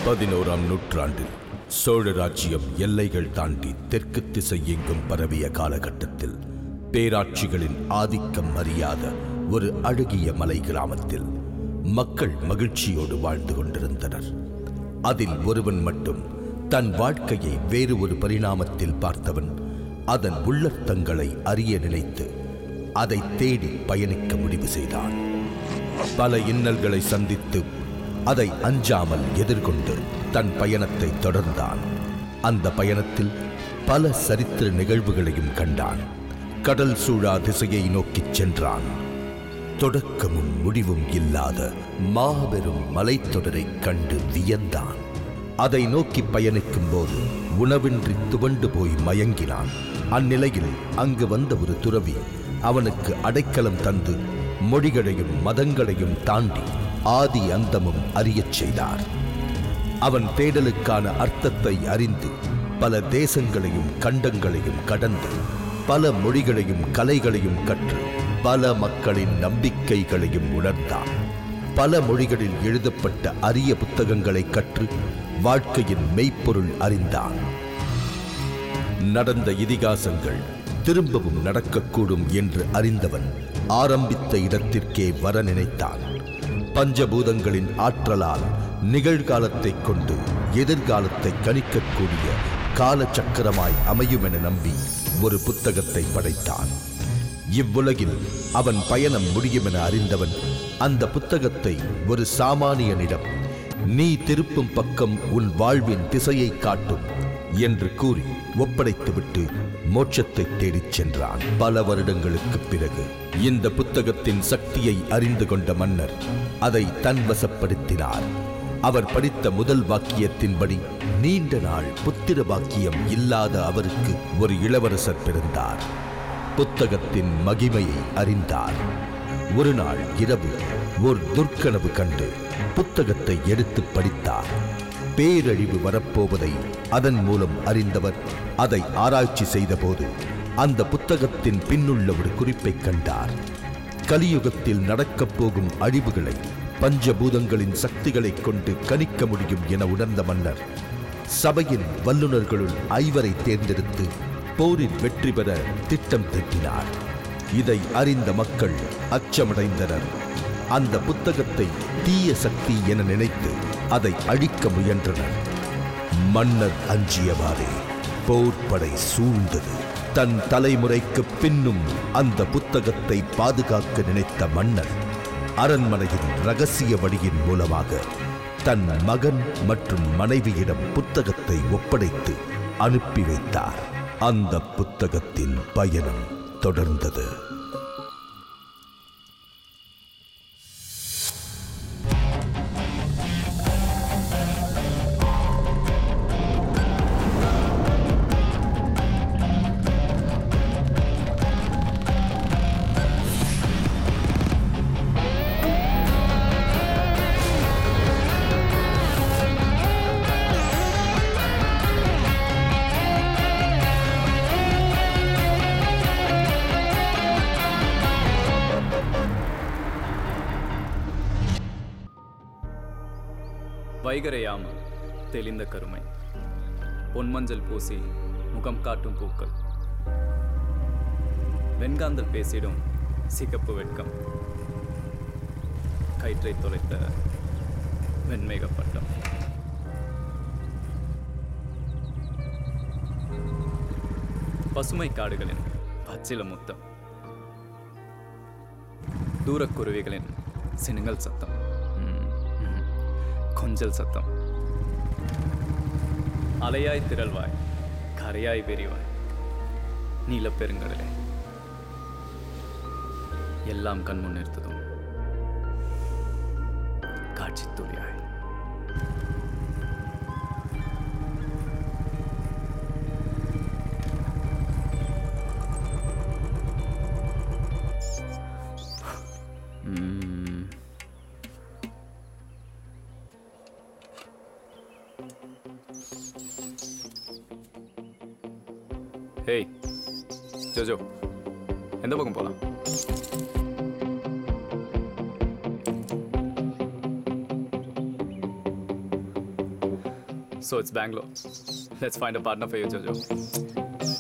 பதினோராம் நூற்றாண்டில் சோழ ராஜ்யம் எல்லைகள் தாண்டி தெற்கு திசை எங்கும் பரவிய காலகட்டத்தில் பேராட்சிகளின் ஆதிக்கம் அறியாத ஒரு அழகிய மலை கிராமத்தில் மக்கள் மகிழ்ச்சியோடு வாழ்ந்து கொண்டிருந்தனர் அதில் ஒருவன் மட்டும் தன் வாழ்க்கையை வேறு ஒரு பரிணாமத்தில் பார்த்தவன் அதன் உள்ளர்த்தங்களை அறிய நினைத்து அதை தேடி பயணிக்க முடிவு செய்தான் பல இன்னல்களை சந்தித்து அதை அஞ்சாமல் எதிர்கொண்டு தன் பயணத்தை தொடர்ந்தான் அந்த பயணத்தில் பல சரித்திர நிகழ்வுகளையும் கண்டான் கடல் சூழா திசையை நோக்கிச் சென்றான் தொடக்கமும் முடிவும் இல்லாத மாபெரும் மலைத்தொடரைக் கண்டு வியந்தான் அதை நோக்கி பயணிக்கும் போது உணவின்றி துவண்டு போய் மயங்கினான் அந்நிலையில் அங்கு வந்த ஒரு துறவி அவனுக்கு அடைக்கலம் தந்து மொழிகளையும் மதங்களையும் தாண்டி ஆதி அந்தமும் அறியச் செய்தார் அவன் தேடலுக்கான அர்த்தத்தை அறிந்து பல தேசங்களையும் கண்டங்களையும் கடந்து பல மொழிகளையும் கலைகளையும் கற்று பல மக்களின் நம்பிக்கைகளையும் உணர்ந்தான் பல மொழிகளில் எழுதப்பட்ட அரிய புத்தகங்களை கற்று வாழ்க்கையின் மெய்ப்பொருள் அறிந்தான் நடந்த இதிகாசங்கள் திரும்பவும் நடக்கக்கூடும் என்று அறிந்தவன் ஆரம்பித்த இடத்திற்கே வர நினைத்தான் பஞ்சபூதங்களின் ஆற்றலால் நிகழ்காலத்தைக் கொண்டு எதிர்காலத்தை கணிக்கக்கூடிய காலச்சக்கரமாய் அமையும் என நம்பி ஒரு புத்தகத்தை படைத்தான் இவ்வுலகில் அவன் பயணம் முடியும் என அறிந்தவன் அந்த புத்தகத்தை ஒரு சாமானியனிடம் நீ திருப்பும் பக்கம் உன் வாழ்வின் திசையை காட்டும் என்று கூறி ஒப்படைத்துவிட்டு மோட்சத்தை தேடிச் சென்றான் பல வருடங்களுக்குப் பிறகு இந்த புத்தகத்தின் சக்தியை அறிந்து கொண்ட மன்னர் அதை தன்வசப்படுத்தினார் அவர் படித்த முதல் வாக்கியத்தின்படி நீண்ட நாள் புத்திர பாக்கியம் இல்லாத அவருக்கு ஒரு இளவரசர் பிறந்தார் புத்தகத்தின் மகிமையை அறிந்தார் ஒரு நாள் இரவு ஒரு துர்க்கனவு கண்டு புத்தகத்தை எடுத்து படித்தார் பேரழிவு வரப்போவதை அதன் மூலம் அறிந்தவர் அதை ஆராய்ச்சி செய்தபோது அந்த புத்தகத்தின் பின்னுள்ள ஒரு குறிப்பைக் கண்டார் கலியுகத்தில் நடக்கப் போகும் அழிவுகளை பஞ்சபூதங்களின் சக்திகளைக் கொண்டு கணிக்க முடியும் என உணர்ந்த மன்னர் சபையின் வல்லுநர்களுள் ஐவரை தேர்ந்தெடுத்து போரில் வெற்றி பெற திட்டம் தீட்டினார் இதை அறிந்த மக்கள் அச்சமடைந்தனர் அந்த புத்தகத்தை தீய சக்தி என நினைத்து அதை அழிக்க முயன்றனர் மன்னர் அஞ்சியவாறே போர்ப்படை சூழ்ந்தது தன் தலைமுறைக்கு பின்னும் அந்த புத்தகத்தை பாதுகாக்க நினைத்த மன்னர் அரண்மனையின் ரகசிய வழியின் மூலமாக தன் மகன் மற்றும் மனைவியிடம் புத்தகத்தை ஒப்படைத்து அனுப்பி வைத்தார் அந்த புத்தகத்தின் பயணம் தொடர்ந்தது வைகரையாமல் தெளிந்த கருமை பொன்மஞ்சள் பூசி முகம் காட்டும் பூக்கள் வெண்காந்தல் பேசிடும் சிகப்பு வெட்கம் கயிற்றை தொலைத்த வெண்மேகப்பட்டம் பசுமை காடுகளின் பச்சில முத்தம் தூரக்குருவிகளின் சினுங்கல் சத்தம் ம், ம், கொஞ்சல் சத்தம் அலையாய் திரள்வாய் கரையாய் விரிவாய் நீலப் பெருங்கடலே எல்லாம் கண்முன் நிறுத்ததும் காட்சி துளியாய் ம் ஹேய் ஜோஜோ எந்த பக்கம் போகலாம் So it's Bangalore. Let's find a partner for you, Jojo.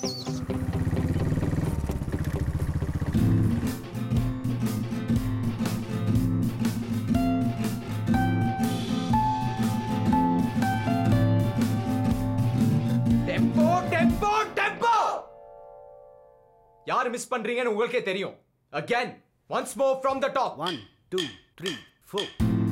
Tempo tempo tempo யார் மிஸ் பண்றீங்கன்னு உங்களுக்கே தெரியும் again once more from the top one two three four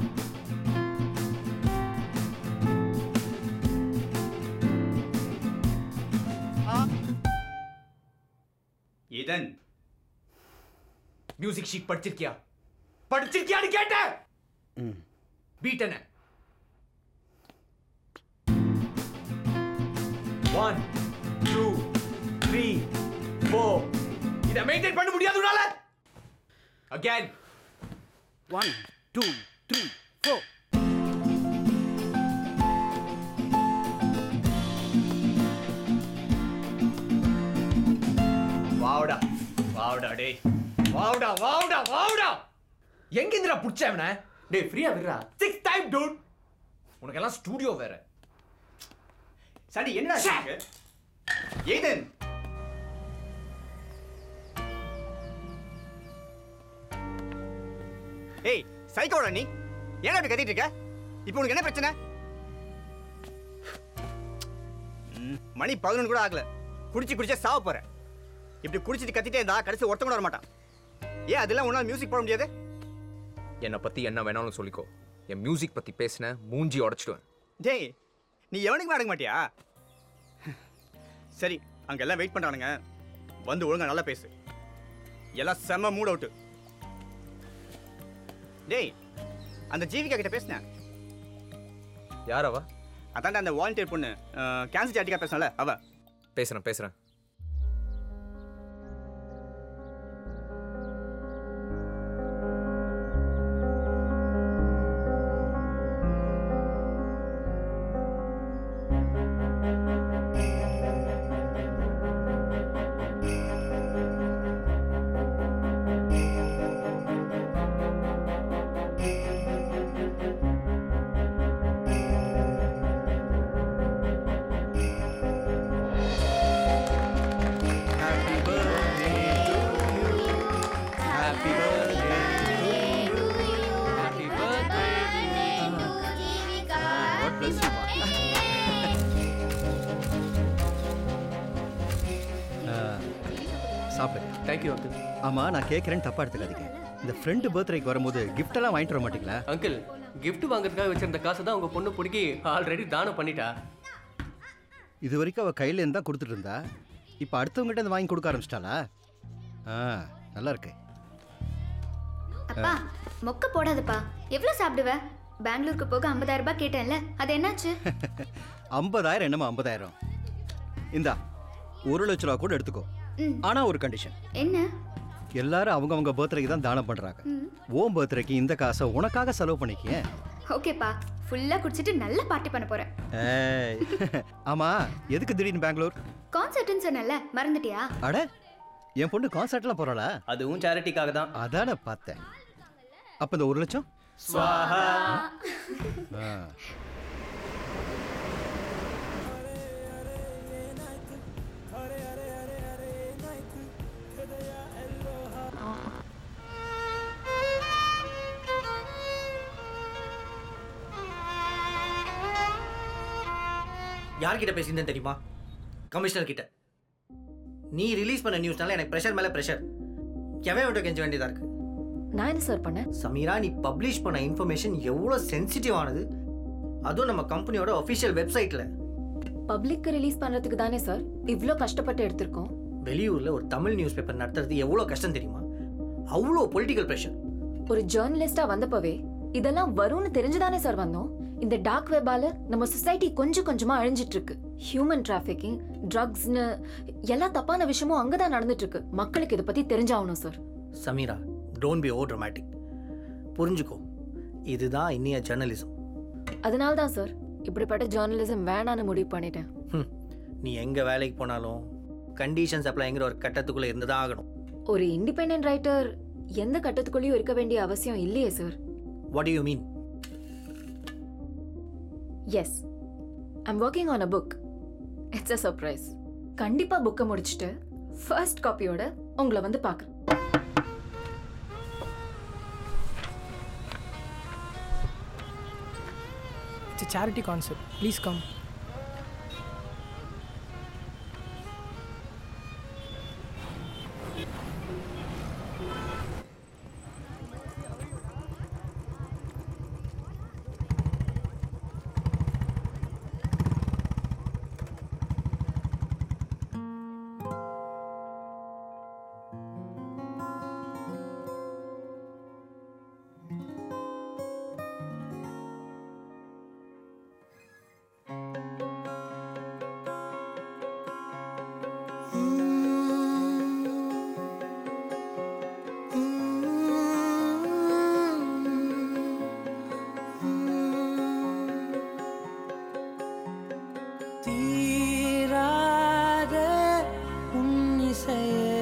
இதன் மியூசிக் ஷீட் படிச்சிருக்கியா படிச்சிருக்கியான்னு கேட்டேன் பீட் என்ன ஒன் டூ த்ரீ ஃபோர் இதை மெயின்டைன் பண்ண முடியாது உன்னால again one two three four வாவுடா வாவுடா டேய் வாவுடா வாவுடா வாவுடா எங்க இந்திரா புடிச்சவன டேய் ஃப்ரீயா விடுறா சிக்ஸ் டைம் டூட் உனக்கெல்லாம் ஸ்டூடியோ வேற சரி என்ன ச்சே! ஏதன் ஏய் சைக்கோடா நீ ஏன் அப்படி கத்திட்டு இருக்க இப்போ உனக்கு என்ன பிரச்சனை ம், மணி பதினொன்று கூட ஆகல குடிச்சு குடிச்சே சாவ போற இப்படி குடிச்சிட்டு கத்திட்டே இருந்தா கடைசி ஒருத்த கூட வர மாட்டான் ஏன் அதெல்லாம் உன்னால மியூசிக் போட முடியாது என்னை பத்தி என்ன வேணாலும் சொல்லிக்கோ என் மியூசிக் பத்தி பேசின மூஞ்சி உடைச்சிடுவேன் டேய் நீ எவனுக்குமே அடங்க மாட்டியா சரி அங்க எல்லாம் வெயிட் பண்றானுங்க வந்து ஒழுங்கா நல்லா பேசு எல்லாம் செம்ம மூட் அவுட்டு டேய் அந்த ஜீவிகா கிட்ட பேசினேன் யார் அவ அதான்டா அந்த வாலண்டியர் பொண்ணு கேன்சர் சாட்டிக்கா பேசினால அவ பேசுறேன் பேசுறேன் சாப்பிடு தேங்க்யூ அங்கிள் ஆமா நான் கேட்குறேன்னு தப்பா எடுத்துக்காதீங்க இந்த ஃப்ரெண்டு பர்த்டேக்கு வரும்போது gift எல்லாம் வாங்கிட்டு வர மாட்டீங்களா அங்கிள் gift வாங்குறதுக்காக வச்சிருந்த காசை தான் உங்க பொண்ணு பிடிக்கி ஆல்ரெடி தானம் பண்ணிட்டா இது வரைக்கும் அவள் கையில் இருந்தா கொடுத்துட்டு இருந்தா இப்போ அடுத்தவங்ககிட்ட இருந்து வாங்கி கொடுக்க ஆரம்பிச்சிட்டாளா ஆ நல்லா இருக்கு அப்பா மொக்க போடாதப்பா எவ்வளவு சாப்பிடுவ பெங்களூருக்கு போக 50000 ரூபாய் கேட்டேன்ல அது என்னாச்சு ஐம்பதாயிரம் என்னமா ஐம்பதாயிரம் இந்தா ஒரு லட்ச ரூபா கூட எடுத்துக்கோ ம். ஆனா ஒரு கண்டிஷன் என்ன எல்லாரும் அவங்கவங்க பர்த்டேக்கு தான் தானம் பண்றாங்க ஓம் பர்த்டேக்கு இந்த காசை உனக்காக செலவு பண்ணிக்க ஓகேப்பா ஃபுல்லா குடிச்சிட்டு நல்ல பார்ட்டி பண்ண போறேன் ஏய் ஆமா எதுக்கு திடீர்னு பெங்களூர் கான்சர்ட்னு சொன்னல மறந்துட்டியா அட என் பொண்ணு கான்சர்ட்லாம் போறாளா அதுவும் சேரிட்டிக்காக தான் அதானே பார்த்தேன் அப்ப இந்த ஒரு லட்சம் ஆ. யார்கிட்ட பேசியிருந்தேன் தெரியுமா கமிஷனர் கிட்ட நீ ரிலீஸ் பண்ண நியூஸ்னால எனக்கு ப்ரெஷர் மேலே ப்ரெஷர் எவன் விட்டு கெஞ்ச வேண்டியதா இருக்கு நான் என்ன சார் பண்ணேன் சமீரா நீ பப்ளிஷ் பண்ண இன்ஃபர்மேஷன் எவ்வளோ சென்சிட்டிவ் ஆனது அதுவும் நம்ம கம்பெனியோட ஒஃபிஷியல் வெப்சைட்டில் பப்ளிக்கு ரிலீஸ் பண்றதுக்கு தானே சார் இவ்ளோ கஷ்டப்பட்டு எடுத்திருக்கோம் வெளியூரில் ஒரு தமிழ் நியூஸ் பேப்பர் நடத்துறது எவ்வளோ கஷ்டம் தெரியுமா அவ்வளோ பொலிட்டிக்கல் ப்ரெஷர் ஒரு ஜேர்னலிஸ்டா வந்தப்பவே இதெல்லாம் வரும்னு தெரிஞ்சுதானே சார் வந்தோம் இந்த டார்க் வெபால நம்ம சொசைட்டி கொஞ்சம் கொஞ்சமா அழிஞ்சிட்டு இருக்கு ஹியூமன் டிராஃபிக்கிங் ட்ரக்ஸ்னு எல்லா தப்பான விஷயமும் அங்கதான் நடந்துட்டு இருக்கு மக்களுக்கு இதை பத்தி தெரிஞ்சாகணும் sir Sameera don't be over dramatic புரிஞ்சுக்கோ இதுதான் இன்னைய ஜேர்னலிசம் அதனால தான் சார் இப்படிப்பட்ட ஜேர்னலிசம் வேணான்னு முடிவு பண்ணிட்டேன் ஹம், நீ எங்கே வேலைக்கு போனாலும் கண்டிஷன்ஸ் அப்ளைங்கிற ஒரு கட்டத்துக்குள்ளே இருந்து தான் ஆகணும் ஒரு இண்டிபெண்டன்ட் ரைட்டர் எந்த கட்டத்துக்குள்ளேயும் இருக்க வேண்டிய அவசியம் இல்லையே sir what you mean yes I'm working on a book it's a surprise கண்டிப்பா புக்கை முடிச்சுட்டு ஃபர்ஸ்ட் காப்பியோட உங்களை வந்து பார்க்குறேன் It's a charity concept. Please come. தீராத உன்னிசையே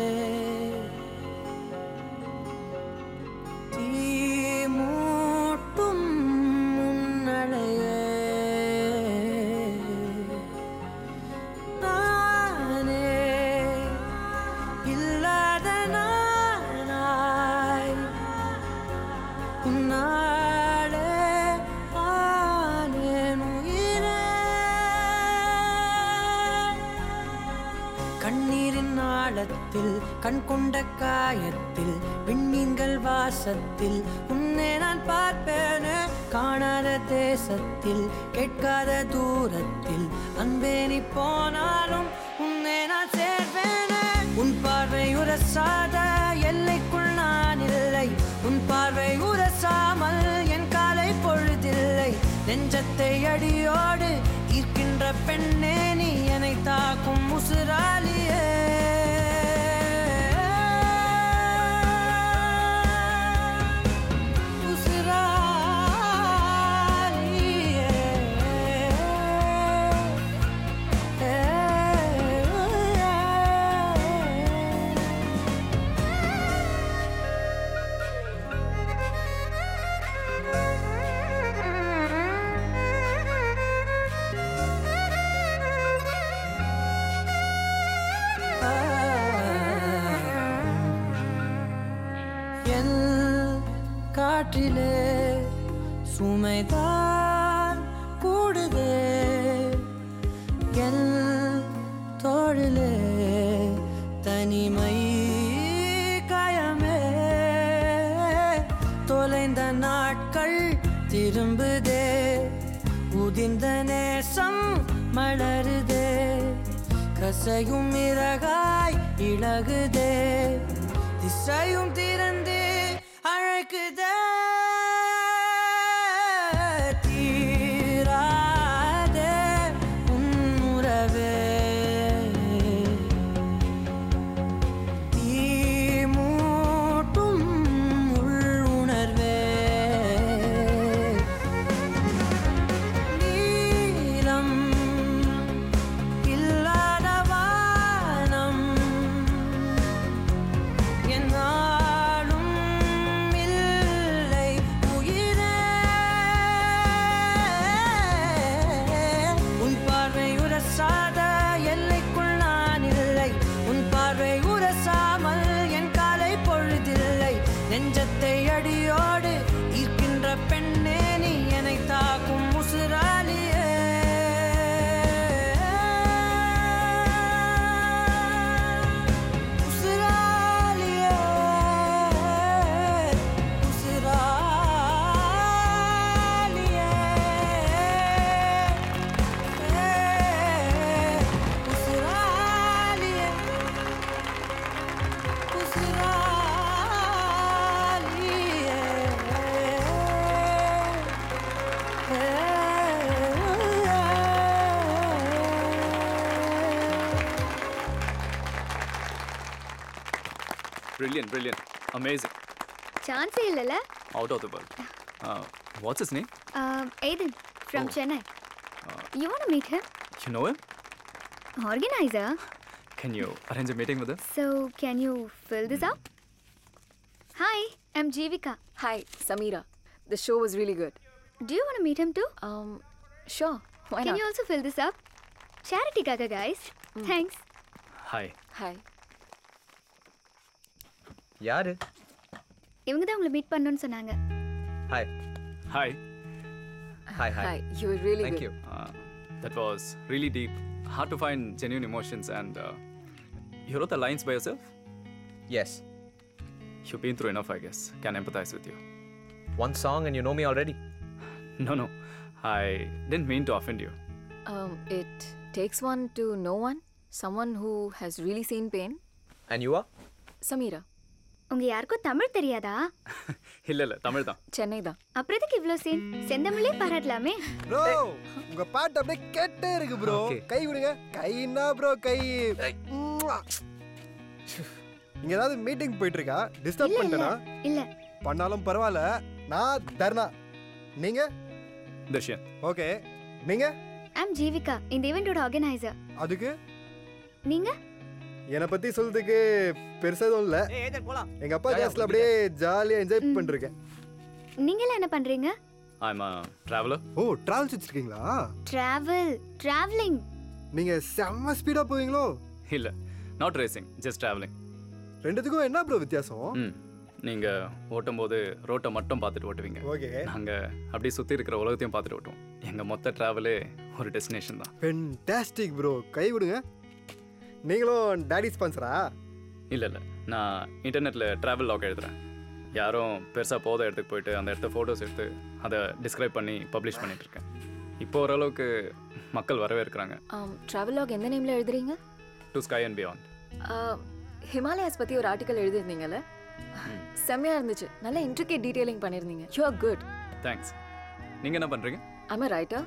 தீமூட்டும் முன்னழையே நானே இல்லாத நானாய் உன்னாலே ஆனேன் உயிரே கண்ணீரின் ஆழத்தில் கண் கொண்ட காயத்தில் விண்மீன்கள் வாசத்தில் உன்னை நான் பார்ப்பேனே காணாத தேசத்தில் கேட்காத தூரத்தில் அன்பே நீ போனாலும் உன்னை நான் சேர்வேனே உன் பார்வை உரசாத எல்லைக்குள் நான் இல்லை உன் பார்வை உரசாமல் என் காலை பொழுதில்லை நெஞ்சத்தை அடியோடு ஈர்க்கின்ற பெண்ணே நீ என்னை தாக்கும் முசுராலியே உசுராலியே. என் காற்றிலே சுமைதான் கூடுதே என் தோழிலே தனிமை காயமே தொலைந்த நாட்கள் திரும்புதே உதிர்ந்த நேசம் மலருதே கசையும் இறகாய் இழகுதே திசையும் திறந்து அழைக்குதே தீராதே உன் உறவே தீமூட்டும் உள்ளுணர்வே நீலம் இல்லாத வானம் என்னாலும் இல்லை உயிரே உன் பார்வை உரசாத எல்லைக்குள் நான் இல்லை உன் பார்வை உரசாமல் என் காலை பொழுதில்லை நெஞ்சத்தை அடியோடு ஈர்க்கின்ற பெண்ணே நீ என்னை தாக்கும் முசுராலியே உசுராலியே உசுராலியே உசுராலியே Brilliant, brilliant. Amazing. சான்ஸே இல்லைல்ல Out of the world. Uh, what's his name? Ethan from Oh. Chennai you want meet him You know him? Organiser Can you arrange a meeting with him? So, can you fill this up? Hi, I'm Jivika. Hi, Samira. The show was really good. Do you want to meet him too? Um, sure. Why Can not? you also fill this up? சேரிட்டிக்காக guys. Thanks. Hi hi யாரு இவங்க தான் உங்களை meet பண்ணணும்னு சொன்னாங்க hi hi hi Hi, you were really Thank good. you. Uh, that was really deep. Hard to find genuine emotions, and uh, you wrote the lines by yourself. Yes. You've been through enough, I guess. Can empathize with you. One song and you know me already. No, no, I didn't mean to offend you. Um, it takes one to know one, someone who has really seen pain. And you are? Samira, உங்க யாருக்கும் தமிழ் தெரியாதா இல்ல இல்ல தமிழ் தான் சென்னை தான் அப்புறம் எதுக்கு இவ்ளோ சீன் செந்தமிழே பாராட்டலாமே ப்ரோ உங்க பாட்டு அப்படியே கேட்டே இருக்கு ப்ரோ கை விடுங்க கைன்னா ப்ரோ கை உம்மா. இங்க ஏதாவது மீட்டிங் போயிட்டு இருக்கா டிஸ்டர்ப் இல்ல, இல்ல. பண்ணிட்டேனா இல்ல பண்ணாலும் பரவாயில்ல நான் தர்ணா நீங்க தர்ஷன் ஓகே நீங்க ஐம் ஜீவிகா இந்த ஈவெண்டோட ஆர்கனைசர் அதுக்கு நீங்க என்னை பத்தி சொல்றதுக்கு பெருசா எதுவும் இல்ல ஏய் ஏதன் போலாம் எங்க அப்பா கிளாஸ்ல அப்படியே ஜாலியா என்ஜாய் பண்ணிருக்கேன் நீங்க எல்லாம் என்ன பண்றீங்க I'm a traveler. ஓ டிராவல்ஸ் வச்சிருக்கீங்களா டிராவல் டிராவலிங் நீங்க செம்ம ஸ்பீடா போவீங்களோ இல்ல நாட் ரேசிங் ஜஸ்ட் traveling. ரெண்டுத்துக்கும் என்ன ப்ரோ வித்தியாசம் ம் நீங்க ஓட்டும் போது ரோட்டை மட்டும் பார்த்துட்டு ஓட்டுவீங்க ஓகே நாங்க அப்படியே சுத்தி இருக்கிற உலகத்தையும் பார்த்துட்டு ஓட்டுவோம் எங்க மொத்த டிராவலே ஒரு டெஸ்டினேஷன் தான் ஃபென்டாஸ்டிக் ப்ரோ கை விடுங்க நீங்களும் டாடி ஸ்பான்சரா இல்ல இல்ல நான் இன்டர்நெட்ல டிராவல் லாக் எழுதுறேன் யாரும் பெருசா போத இடத்துக்கு போயிட்டு அந்த இடத்த ஃபோட்டோஸ் எடுத்து அதை டிஸ்கிரைப் பண்ணி பப்ளிஷ் பண்ணிட்டு இருக்கேன் இப்போ ஓரளவுக்கு மக்கள் வரவேற்கிறாங்க um, travelogue எந்த நேமில் எழுதுறீங்க to sky and beyond Uh, Himalayas பற்றி ஒரு ஆர்டிக்கல் எழுதியிருந்தீங்கல்ல செம்மையாக இருந்துச்சு நல்ல இன்ட்ரிகேட் டீட்டெயிலிங் பண்ணியிருந்தீங்க யூ ஆர் குட் தேங்க்ஸ் நீங்க என்ன பண்றீங்க ஐம் ரைட்டர்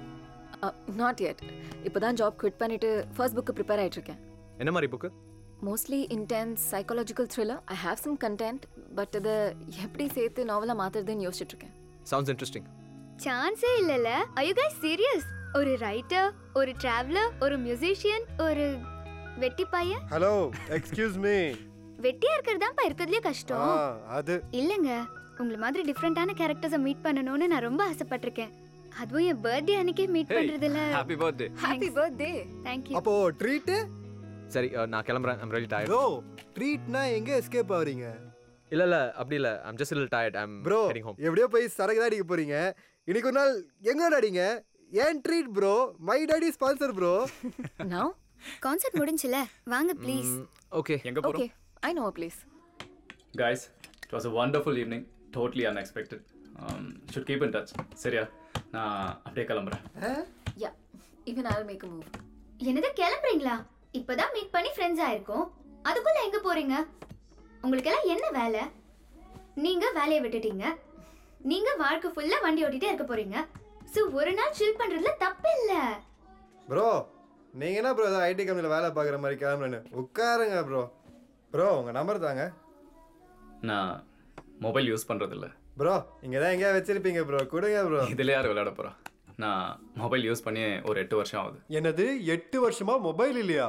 நாட் yet இப்போ தான் ஜாப் குவிட் பண்ணிட்டு ஃபர்ஸ்ட் புக்கு ப்ரிப்பேர் ஆகிட்ருக்கேன் என்ன மாதிரி book mostly intense psychological thriller I have some content but அதை எப்படி சேர்த்து நாவலாக மாற்றுறதுன்னு யோசிச்சுட்ருக்கேன் சவுண்ட்ஸ் இன்ட்ரெஸ்டிங் சான்ஸே இல்லல ஐ யூ கைஸ் சீரியஸ் ஒரு ரைட்டர் ஒரு டிராவலர் ஒரு மியூசிஷியன் ஒரு வெட்டி பையன் ஹலோ எக்ஸ்கியூஸ் மீ வெட்டியா இருக்கிறது தான் இருக்கிறதுலே ஆ கஷ்டம் அது இல்லங்க உங்களை மாதிரி டிஃப்ரெண்டான கேரக்டர்ஸை மீட் பண்ணணும்னு நான் ரொம்ப ஆசைப்பட்டிருக்கேன் அதுவும் என் பர்த்டே அன்னைக்கே மீட் பண்றதுல happy birthday happy birthday thank you அப்போ ட்ரீட் சரி அஹ், நான் கிளம்புறேன் ஐம் ரெடி டயர்ட் ப்ரோ ட்ரீட்னா எங்க எஸ்கேப் ஆவறீங்க இல்ல இல்ல அப்படி இல்ல I'm just little tired I'm bro heading home எப்படியோ போய் சரக்கு தான் அடிக்க போறீங்க இன்னைக்கு ஒரு நாள் எங்க அடிங்க ஏன் treat bro my daddy sponsor bro now concert முடிஞ்சுல வாங்க ப்ளீஸ் ஓகே எங்க போறோம் okay I know please guys it was a wonderful evening totally unexpected um, should keep in touch சரியா நான் அப்படியே கிளம்புறேன் yeah even I make a move என்னது கிளம்புறீங்களா இப்பதான் மீட் பண்ணி ஃப்ரெண்ட்ஸ் ஆயிருக்கோம் அதுக்குள்ள எங்க போறீங்க உங்களுக்கு எல்லாம் என்ன வேலை நீங்க வேலையை விட்டுட்டீங்க நீங்க வாழ்க்கை ஃபுல்லா வண்டி ஓட்டிட்டே இருக்க போறீங்க சோ ஒரு நாள் சில் பண்றதுல தப்பு இல்ல ப்ரோ நீங்க என்ன ப்ரோ ஐடி கம்பெனியில் வேலை பார்க்குற மாதிரி கிளம்புறேன்னு உட்காருங்க ப்ரோ ப்ரோ உங்க நம்பர் தாங்க நான் மொபைல் யூஸ் பண்றதில்ல ப்ரோ இங்கே தான் எங்கேயா வச்சிருப்பீங்க ப்ரோ கொடுங்க ப்ரோ இதுல யார் விளையாட போறா நான் மொபைல் யூஸ் பண்ணி ஒரு எட்டு வருஷம் ஆகுது என்னது எட்டு வருஷமா மொபைல் இல்லையா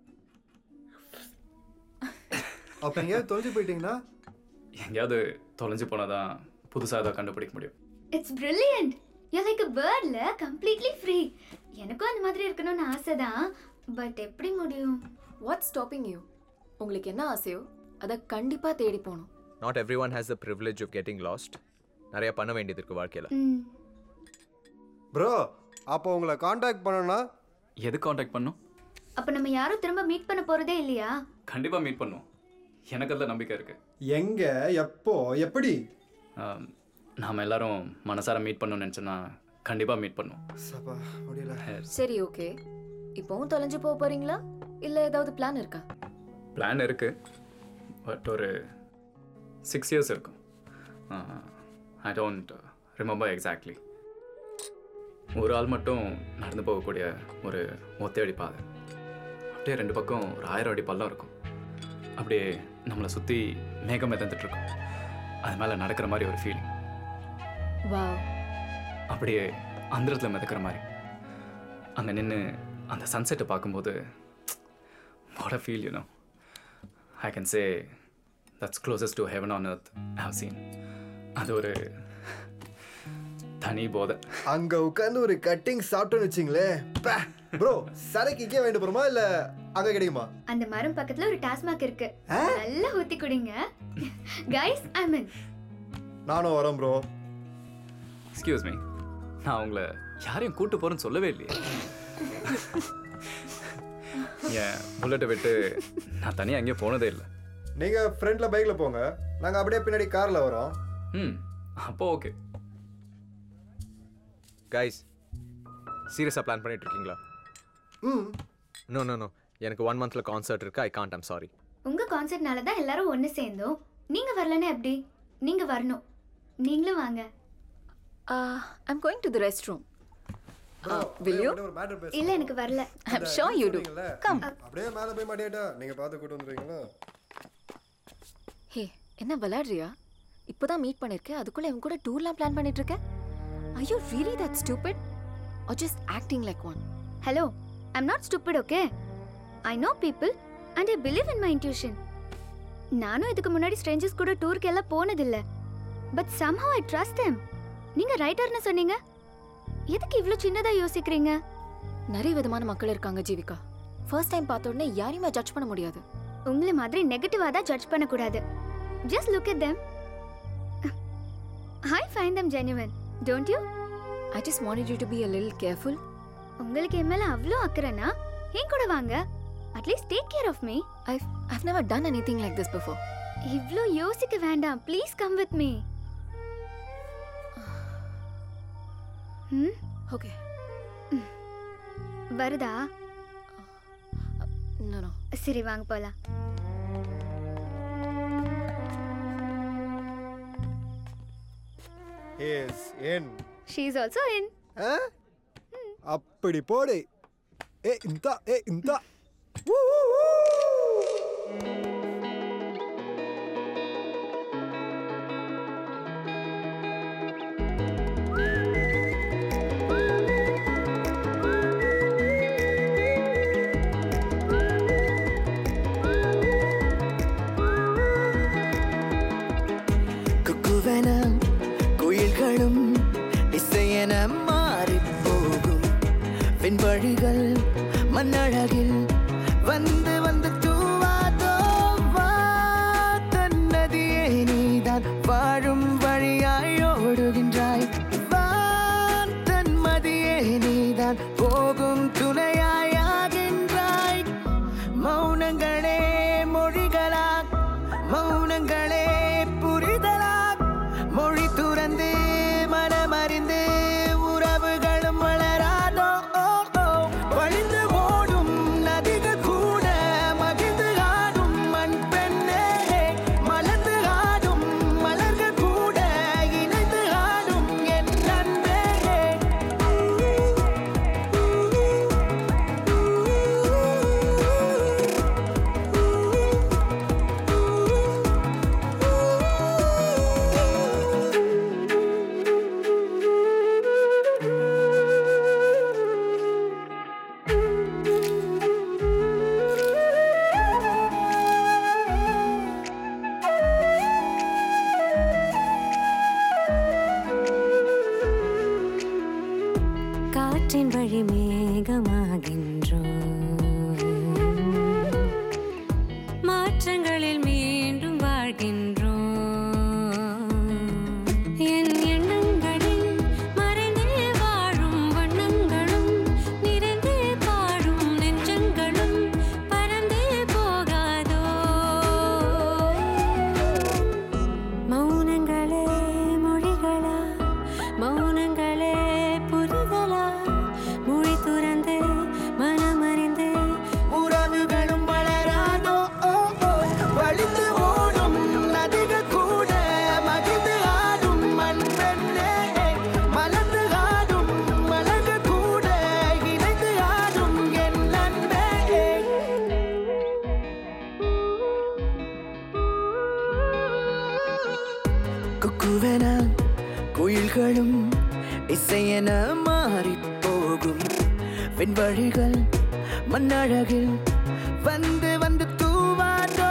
அப்ப எங்கேயாவது தொலைஞ்சு போயிட்டீங்கன்னா எங்கேயாவது தொலைஞ்சு போனாதான் புதுசா ஏதாவது கண்டுபிடிக்க முடியும் it's brilliant you like a பேர்ட்ல கம்ப்ளீட்லி ஃப்ரீ எனக்கும் அந்த மாதிரி இருக்கணும்னு ஆசை தான் பட் எப்படி முடியும் வாட் ஸ்டாப்பிங் யூ உங்களுக்கு என்ன ஆசையோ அதை கண்டிப்பாக தேடி போகணும் not everyone has the privilege of getting lost நிறைய பண்ண வேண்டியது இருக்கு வாழ்க்கையில ம் ப்ரோ அப்போ உங்களை காண்டாக்ட் பண்ணணும்னா எது காண்டாக்ட் பண்ணும் அப்ப நம்ம யாரும் திரும்ப மீட் பண்ண போறதே இல்லையா கண்டிப்பா மீட் பண்ணும் எனக்கு அதில் நம்பிக்கை இருக்கு எங்க எப்போ எப்படி ஆம், நாம எல்லாரும் மனசார மீட் பண்ணணும்னு நினச்சோன்னா கண்டிப்பா மீட் பண்ணும் சபா முடியல சரி ஓகே இப்போவும் தொலைஞ்சு போக போறீங்களா இல்லை ஏதாவது பிளான் இருக்கா பிளான் இருக்கு பட் ஒரு சிக்ஸ் இயர்ஸ் இருக்கும் ஐ டோன்ட் ரிமெம்பர் எக்ஸாக்ட்லி ஒரு ஆள் மட்டும் நடந்து போகக்கூடிய ஒரு ஒத்தையடி பாதை அப்படியே ரெண்டு பக்கம் ஒரு ஆயிரம் அடி பள்ளம் இருக்கும் அப்படியே நம்மளை சுற்றி மேகம் மிதந்துட்டு இருக்கும் அது மேலே நடக்கிற மாதிரி ஒரு ஃபீலிங் வாவ் அப்படியே அந்தரத்தில் மிதக்கிற மாதிரி அங்கே நின்று அந்த சன்செட்டை பார்க்கும்போது what a feel you know I can say that's closest to heaven on earth I have seen அது ஒரு தனி போதை அங்க உட்கார்ந்து ஒரு கட்டிங் சாப்பிட்டோன்னு வச்சிங்களேன் ப்ரோ சரக்கு இங்கே வாங்கிட்டு போறோமா இல்ல அங்க கிடைக்குமா அந்த மரம் பக்கத்துல ஒரு டாஸ்மாக் இருக்கு நல்லா ஊத்தி குடிங்க கைஸ் ஐ மீன் நானும் வரேன் ப்ரோ எக்ஸ்கியூஸ் மீ நான் உங்களை யாரையும் கூட்டு போறேன்னு சொல்லவே இல்லையே என் புல்லட்டை விட்டு நான் தனியாக எங்கேயும் போனதே இல்லை நீங்க ஃப்ரண்ட்ல பைக்ல போங்க நாங்க அப்படியே பின்னாடி கார்ல வரோம் ம் அப்போ ஓகே கைஸ் சீரியஸாக பிளான் பண்ணிட்டு இருக்கீங்களா ம் நோ நோ நோ எனக்கு ஒன் மந்த்ல கான்சர்ட் இருக்கு ஐ காண்ட் ஐம் சாரி உங்க கான்செர்ட்னால தான் எல்லாரும் ஒண்ணு சேர்ந்தோம் நீங்க வரலன்னா எப்படி நீங்க வரணும் நீங்களும் வாங்க I'm going to the rest room will you இல்ல எனக்கு வரல I'm sure you to come அப்படியே மேல போய் மாட்டியாட்டா நீங்க பார்த்து கூட்டு வந்துருவீங்களா ஹே என்ன விளையாடுறியா இப்போதான் மீட் பண்ணிருக்கேன் அதுக்குள்ள இவன் கூட டூர்லாம் பிளான் பண்ணிட்டு இருக்க I you really that stupid are just acting like one hello I'm not stupid okay I know people and I believe in my intuition நானும் இதுக்கு முன்னாடி ஸ்ட்ரேஞ்சர்ஸ் கூட டூருக்கு எல்லாம் போனதில்ல but somehow I trust them நீங்க ரைட்டர்னு சொன்னீங்க எதுக்கு இவ்ளோ சின்னதா யோசிக்கிறீங்க நிறைய விதமான மக்கள் இருக்காங்க ஜீவிகா ஃபர்ஸ்ட் டைம் பார்த்த உடனே யாரையுமே ஜட்ஜ் பண்ண முடியாது உங்களை மாதிரி நெகட்டிவா தான் ஜட்ஜ் பண்ண கூடாது just look at them I find them genuine don't you I just wanted you to be a little careful உங்களுக்கு என் மேல அவ்வளோ அக்கறைனா என் கூட வாங்க at least take care of me I've I've never done anything like this before. இவ்ளோ யோசிக்க வேண்டாம் please come with me hmm okay வருதா No, no. சரி வாங்க போலாம் yes and she is also in அப்படி போடு ஏ இந்த ஏ இந்த குக்குவென குயில்களும் இசையென மாறிப் போகும் விண்வழிகள் மண்ணழகில் வந்து வந்து தூவாதோ வா தன்னதியே நீதான் வாழும் வழியாய் ஓடுகின்றாய் வான் தன்மதியே நீதான் போகும் துணையாய் ஆகின்றாய் மௌனங்களே மொழிகளா மௌனங்களே புரிதலா மொழி துறந்து மனமறிந்து உறவுகளும் வளராதோ ஓ, ஓ. வழிந்து ஓடும் நதிகள் கூட மகிழ்ந்து ஆடும் மண் பெண்ணே மலர்ந்து ஆடும் மலர்கள் கூட இணைந்து ஆடும் என் நண்பே காற்றின் வழி மேகமாகின்றோம் மாற்றங்களில் மீண்டும் வாழ்கின்றோம் என் எண்ணங்களில் மறைந்தே வாழும் வண்ணங்களும் நிறைந்தே பாடும் நெஞ்சங்களும் பறந்தே போகாதோ மௌனங்களே மொழிகளா மௌனங்களே புரிதலா மொழி துறந்து மனமறிந்து உறவுகளும் வளராதோ ஓ, ஓ. வழிந்து ஓடும் நதிகள் கூட மகிழ்ந்து ஆடும் மண் பெண்ணே மலர்ந்து ஆடும் மலர்கள் கூட இணைந்து ஆடும் என் நண்பே குக்குவென குயில்களும் இசையென மாறிப் போகும் விண்வழிகள் மண்ணழகில் வந்து வந்து தூவாதோ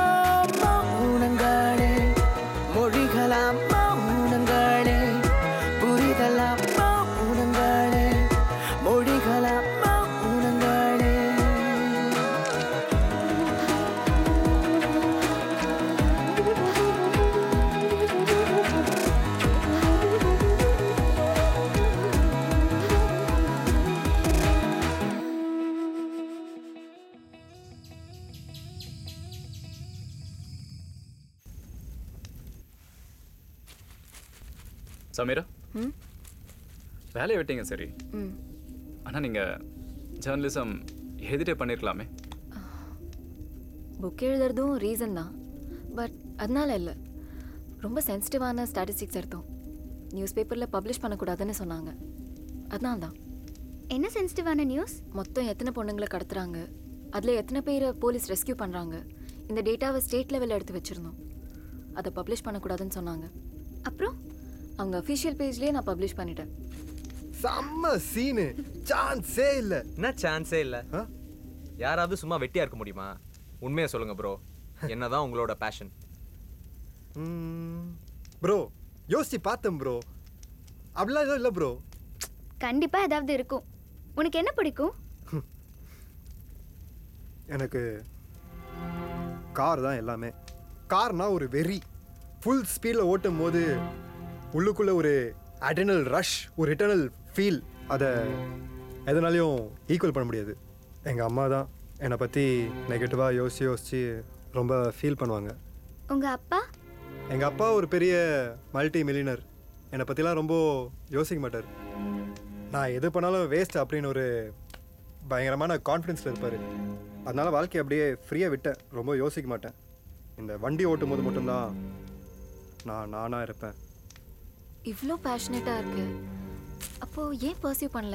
மௌனங்களே மொழிகளாம் மௌனங்களே புரிதலாம் மௌனங்களே சமீரா ம் வேலையை விட்டீங்க சரி ம் ஆனால் நீங்கள் ஜேர்னலிசம் எழுதிட்டே பண்ணியிருக்கலாமே புக் எழுதுறதும் ரீசன் தான் பட் அதனால இல்லை ரொம்ப சென்சிட்டிவான ஸ்டாட்டிஸ்டிக்ஸ் எடுத்தோம் நியூஸ் பேப்பரில் பப்ளிஷ் பண்ணக்கூடாதுன்னு சொன்னாங்க அதனால தான் என்ன சென்சிட்டிவான நியூஸ் மொத்தம் எத்தனை பொண்ணுங்களை கடத்துறாங்க அதில் எத்தனை பேரை போலீஸ் ரெஸ்கியூ பண்ணுறாங்க இந்த டேட்டாவை ஸ்டேட் லெவலில் எடுத்து வச்சுருந்தோம் அதை பப்ளிஷ் பண்ணக்கூடாதுன்னு சொன்னாங்க அப்புறம் அவங்க அஃபிஷியல் பேஜ்லேயே நான் பப்ளிஷ் பண்ணிட்டேன் செம்ம சீனு சான்ஸே இல்ல என்ன சான்ஸே இல்ல யாராவது சும்மா வெட்டியா இருக்க முடியுமா உண்மையை சொல்லுங்க ப்ரோ என்னதான் உங்களோட பேஷன் ப்ரோ யோசிச்சு பார்த்தேன் ப்ரோ அப்படிலாம் எதுவும் இல்லை ப்ரோ கண்டிப்பா ஏதாவது இருக்கும் உனக்கு என்ன பிடிக்கும் எனக்கு கார் தான் எல்லாமே கார்னா ஒரு வெறி ஃபுல் ஸ்பீடில் ஓட்டும் போது உள்ளுக்குள்ளே ஒரு அடனல் ரஷ் ஒரு இட்டர்னல் ஃபீல் அதை எதனாலையும் ஈக்குவல் பண்ண முடியாது எங்கள் அம்மா தான் என்னை பற்றி நெகட்டிவாக யோசிச்சு யோசித்து ரொம்ப ஃபீல் பண்ணுவாங்க உங்க அப்பா எங்கள் அப்பா ஒரு பெரிய மல்டி மில்லியனர் என்னை பற்றிலாம் ரொம்ப யோசிக்க மாட்டார் நான் எது பண்ணாலும் வேஸ்ட் அப்படின்னு ஒரு பயங்கரமான கான்ஃபிடென்ஸில் இருப்பார் அதனால வாழ்க்கையை அப்படியே ஃப்ரீயாக விட்டேன் ரொம்ப யோசிக்க மாட்டேன் இந்த வண்டி ஓட்டும் போது மட்டும்தான் நான் நானாக இருப்பேன் இவ்வளோ பேஷனேட்டாக இருக்கு அப்போது ஏன் பர்சியூ பண்ணல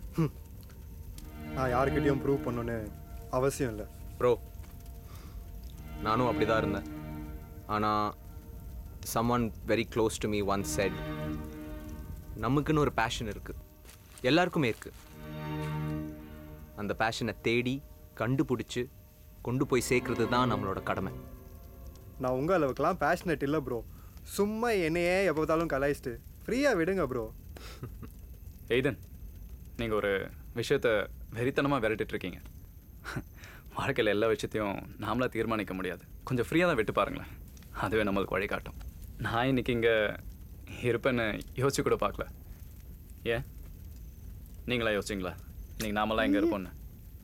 நான் யாருக்கிட்டையும் ப்ரூவ் பண்ணணுன்னு அவசியம் இல்லை ப்ரோ நானும் அப்படிதான் இருந்தேன் ஆனால் someone very close to me once said நமக்குன்னு ஒரு பேஷன் இருக்கு எல்லாருக்குமே இருக்கு அந்த பேஷனை தேடி கண்டுபிடிச்சு கொண்டு போய் சேர்க்கறது தான் நம்மளோட கடமை நான் உங்கள் அளவுக்குலாம் பேஷனேட் இல்லை ப்ரோ சும்மா என்னையே எப்போ பார்த்தாலும் கலாய்ச்சிட்டு ஃப்ரீயாக விடுங்க ப்ரோ எய்தன் நீங்கள் ஒரு விஷயத்த வெறித்தனமாக விரட்டிட்டு இருக்கீங்க வாழ்க்கையில் எல்லா விஷயத்தையும் நாமளா தீர்மானிக்க முடியாது கொஞ்சம் ஃப்ரீயாக தான் விட்டு பாருங்களேன் அதுவே நம்மளுக்கு வழிகாட்டும் நான் இன்னைக்கு இங்கே இருப்பேன்னு யோசிச்சு கூட பார்க்கல ஏன் நீங்களா யோசிச்சிங்களா இன்னைக்கு நாமெல்லாம் இங்கே இருப்போம்னு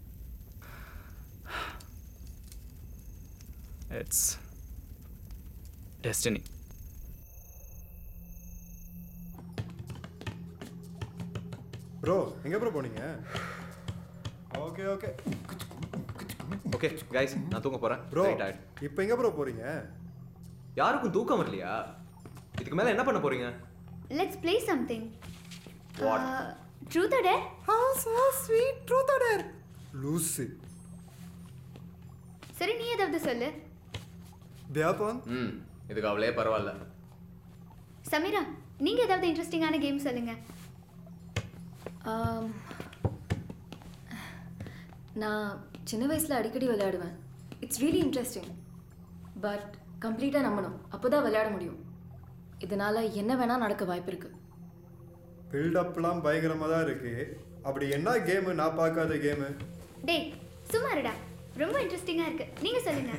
இட்ஸ் டெஸ்டினி ப்ரோ எங்கே ப்ரோ போனீங்க ஓகே ஓகே ஓகே கைஸ் நான் தூங்க போகிறேன் ப்ரோ Very tired. இப்போ எங்கே ப்ரோ போகிறீங்க யாருக்கும் தூக்கம் வரலையா இதுக்கு மேலே என்ன பண்ண போறீங்க let's play something What? Truth or dare how so sweet truth or dare லூசு சரி நீ ஏதாவது சொல்லு பியாபான் ம் இதுக்கு அவளே பரவாயில்ல சமீரா நீங்க ஏதாவது இன்ட்ரெஸ்டிங்கான கேம் சொல்லுங்க ஆம், நான் சின்ன வயசில் அடிக்கடி விளையாடுவேன் இட்ஸ் ரியலி இன்ட்ரெஸ்டிங் பட் கம்ப்ளீட்டாக நம்பணும் அப்போ தான் விளையாட முடியும் இதனால் என்ன வேணால் நடக்க வாய்ப்பு இருக்குது பில்டப்லாம் பயங்கரமாக தான் இருக்கு அப்படி என்ன கேமு நான் பார்க்காத கேமு டேய் சும்மா இருடா ரொம்ப இன்ட்ரெஸ்டிங்கா இருக்கு நீங்க சொல்லுங்க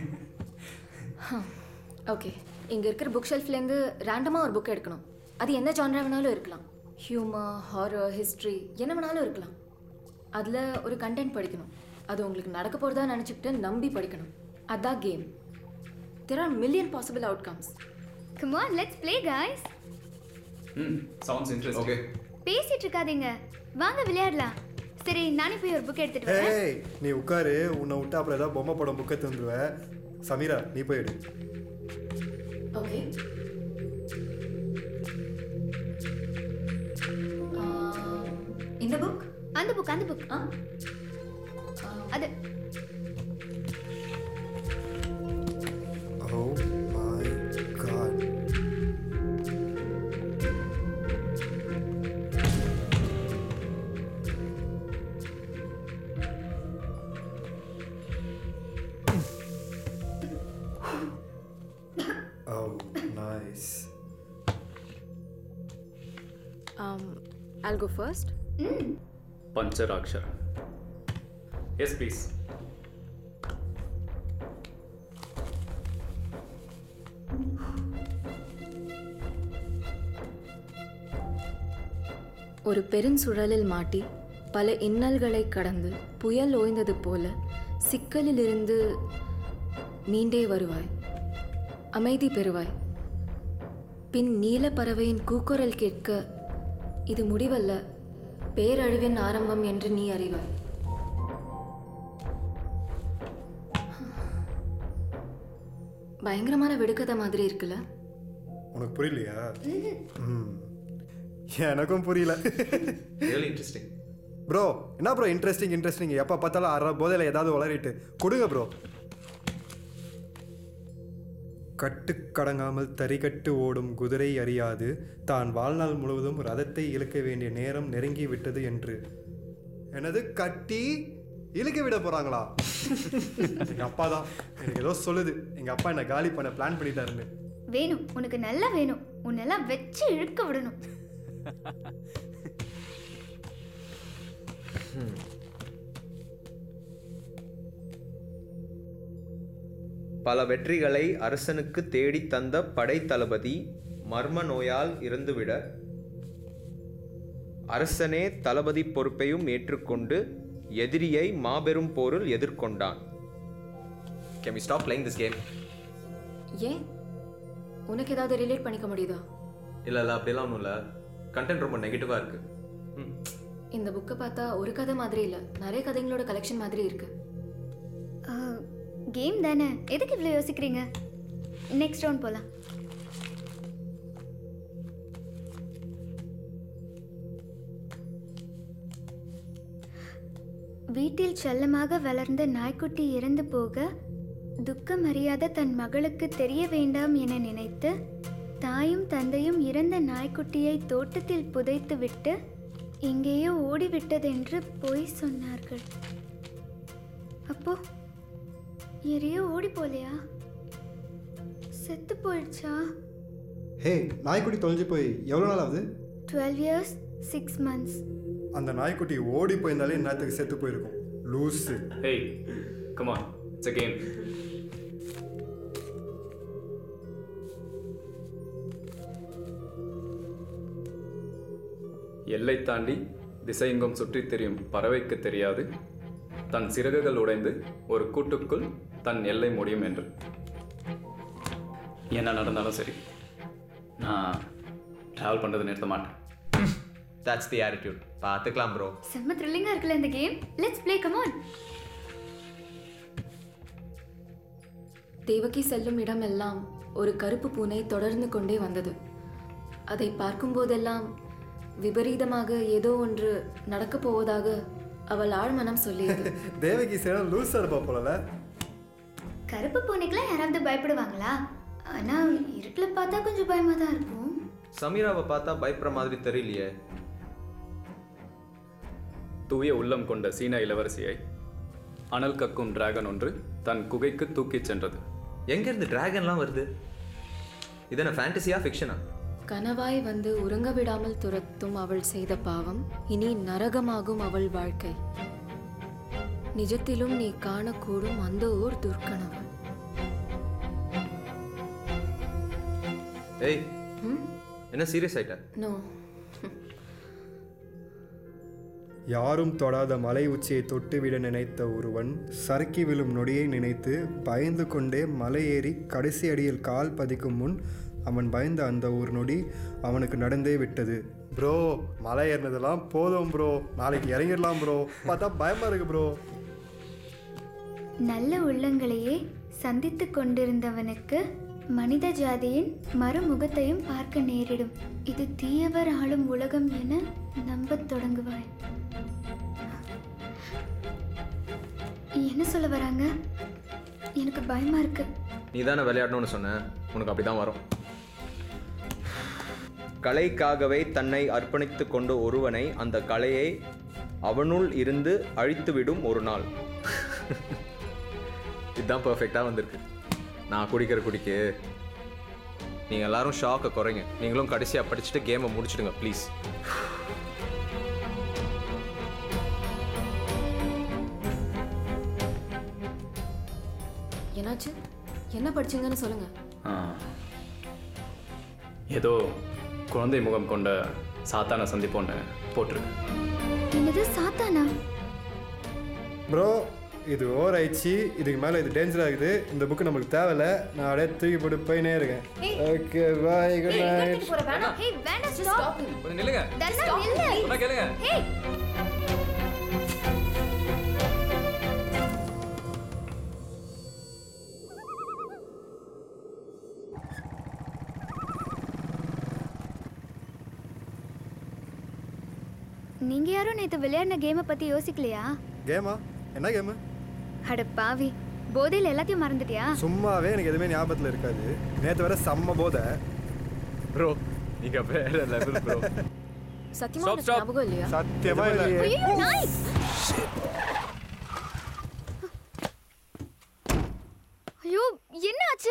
ஓகே இங்கே இருக்கிற புக் ஷெல்ஃப்லேருந்து ரேண்டமாக ஒரு புக் எடுக்கணும் அது என்ன ஜான்ரா வேணாலும் இருக்கலாம் ஹியூமர் ஹாரர் ஹிஸ்ட்ரி என்ன வேணாலும் இருக்கலாம் அதில் ஒரு கண்டென்ட் படிக்கணும் அது உங்களுக்கு நடக்க போகிறதா நினச்சிக்கிட்டு நம்பி படிக்கணும் அதான் game there are million possible outcomes come on let's play guys hmm sounds interest okay பேசிட்டு இருக்காதீங்க வாங்க விளையாடலாம் சரி நானே போய் ஒரு புக் எடுத்துட்டு வரேன் ஏய் நீ உட்காரு உன்னை விட்டு அப்புறம் ஏதாவது பொம்மை படம் புக்கை தந்துருவ சமீரா நீ போயிடு ஓகே இந்த புக் அந்த புக் அந்த புக் ஆ அது oh my god oh nice I'll go first. பஞ்சராக்ஷர் எஸ் ப்ளீஸ் ஒரு பெருஞ்சுழலில் மாட்டி பல இன்னல்களை கடந்து புயல் ஓய்ந்தது போல சிக்கலிலிருந்து மீண்டே வருவாய் அமைதி பெறுவாய் பின் நீலப்பறவையின் கூக்குரல் கேட்க இது முடிவல்ல பேரழிவின் ஆரம்பம் என்று நீ அறிவாய் பயங்கரமான விடுகதை மாதிரி இருக்குல்ல உனக்கு புரியலையா ம் எனக்கும் புரியல ரியலி இன்ட்ரெஸ்டிங் ப்ரோ என்ன ப்ரோ இன்ட்ரெஸ்டிங் இன்ட்ரெஸ்டிங் எப்போ பார்த்தாலும் அரை போதையில் ஏதாவது உளறிட்டு கொடுங்க ப்ரோ கட்டுக்கடங்காமல் தறிகட்டு ஓடும் குதிரை அறியாது தான் வாழ்நாள் முழுவதும் ரதத்தை இழுக்க வேண்டிய நேரம் நெருங்கி விட்டது என்று எனது கட்டி இழுக்க விட போறாங்களா எங்க அப்பா தான் எனக்கு ஏதோ சொல்லுது எங்க அப்பா என்ன காலி பண்ண பிளான் பண்ணிட்டாருன்னு வேணும் உனக்கு நல்லா வேணும் உன்னெல்லாம் வச்சு இழுக்க விடணும் பல வெற்றிகளை அரசனுக்கு தேடித் தந்த படைத்தளபதி மர்ம நோயால் இறந்துவிட அரசனே தளபதி பொறுப்பையும் ஏற்றுக்கொண்டு எதிரியை மாபெரும் போரில் எதிர்கொண்டான் can we stop playing this game ஏன் உனக்கு ஏதாவது ரிலேட் பண்ணிக்க முடியுதா இல்லை இல்லை அப்படிலாம் ஒன்றும் இல்லை கண்டென்ட் ரொம்ப நெகட்டிவாக இருக்கு இந்த புக்கை பார்த்தா ஒரு கதை மாதிரி இல்லை நிறைய கதைங்களோட கலெக்ஷன் மாதிரி இருக்கு கேம் தானே எதுக்கு இவ்வளோ யோசிக்கிறீங்க நெக்ஸ்ட் ரவுண்ட் போகலாம் வீட்டில் செல்லமாக வளர்ந்த நாய்க்குட்டி இறந்து போக துக்கம் அறியாத தன் மகளுக்கு தெரிய வேண்டாம் என நினைத்து தாயும் தந்தையும் இறந்த நாய்க்குட்டியை தோட்டத்தில் புதைத்துவிட்டு எங்கேயோ ஓடிவிட்டதென்று பொய் சொன்னார்கள் அப்போ எரியோ ஓடி போலையா செத்து போயிடுச்சா ஹே நாய்க்குட்டி தொலைஞ்சு போய் எவ்வளோ நாள் ஆகுது டுவெல் இயர்ஸ் சிக்ஸ் மந்த்ஸ் அந்த நாய்க்குட்டி ஓடி போயிருந்தாலே நேரத்துக்கு செத்து போயிருக்கும் லூஸு Hey, come on, it's a game. எல்லை தாண்டி திசையெங்கும் சுற்றித் திரியும் பறவைக்கு தெரியாது தன் சிறகுகள் உடைந்து ஒரு கூட்டுக்குள் தன் எல்லை முடியும் என்று என்ன நடந்தாலும் சரி நான் ட்ராவல் பண்ணுறது நிறுத்த மாட்டேன் தட்ஸ் தி ஆட்டிடியூட் பார்த்துக்கலாம் ப்ரோ செம்ம த்ரில்லிங்காக இருக்குல்ல இந்த game let's play come on Devaki செல்லும் இடமெல்லாம் ஒரு கருப்பு பூனை தொடர்ந்து கொண்டே வந்தது அதை பார்க்கும்போதெல்லாம் விபரீதமாக ஏதோ ஒன்று நடக்கப் போவதாக அவள் ஆழ்மனம் சொல்லியது தேவகி சேரம் லூஸாக இருப்பா போலல கருப்பு பூனைக்கெல்லாம் யாராவது பயப்படுவாங்களா ஆனால் இருட்டில் பார்த்தா கொஞ்சம் பயமாக தான் இருக்கும் சமீராவை பார்த்தா பயப்படுற மாதிரி தெரியலையே தூய உள்ளம் கொண்ட சீன இளவரசியை அனல் கக்கும் டிராகன் ஒன்று தன் குகைக்கு தூக்கிச் சென்றது எங்கேருந்து டிராகன்லாம் வருது இது என்ன ஃபேண்டசியா ஃபிக்ஷனா கனவாய் வந்து உறங்க விடாமல் துரத்தும் அவள் செய்த பாவம் இனி நரகமாகும் அவள் வாழ்க்கை நிஜத்திலும் நீ காணக்கூடும் அந்த ஓர் துர்க்கனவு ஏய் ம்? என்ன சீரியஸ் ஆயிட்ட நோ யாரும் தொடாத மலை உச்சியை தொட்டுவிட நினைத்த ஒருவன் சறுக்கி விழும் நொடியை நினைத்து பயந்து கொண்டே மலை ஏறி கடைசி அடியில் கால் பதிக்கும் முன் அவன் பயந்த அந்த ஒரு நொடி அவனுக்கு நடந்தே விட்டது ப்ரோ மலை ஏறினதெல்லாம் போதும் ப்ரோ நாளைக்கு இறங்கிடலாம் ப்ரோ பார்த்தா பயமா இருக்கு ப்ரோ நல்ல உள்ளங்களையே சந்தித்து கொண்டிருந்தவனுக்கு மனித ஜாதியின் மறுமுகத்தையும் பார்க்க நேரிடும் இது தீயவர் ஆளும் உலகம் என நம்பத் தொடங்குவாய் என்ன சொல்ல வராங்க எனக்கு பயமா இருக்கு நீ தானே விளையாடணும்னு சொன்ன உனக்கு அப்படி தான் வரும் கலைக்காகவே தன்னை அர்ப்பணித்து கொண்ட ஒருவனை அந்த கலையை அவனுள் இருந்து அழித்துவிடும் ஒரு நாள் இதுதான் பர்ஃபெக்டாக வந்திருக்கு நான் குடிக்கிற குடிக்கு நீங்கள் எல்லாரும் ஷாக்கை குறைங்க நீங்களும் கடைசியாக படிச்சுட்டு கேமை முடிச்சிடுங்க ப்ளீஸ் என்னாச்சு என்ன படிச்சீங்கன்னு சொல்லுங்க ஆ. ஏதோ குழந்தை முகம் கொண்ட சாத்தானை சந்திப்போன்னு போட்டிருக்கு என்னது சாத்தானா ப்ரோ இது ஓவர் ஆயிடுச்சு இதுக்கு மேலே இது டேஞ்சர் ஆகுது இந்த புக்கு நமக்கு தேவையில்ல நான் அப்படியே தூக்கி போட்டு போயினே இருக்கேன் ஓகே பாய் குட் நைட் போற வேணாம் ஹே வேண்டாம் ஸ்டாப் கொஞ்சம் நில்லுங்க தர்ணா நில்லு சொன்னா கேளுங்க ஹே நீங்க யாரும் நேத்து விளையாடின கேமை பத்தி யோசிக்கலையா கேமா என்ன கேமு அட பாவி போதையில எல்லாத்தையும் மறந்துட்டியா சும்மாவே எனக்கு எதுவுமே ஞாபகத்தில் இருக்காது நேற்று வர செம்ம போதை ப்ரோ நீங்க வேற லெவல் ப்ரோ சத்தியமா உனக்கு ஞாபகம் இல்லையா சத்தியமா இல்லையே ஐயோ நாய் ஐயோ என்ன ஆச்சு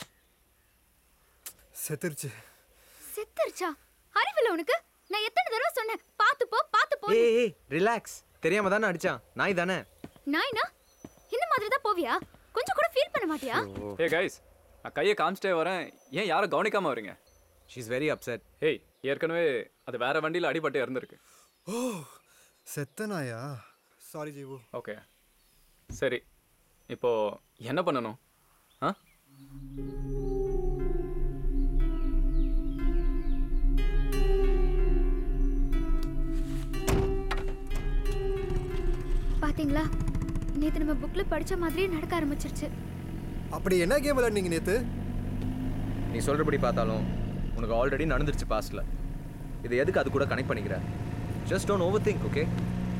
செத்துருச்சு செத்துருச்சா அறிவில்ல உனக்கு நான் எத்தனை தடவை சொன்னேன் பாத்து போ பாத்து போ ஏய் ஏய் ரிலாக்ஸ் தெரியாம தானே அடிச்சான் நாய் தானே நாய்னா இந்த மாதிரி தான் போவியா கொஞ்சம் கூட ஃபீல் பண்ண மாட்டியா ஏ கைஸ் நான் கையை காமிச்சிட்டே வரேன் ஏன் யாரும் கவனிக்காம வரீங்க ஷீ இஸ் வெரி அப்செட் ஏய் ஏற்கனவே அது வேற வண்டியில் அடிபட்டு இறந்துருக்கு ஓ செத்த நாயா சாரி ஜீவு ஓகே சரி இப்போ என்ன பண்ணணும் ஆ பாத்தீங்களா நேத்து நம்ம புக்ல படிச்ச மாதிரியே நடக்க ஆரம்பிச்சிருச்சு அப்படி என்ன கேம் விளையாடுனீங்க நேற்று நீ சொல்றபடி பார்த்தாலும் உனக்கு ஆல்ரெடி நடந்துருச்சு பாஸ்ட்ல இது எதுக்கு அது கூட கனெக்ட் பண்ணிக்கிற just don't overthink okay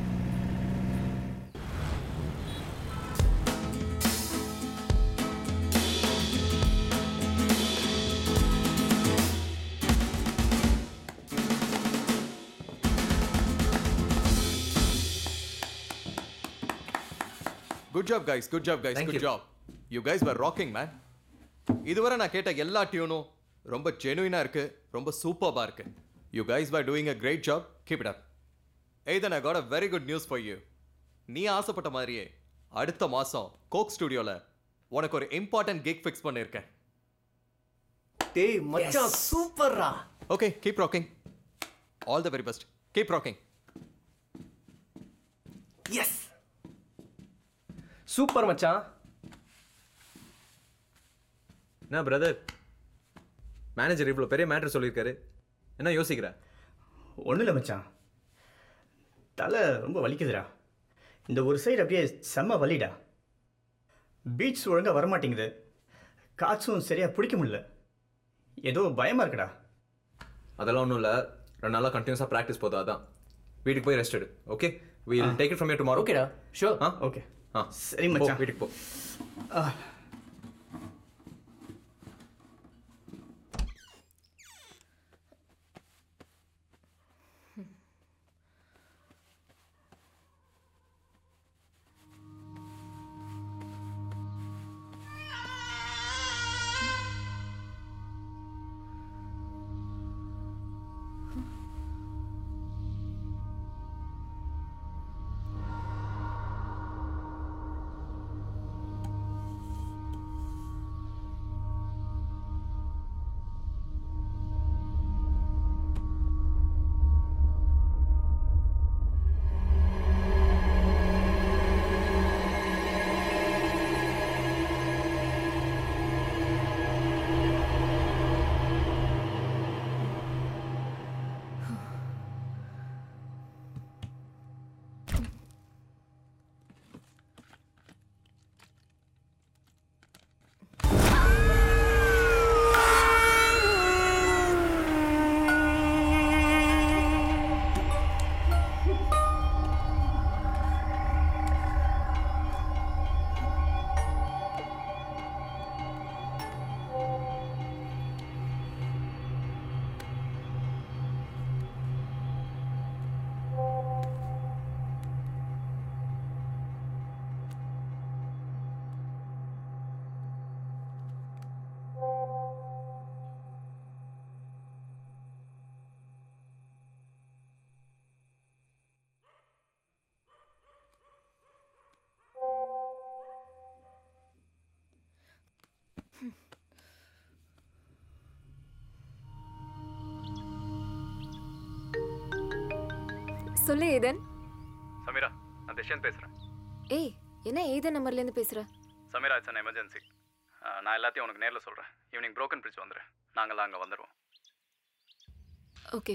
good job guys good job guys Thank good you. Job you guys were rocking man இதுவரை நான் கேட்ட எல்லா டியூனும் ரொம்ப ஜெனுவினா இருக்கு ரொம்ப சூப்பர்பா இருக்கு you guys were doing a great job keep it up Ethan I got a very good news for you நீ ஆசைப்பட்ட மாதிரியே அடுத்த மாசம் கோக் ஸ்டுடியோல உனக்கு ஒரு இம்பார்ட்டன்ட் கிக் ஃபிக்ஸ் பண்ணியிருக்கேன் டேய் மச்சான் சூப்பர்ரா okay keep rocking all the very best keep rocking yes super மச்சான் என்ன பிரதர் மேனேஜர் இவ்வளோ பெரிய மேட்ரு சொல்லியிருக்காரு என்ன யோசிக்கிற ஒன்றும் இல்லை மச்சான் தலை ரொம்ப வலிக்குதுடா இந்த ஒரு சைடு அப்படியே செம்ம வலிடா பீச் ஒழுங்காக வரமாட்டேங்குது காற்றும் சரியாக பிடிக்க முடியல ஏதோ பயமாக இருக்குடா அதெல்லாம் ஒன்றும் இல்லை ரெண்டு நாளாக கண்டினியூஸாக ப்ராக்டிஸ் போதும் அதான் வீட்டுக்கு போய் ரெஸ்ட் எடு okay will take it from you tomorrow ஓகேடா ஷோர் ஆ ஓகே ஆ சரி போ, மச்சான் வீட்டுக்கு போ சொல்லு ஏதன் சமீரா நான் திஷாந்த் பேசுகிறேன் ஏய் என்ன ஏதோ நம்பர்லேருந்து பேசுற சமீரா இட்ஸ் அன் எமர்ஜென்சி நான் எல்லாத்தையும் உனக்கு நேரில் சொல்கிறேன் ஈவினிங் broken bridge வந்துடு நாங்களாம் அங்கே வந்துடுவோம் ஓகே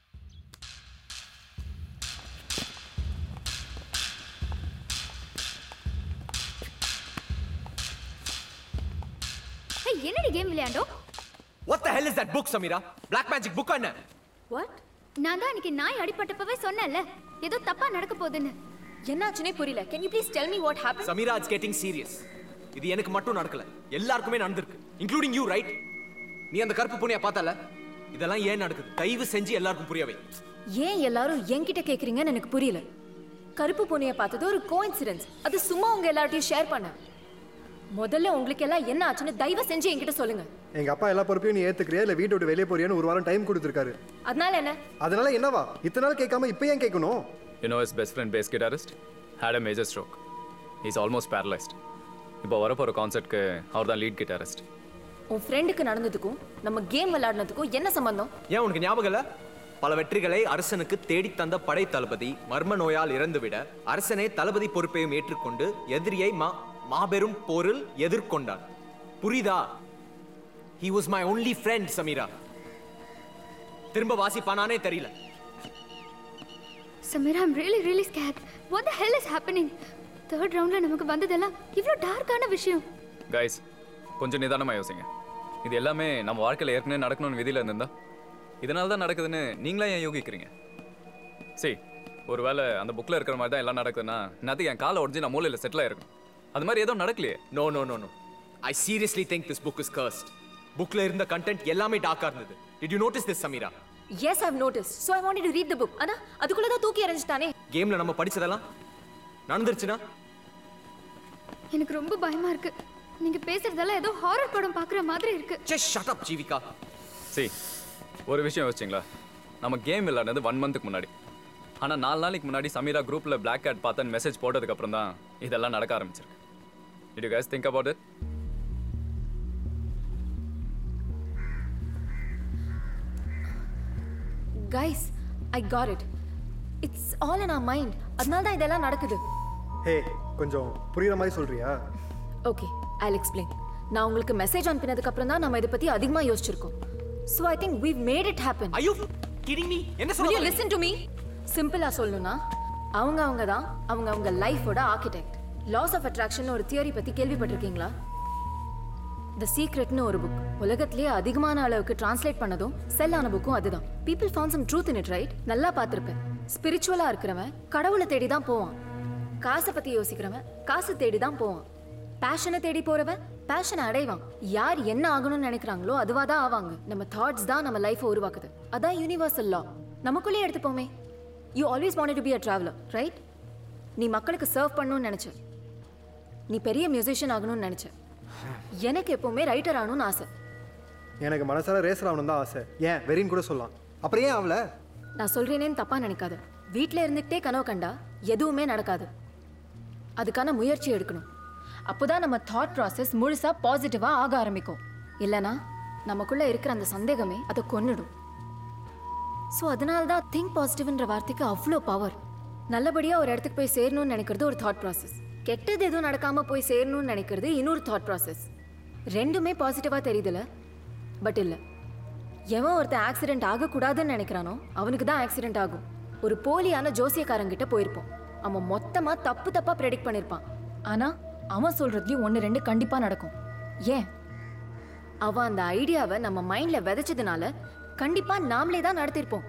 ஏய், என்னடி கேம் விளையாண்டோம் what the hell is that book Samira black magic book என்ன வாட் நான் தான் அன்னைக்கு நாய் அடிபட்டப்பவே சொன்னேன்ல ஏதோ தப்பா நடக்க போகுதுன்னு என்னாச்சுனே புரியல can you please tell me what happen Samira it's getting serious இது எனக்கு மட்டும் நடக்கல எல்லாருக்குமே நடந்திருக்கு இன்க்ளூடிங் யூ ரைட் நீ அந்த கருப்பு பூனையை பார்த்தல இதெல்லாம் ஏன் நடக்குது தயவு செஞ்சு எல்லாருக்கும் புரியவை ஏன் எல்லாரும் என்கிட்ட கேக்குறீங்கன்னு எனக்கு புரியல கருப்பு பூனையை பார்த்தது ஒரு கோஇன்சிடென்ஸ் அது சும்மா உங்க எல்லார்ட்டையும் ஷேர் பண்ண முதல்ல உங்களுக்கு எல்லாம் என்ன ஆச்சுன்னு தயவு செஞ்சு என்கிட்ட சொல்லுங்க எங்க அப்பா எல்லா பொறுப்பையும் நீ ஏத்துக்கிறியா இல்ல வீட்டை விட்டு வெளியே போறியான்னு ஒரு வாரம் டைம் கொடுத்துருக்காரு அதனால என்ன அதனால என்னவா இத்தனை நாள் கேட்காம இப்போ ஏன் கேட்கணும் You know his best friend bass guitarist had a major stroke. He's almost paralyzed. இப்போ வரப்போகிற கான்சர்ட்க்கு அவர் தான் லீட் கிட்டாரிஸ்ட் உன் ஃப்ரெண்டுக்கு நடந்ததுக்கும் நம்ம கேம் விளையாடினதுக்கும் என்ன சம்பந்தம் ஏன் உனக்கு ஞாபகம் இல்ல பல வெற்றிகளை அரசனுக்கு தேடித் தந்த படை தளபதி மர்ம நோயால் இறந்துவிட அரசனே தளபதி பொறுப்பையும் ஏற்றுக்கொண்டு எதிரியை மா மாபெரும் போரில் எதிர்கொண்டார் புரியுதா he was my only friend Samira திரும்ப வாசிப்பானானே தெரியல Samira I'm really really scared what the hell is happening third ரவுண்ட்ல நமக்கு வந்ததெல்லாம் இவ்வளோ டார்க்கான விஷயம் கைஸ் கொஞ்சம் நிதானமாக யோசிங்க இது எல்லாமே நம்ம வாழ்க்கையில் ஏற்கனவே நடக்கணும்னு விதியில் இருந்திருந்தா இதனால தான் நடக்குதுன்னு நீங்களா ஏன் யோகிக்கிறீங்க சரி ஒருவேளை அந்த புக்கில் இருக்கிற மாதிரி தான் எல்லாம் நடக்குதுன்னா நேற்றுக்கு என் காலை உடஞ்சி நான் மூலையில் செட்டில் ஆயிருக்கும் அது மாதிரி எதுவும் நடக்கலையே no no no no I seriously think this book is cursed புக்ல இருந்த கண்டென்ட் எல்லாமே டார்க்கா இருந்தது did you notice this Samira yes I've notice so I wanted to read the book ஆனா அதுக்குள்ள தான் தூக்கி எறிஞ்சிட்டானே கேம்ல நம்ம படிச்சதெல்லாம் நடந்துருச்சுன்னா எனக்கு ரொம்ப பயமா இருக்கு நீங்க பேசுறதெல்லாம் ஏதோ ஹாரர் படம் பார்க்குற மாதிரி இருக்கு ஜஸ்ட் ஷட் அப் ஜீவிகா சரி ஒரு விஷயம் யோசிச்சிங்களா நம்ம கேம் விளையாடுனது ஒன் மந்த்துக்கு முன்னாடி ஆனால் நாலு நாளைக்கு முன்னாடி சமீரா குரூப்பில் பிளாக் கேட் பார்த்தேன்னு மெசேஜ் போட்டதுக்கப்புறம் தான் இதெல்லாம் நடக்க ஆரம்பிச்சிருக்கு Did you guys think about it? Guys I got it it's all in our mind அதனால தான் இதெல்லாம் நடக்குது ஹே கொஞ்சம் புரியுற மாதிரி சொல்றியா ஓகே ஐ எக்ஸ்பிளைன் நான் உங்களுக்கு மெசேஜ் அனுப்பினதுக்கு அப்புறம் தான் நம்ம இதை பத்தி அதிகமா யோசிச்சிருக்கோம் so I think we made it happen ஐயோ கிடிங் மீ என்ன Will you listen to me சிம்பிளா சொல்லணும்னா அவங்க அவங்க தான் அவங்க அவங்க லைஃபோட ஆர்கிடெக்ட் லாஸ் ஆஃப் அட்ராக்ஷன் ஒரு தியரி பத்தி கேள்விப்பட்டிருக்கீங்களா த சீக்ரெட்னு ஒரு புக் உலகத்திலேயே அதிகமான அளவுக்கு டிரான்ஸ்லேட் பண்ணதும் செல் ஆன புக்கும் அதுதான் people found some truth in it right நல்லா பார்த்துருப்பேன் ஸ்பிரிச்சுவலா இருக்கிறவன் கடவுளை தேடி தான் போவான் காசை பத்தி யோசிக்கிறவன் காசு தேடி தான் போவான் பேஷனை தேடி போறவன் பேஷனை அடைவான் யார் என்ன ஆகணும்னு நினைக்கிறாங்களோ அதுவா தான் ஆவாங்க நம்ம தாட்ஸ் தான் நம்ம லைஃபை உருவாக்குது அதான் யூனிவர்சல் லா நமக்குள்ளே எடுத்துப்போமே you always wanted to be a traveller right நீ மக்களுக்கு சர்வ் பண்ணணும்னு நினைச்ச நீ பெரிய மியூசிஷியன் ஆகணும்னு நினைச்ச எனக்கு எப்பவுமே ரைட்டர் ஆகணும்னு ஆசை எனக்கு மனசார ரேசர் ஆகணும் தான் ஆசை ஏன் வெறின்னு கூட சொல்லலாம் அப்புறம் ஏன் அவளை நான் சொல்றேனேன்னு தப்பா நினைக்காத வீட்டில் இருந்துக்கிட்டே கனவு கண்டா எதுவுமே நடக்காது அதுக்கான முயற்சி எடுக்கணும் அப்போதான் நம்ம தாட் ப்ராசஸ் முழுசா பாசிட்டிவா ஆக ஆரம்பிக்கும் இல்லனா நமக்குள்ள இருக்கிற அந்த சந்தேகமே அதை கொன்னுடும் ஸோ அதனால தான் திங்க் பாசிட்டிவ்ன்ற வார்த்தைக்கு அவ்வளோ பவர் நல்லபடியா ஒரு இடத்துக்கு போய் சேரணும்னு நினைக்கிறது ஒரு தாட் ப்ராசஸ் கெட்டது எதுவும் நடக்காம போய் சேரணும்னு நினைக்கிறது இன்னொரு தாட் ப்ராசஸ் ரெண்டுமே பாசிட்டிவா தெரியுதுல பட் இல்லை எவன் ஒருத்தன் ஆக்சிடென்ட் ஆகக்கூடாதுன்னு நினைக்கிறானோ அவனுக்கு தான் ஆக்சிடென்ட் ஆகும் ஒரு போலியான ஜோசியக்காரங்கிட்ட போயிருப்போம் அவன் மொத்தமா தப்பு தப்பா ப்ரெடிக்ட் பண்ணிருப்பான் ஆனா அவன் சொல்றதுலயும் ஒன்று ரெண்டு கண்டிப்பா நடக்கும் ஏன் அவன் அந்த ஐடியாவை நம்ம மைண்ட்ல விதைச்சதுனால கண்டிப்பா நாமளே தான் நடத்திருப்போம்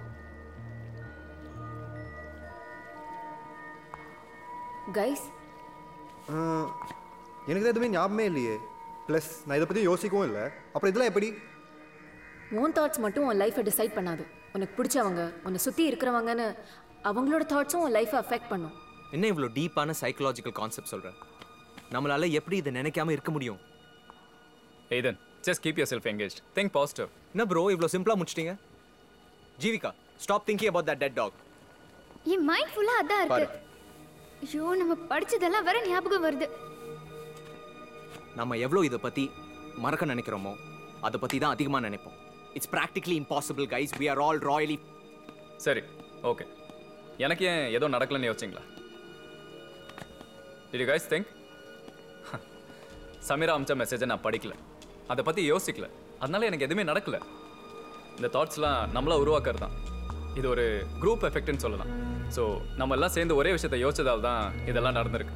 கைஸ் ஆஹ், எனக்கு தான் எதுவுமே ஞாபகமே இல்லையே ப்ளஸ் நான் இதை பற்றி யோசிக்கவும் இல்லை அப்புறம் இதெல்லாம் எப்படி உன் தாட்ஸ் மட்டும் உன் லைஃப்பை டிசைட் பண்ணாது உனக்கு பிடிச்சவங்க உன்னை சுற்றி இருக்கிறவங்கன்னு அவங்களோட தாட்ஸும் உன் லைஃப்பை அஃபெக்ட் பண்ணும் என்ன இவ்வளோ டீப்பான சைக்கலாஜிக்கல் கான்செப்ட் சொல்ற நம்மளால எப்படி இதை நினைக்காம இருக்க முடியும் Aiden, just keep yourself engaged. Think positive. என்ன ப்ரோ இவ்வளோ சிம்பிளா முடிச்சிட்டீங்க Jeevika stop thinking about that dead dog என் மைண்ட் ஃபுல்லா அதான் இருக்கு பாரு. ஐயோ நம்ம படிச்சதெல்லாம் வேற ஞாபகம் வருது நம்ம எவ்வளோ இதை பத்தி மறக்க நினைக்கிறோமோ அதை பத்தி தான் அதிகமா நினைப்போம் it's practically impossible guys we are all royally சரி ஓகே எனக்கு ஏன் ஏதோ நடக்கலன்னு யோசிச்சிங்களா did you guys think Samira அமிச்ச மெசேஜை நான் படிக்கல அதை பற்றி யோசிக்கல அதனால எனக்கு எதுவுமே நடக்கல இந்த தாட்ஸ்லாம் நம்மளா உருவாக்குறது தான் இது ஒரு குரூப் எஃபெக்ட்னு சொல்லலாம் ஸோ நம்ம எல்லாம் சேர்ந்து ஒரே விஷயத்தை யோசிச்சதால் தான் இதெல்லாம் நடந்திருக்கு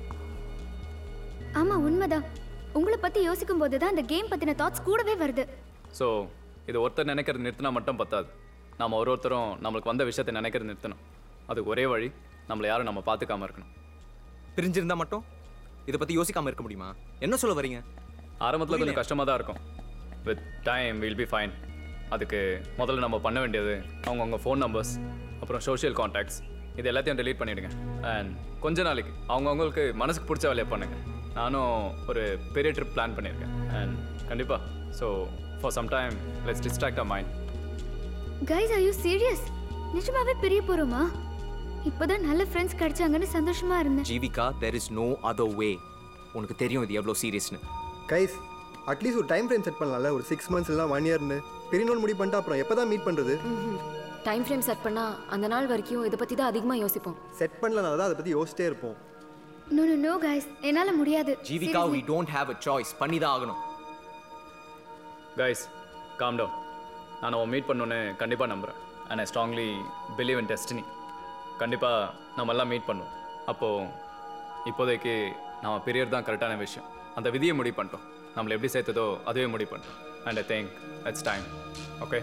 ஆமா உண்மைதான் உங்களை பத்தி யோசிக்கும் போது தான் அந்த கேம் பத்தின தாட்ஸ் கூடவே வருது ஸோ இது ஒருத்தர் நினைக்கிறது நிறுத்தினா மட்டும் பத்தாது நம்ம ஒரு ஒருத்தரும் நம்மளுக்கு வந்த விஷயத்தை நினைக்கிறது நிறுத்தணும் அதுக்கு ஒரே வழி நம்மளை யாரும் நம்ம பார்த்துக்காம இருக்கணும் பிரிஞ்சிருந்தா மட்டும் இதை பற்றி யோசிக்காமல் இருக்க முடியுமா என்ன சொல்ல வரீங்க ஆரம்பத்தில் கொஞ்சம் கஷ்டமாக தான் இருக்கும் with time will be fine அதுக்கு முதல்ல நம்ம பண்ண வேண்டியது அவங்கவுங்க ஃபோன் நம்பர்ஸ் அப்புறம் சோஷியல் காண்டாக்ட்ஸ் இது எல்லாத்தையும் delete பண்ணிவிடுங்க அண்ட் கொஞ்ச நாளைக்கு அவங்கவுங்களுக்கு மனசுக்கு பிடிச்ச வேலையை பண்ணுங்க நானும் ஒரு பெரிய ட்ரிப் பிளான் பண்ணியிருக்கேன் அண்ட் கண்டிப்பாக so for some time let's distract a mind guys are you serious நிஜமாவே பிரிய போறோமா இப்போதான் நல்ல ஃப்ரெண்ட்ஸ் கிடைச்சாங்கன்னு சந்தோஷமா இருந்தேன் Jeevika there is no other way உனக்கு தெரியும் இது எவ்வளோ சீரியஸ்னு கைஸ் அட்லீஸ்ட் ஒரு டைம் ஃப்ரேம் செட் பண்ணலாம்ல ஒரு சிக்ஸ் மந்த்ஸ் இல்லை ஒன் இயர்னு பெரிய நாள் முடிவு பண்ணிட்டு அப்புறம் எப்போ தான் மீட் பண்ணுறது டைம் ஃப்ரேம் செட் பண்ணா அந்த நாள் வரைக்கும் இதை பற்றி தான் அதிகமாக யோசிப்போம் செட் பண்ணலனால தான் அதை பற்றி யோசிச்சிட்டே இருப்போம் நோ நோ நோ கைஸ் என்னால முடியாது Jeevika we don't have a choice பண்ணி தான் ஆகணும் கைஸ் காம் டவுன் நான் அவன் மீட் பண்ணணுன்னு கண்டிப்பாக நம்புகிறேன் and I strongly believe in destiny கண்டிப்பாக நம்ம எல்லாம் மீட் பண்ணுவோம் அப்போது இப்போதைக்கு நம்ம பிரியர் தான் கரெக்டான விஷயம் அந்த விதியை முடிவு பண்ணிட்டோம் நம்மளை எப்படி சேர்த்ததோ அதுவே முடிவு பண்ணிட்டோம் and I think it's time okay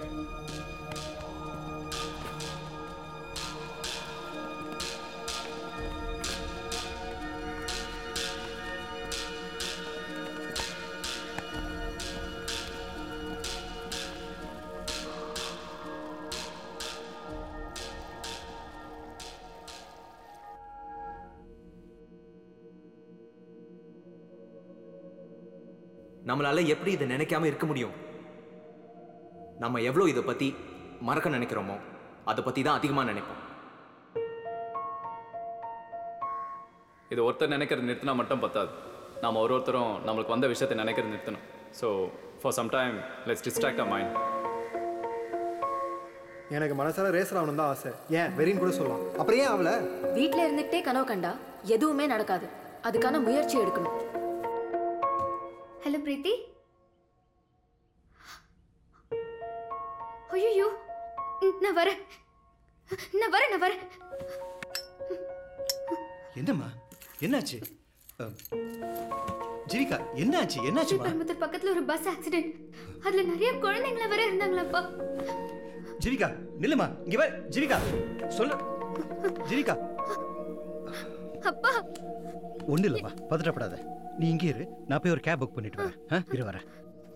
நம்மளால எப்படி இதை நினைக்காம இருக்க முடியும் நம்ம எவ்வளோ இதை பற்றி மறக்க நினைக்கிறோமோ அதை பற்றி தான் அதிகமாக நினைப்போம் இது ஒருத்தர் நினைக்கிறது நிறுத்தினா மட்டும் பத்தாது நாம் ஒரு ஒருத்தரும் நம்மளுக்கு வந்த விஷயத்தை நினைக்கிறது நிறுத்தணும் so for some time let's distract a mind எனக்கு மனசார ரேசர் ஆகணும் தான் ஆசை ஏன் வெறின்னு கூட சொல்லலாம் அப்புறம் ஏன் அவளை வீட்டில் இருந்துக்கிட்டே கனவு கண்டா எதுவுமே நடக்காது அதுக்கான முயற்சி எடுக்கணும் ஹலோ பிரீத்தி ஐயோ நான் வரேன் நான் வரேன் நான் வரேன் என்னம்மா என்னாச்சு அ, ஜீவிகா என்னாச்சு என்னாச்சுமா ஸ்ரீபெரும்புத்தூர் பக்கத்துல ஒரு பஸ் ஆக்சிடென்ட் அதுல நிறைய குழந்தைங்கள வர இருந்தாங்களாப்பா ஜீவிகா நில்லுமா இங்க வா ஜீவிகா சொல்லு ஜீவிகா அப்பா ஒன்றும் இல்லைம்மா பதட்டப்படாத நீ இங்கே இரு நான் போய் ஒரு கேப் புக் பண்ணிட்டு வரேன் ஆ இரு வரேன்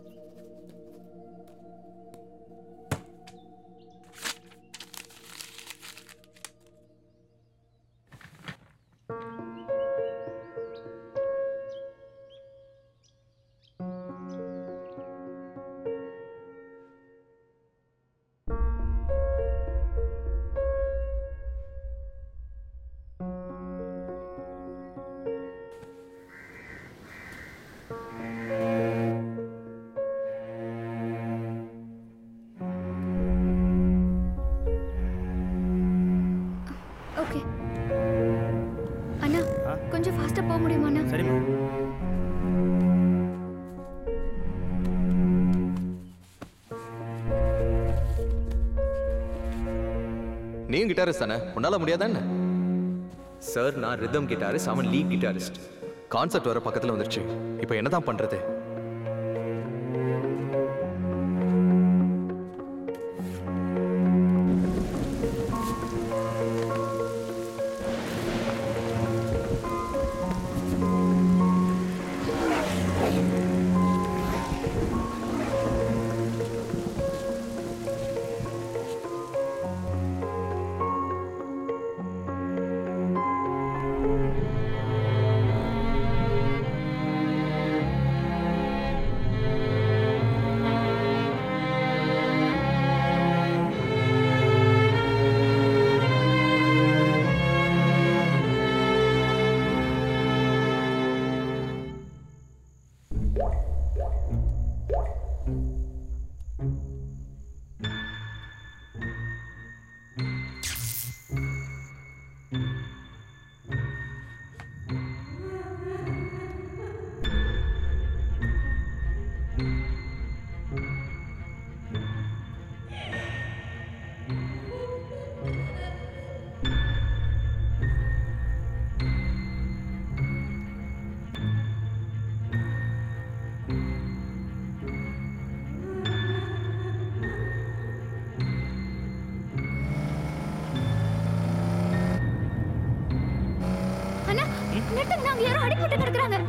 ஓகே அண்ணா கொஞ்சம் ஃபாஸ்டா போக முடியுமா அண்ணா சரிம்மா நீயும் கிட்டாரிஸ்ட் தானே உன்னால முடியாதா என்ன சார் நான் ரிதம் கிட்டாரிஸ்ட் அவன் லீட் கிட்டாரிஸ்ட் கான்செப்ட் வர பக்கத்துல வந்துருச்சு இப்போ என்னதான் பண்றது வராங்க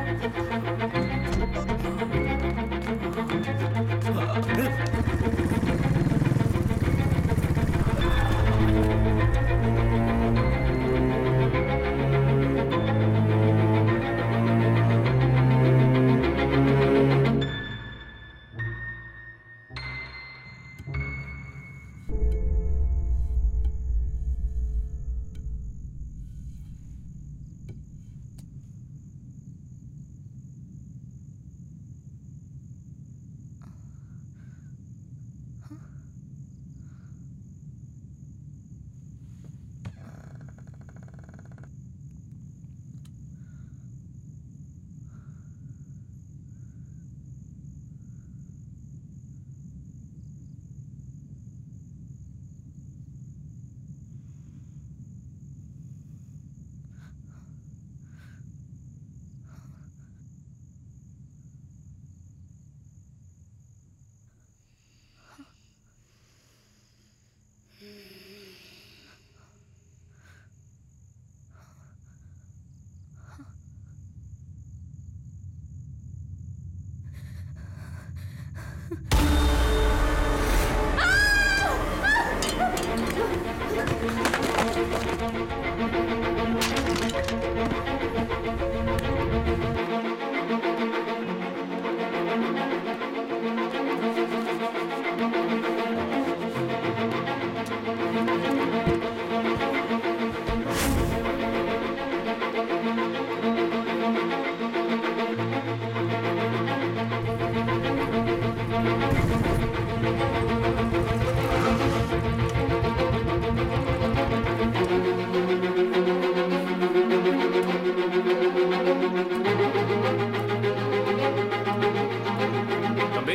தம்பி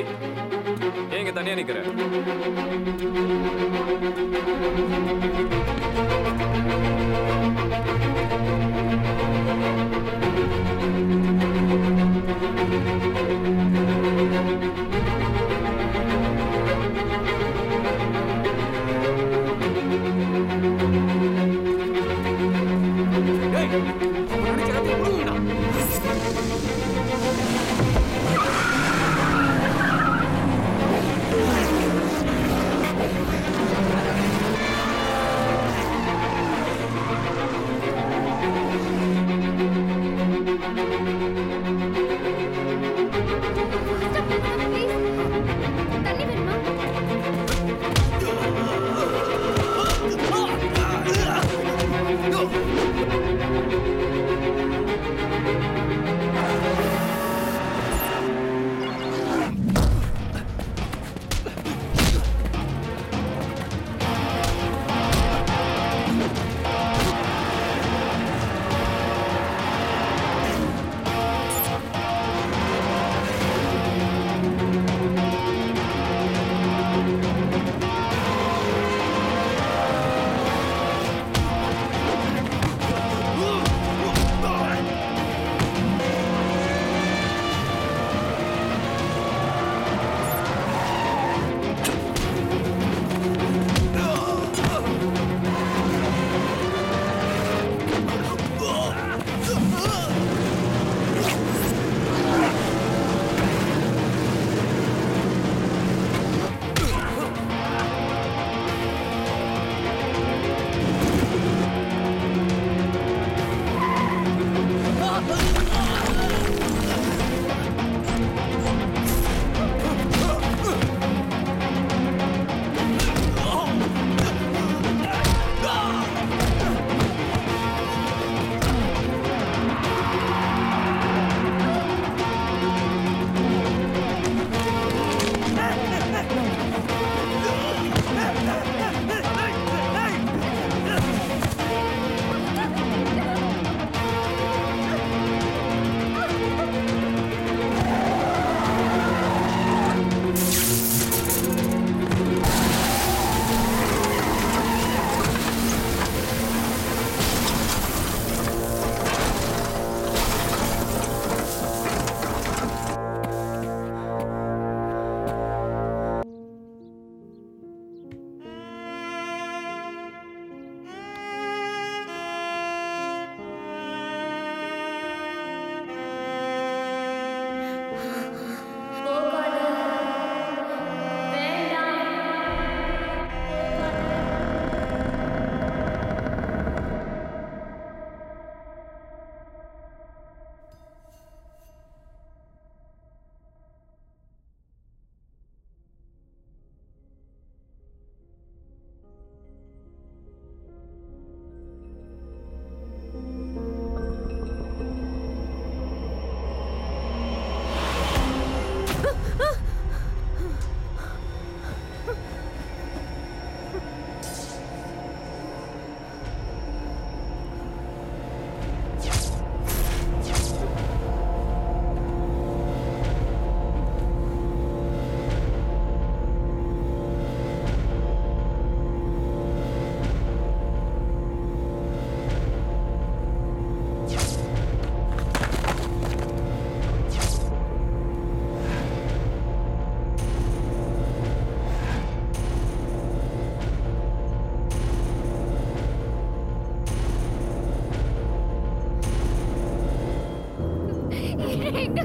ஏன் இங்க தனியா நிக்கிற Please.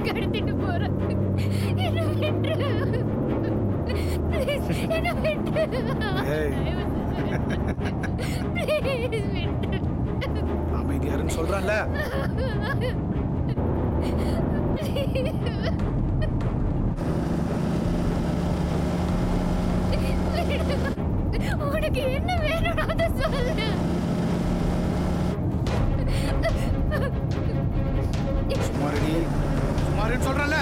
கடத்திட்டு போறேன் என்ன விட்டுரு Please, என்ன விட்டுரு ஏய். Please, விட்டுரு அமைதியாருன்னு சொல்றான்ல உனக்கு என்ன வேணும் அதை சொல்லு சுமாரி சுமாரின்னு சொல்றல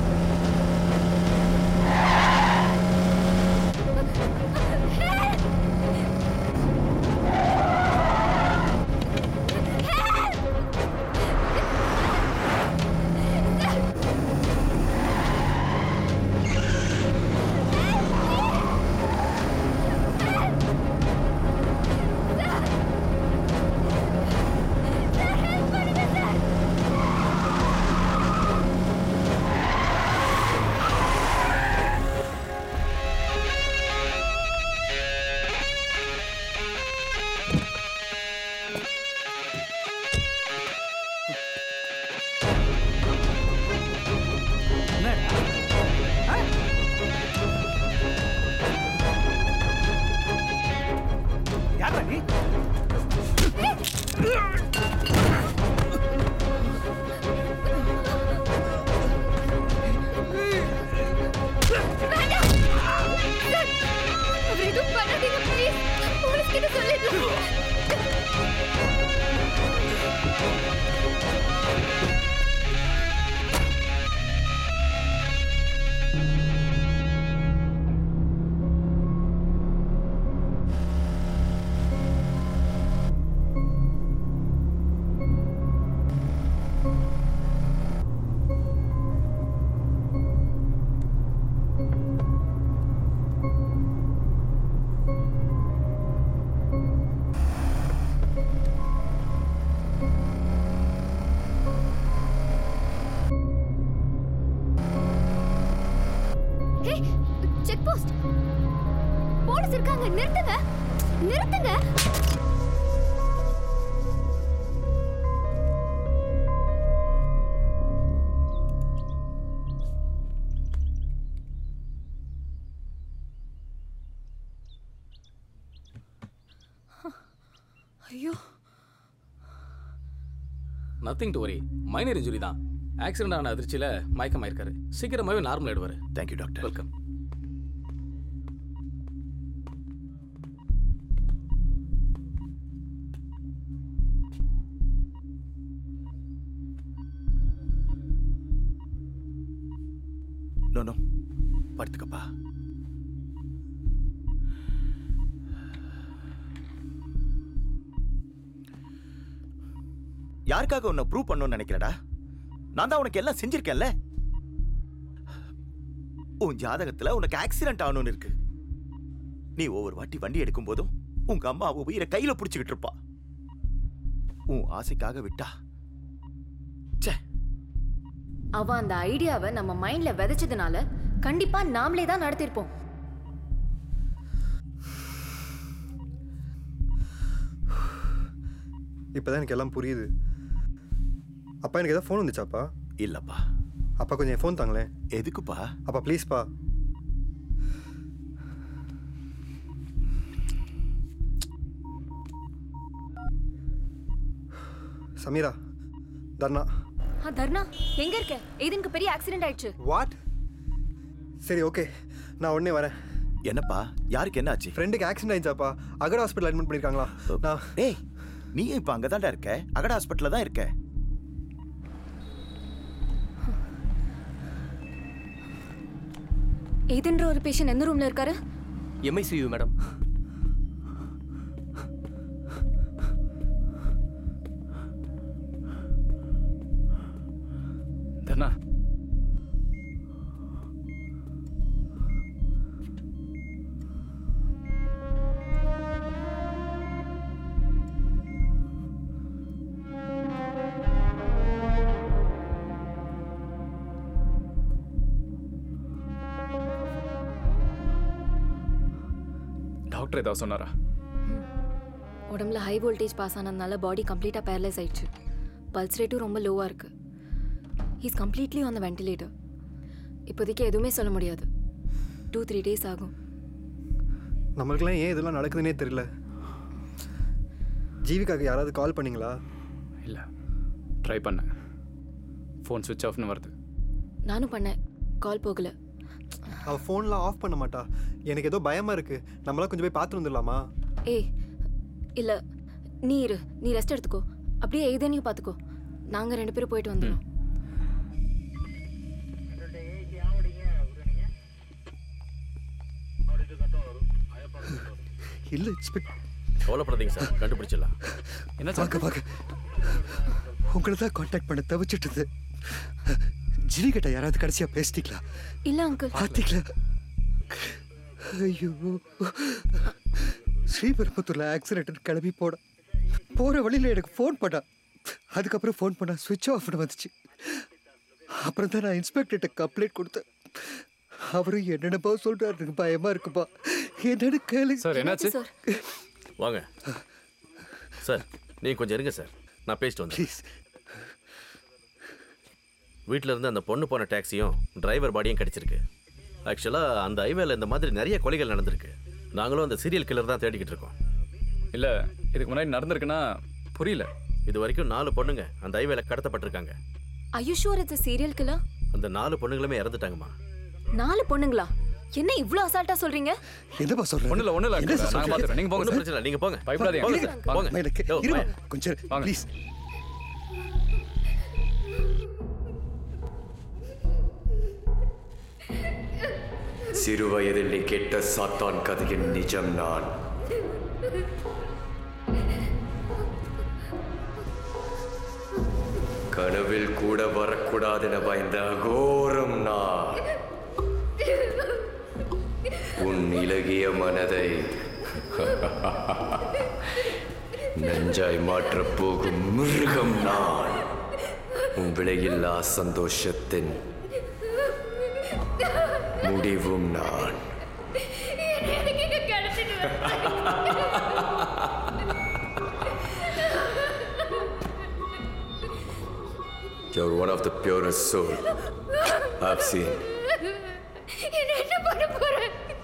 யாரா நீ அவர் எதுவும் பண்ணாதீங்க ப்ளீஸ் போலீஸ் கிட்ட சொல்லிடலாம் ஹே செக் போஸ்ட் போலீஸ் இருக்காங்க நிறுத்துங்க நிறுத்துங்க ஐயோ nothing to worry minor injury தான் ஆக்சிடென்ட் ஆன அதிர்ச்சியில் மயக்கமாயிருக்காரு சீக்கிரமாகவே நார்மல் ஆயிடுவார் thank you doctor welcome no no படுத்துக்கப்பா யாருக்காக உன்னை ப்ரூவ் பண்ணணும்னு நினைக்கிறடா நான் தான் உனக்கு எல்லாம் செஞ்சிருக்கேன்ல உன் ஜாதகத்துல உனக்கு ஆக்சிடென்ட் ஆகணும்னு இருக்கு நீ ஒவ்வொரு வாட்டி வண்டி எடுக்கும் போதும் உங்க அம்மா அவ உயிரை கையில புடிச்சுக்கிட்டு இருப்பா உன் ஆசைக்காக விட்டா அவ அந்த ஐடியாவை நம்ம மைண்ட்ல விதைச்சதுனால கண்டிப்பா நாமளே தான் நடத்திருப்போம் இப்போதான் எனக்கு எல்லாம் புரியுது அப்பா எனக்கு ஏதாவது ஃபோன் வந்துச்சாப்பா இல்லப்பா அப்பா கொஞ்சம் ஃபோன் தாங்களேன் எதுக்குப்பா அப்பா ப்ளீஸ்ப்பா சமீரா தர்ணா ஆ, தர்ணா எங்க இருக்க ஏதனுக்கு பெரிய ஆக்சிடென்ட் ஆயிடுச்சு வாட் சரி ஓகே நான் உடனே வரேன் என்னப்பா யாருக்கு என்ன ஆச்சு ஃப்ரெண்டுக்கு ஆக்சிடென்ட் ஆயிடுச்சாப்பா அகட ஹாஸ்பிட்டல் அட்மிட் பண்ணிருக்காங்களா நான் ஏய் நீ இப்ப அங்கதான்டா இருக்க அகட ஹாஸ்பிட்டல்ல தான் இருக்க ஏதன்ற ஒரு பேஷண்ட் எந்த ரூம்ல இருக்காரு எம்ஐசியூ மேடம் தர்ணா டாக்டர் ஏதாவது சொன்னாரா உடம்புல ஹை வோல்டேஜ் பாஸ் ஆனதுனால பாடி கம்ப்ளீட்டாக பேரலைஸ் ஆயிடுச்சு பல்ஸ் ரேட்டும் ரொம்ப லோவாக இருக்கு he's completely on the ventilator இப்போதைக்கு எதுவுமே சொல்ல முடியாது டூ த்ரீ டேஸ் ஆகும் நம்மளுக்கெல்லாம் ஏன் இதெல்லாம் நடக்குதுன்னே தெரியல ஜீவிகாக்கு யாராவது கால் பண்ணீங்களா இல்லை ட்ரை பண்ணேன் ஃபோன் சுவிட்ச் ஆஃப்னு வருது நானும் பண்ணேன் கால் போகல அவள் ஃபோன்லாம் ஆஃப் பண்ண மாட்டா எனக்கு ஏதோ பயமாக இருக்குது நம்மளாம் கொஞ்சம் போய் பார்த்து வந்துடலாமா ஏய் இல்லை நீ இரு நீ ரெஸ்ட் எடுத்துக்கோ அப்படியே எய்தனையும் பார்த்துக்கோ நாங்கள் ரெண்டு பேரும் போயிட்டு வந்துடுறோம் இல்லை இன்ஸ்பெக்ட் கவலைப்படாதீங்க சார் கண்டுபிடிச்சிடலாம் என்ன வாங்க வாங்க உங்களை தான் காண்டாக்ட் பண்ண தவிச்சிட்டது ஜினி கிட்ட யாராவது கடைசியா பேசிட்டீங்களா இல்லை அங்கிள் பார்த்தீங்களா ஐயோ ஸ்ரீபெரும்புத்தூர்ல ஆக்சிடென்ட் கிளம்பி போட போற வழியில எனக்கு ஃபோன் பண்ணா அதுக்கப்புறம் ஃபோன் பண்ணா சுவிட்ச் ஆஃப்னு வந்துச்சு அப்புறம் தான் நான் இன்ஸ்பெக்டர்கிட்ட கம்ப்ளைண்ட் கொடுத்தேன் அவரும் என்னென்னப்பா சொல்றாரு எனக்கு பயமா இருக்குப்பா என்னன்னு கேளு சார் என்னாச்சு வாங்க சார் நீங்கள் கொஞ்சம் இருங்க சார் நான் பேசிட்டு வந்தேன் வீட்டில் இருந்து அந்த பொண்ணு போன டாக்ஸியும் டிரைவர் பாடியும் கிடச்சிருக்கு ஆக்சுவலாக அந்த ஹைவேல இந்த மாதிரி நிறைய கொலைகள் நடந்திருக்கு நாங்களும் அந்த சீரியல் கில்லர் தான் தேடிக்கிட்டு இருக்கோம் இல்லை இதுக்கு முன்னாடி நடந்திருக்குன்னா புரியல இது வரைக்கும் நாலு பொண்ணுங்க அந்த ஹைவேல கடத்தப்பட்டிருக்காங்க ஐயோ ஷூர் இட்ஸ் சீரியல் கிலா அந்த நாலு பொண்ணுங்களுமே இறந்துட்டாங்கம்மா நாலு பொண்ணுங்களா என்ன இவ்ளோ அசால்ட்டா சொல்றீங்க என்னப்பா சொல்ற ஒன்றும் இல்லை ஒன்றும் இல்லை என்ன நாங்கள் சொல்றீங்க? பார்த்துறோம் நீங்கள் போங்க ஒண்ணும் சார் பிரச்சனை இல்லை நீங்கள் போங்க பயப்படாதீங்க போங்க சார். சார். போங்க எனக்கு யோ, இருமா வாங்க. கொஞ்சம் ப்ளீஸ் சிறுவயதில் நீ கேட்ட சாத்தான் கதையின் நிஜம் நான் கனவில் கூட வரக்கூடாதென பயந்த அகோரம் நான் உன் இலகிய மனதை நஞ்சாய் மாற்றப் போகும் மிருகம் நான் உன் விலையில்லா சந்தோஷத்தின் முடிவும் நான் You're one of the purest soul I've seen. என்ன பண்ண போற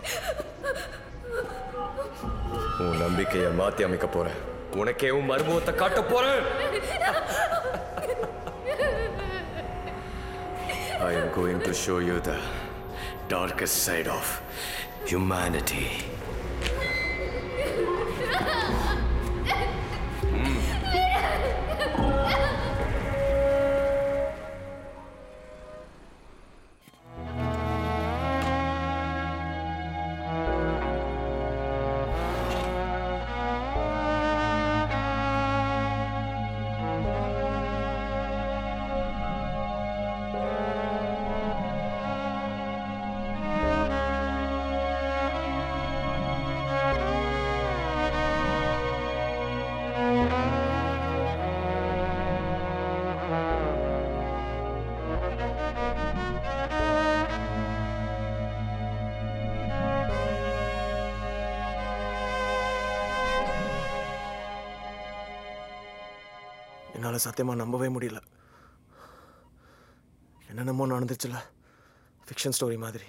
உன் நம்பிக்கையை மாத்தி அமைக்க போறேன் உனக்கே உன் மருமகத்தை காட்ட போறேன் I am going to show you the darkest side of humanity. என்னால் சத்தியமாக நம்பவே முடியல என்னென்னமோ நடந்துச்சுல ஃபிக்ஷன் ஸ்டோரி மாதிரி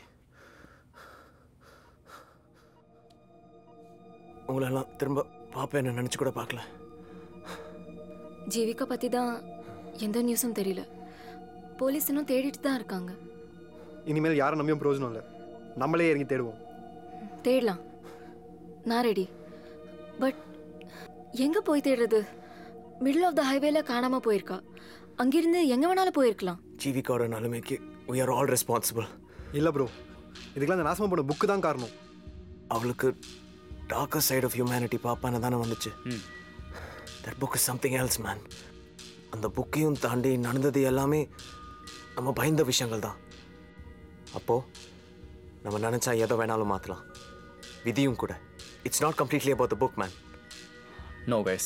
உங்களெல்லாம் திரும்ப பார்ப்பேன்னு நினச்சி கூட பார்க்கல ஜீவிகா பத்தி தான் எந்த நியூஸும் தெரியல போலீஸ் இன்னும் தேடிட்டு தான் இருக்காங்க இனிமேல் யாரை நம்பியும் பிரயோஜனம் இல்லை நம்மளே இறங்கி தேடுவோம் தேடலாம் நான் ரெடி பட் எங்க போய் தேடுறது மிடில் ஆஃப் த ஹைவேல காணாம போயிருக்கா அங்கிருந்து எங்க வேணாலும் போயிருக்கலாம் ஜீவிகாவோட நிலைமைக்கு we are ஆல் ரெஸ்பான்சிபிள் இல்லை ப்ரோ இதுக்கெல்லாம் அந்த நாசமாக போன புக்கு தான் காரணம் அவளுக்கு டார்க்கர் சைட் ஆஃப் ஹியூமனிட்டி பாப்பான்னு தானே வந்துச்சு that book is something else man அந்த புக்கையும் தாண்டி நடந்தது எல்லாமே நம்ம பயந்த விஷயங்கள் தான் அப்போ நம்ம நினச்சா எதை வேணாலும் மாற்றலாம் விதியும் கூட it's not completely about the book man no guys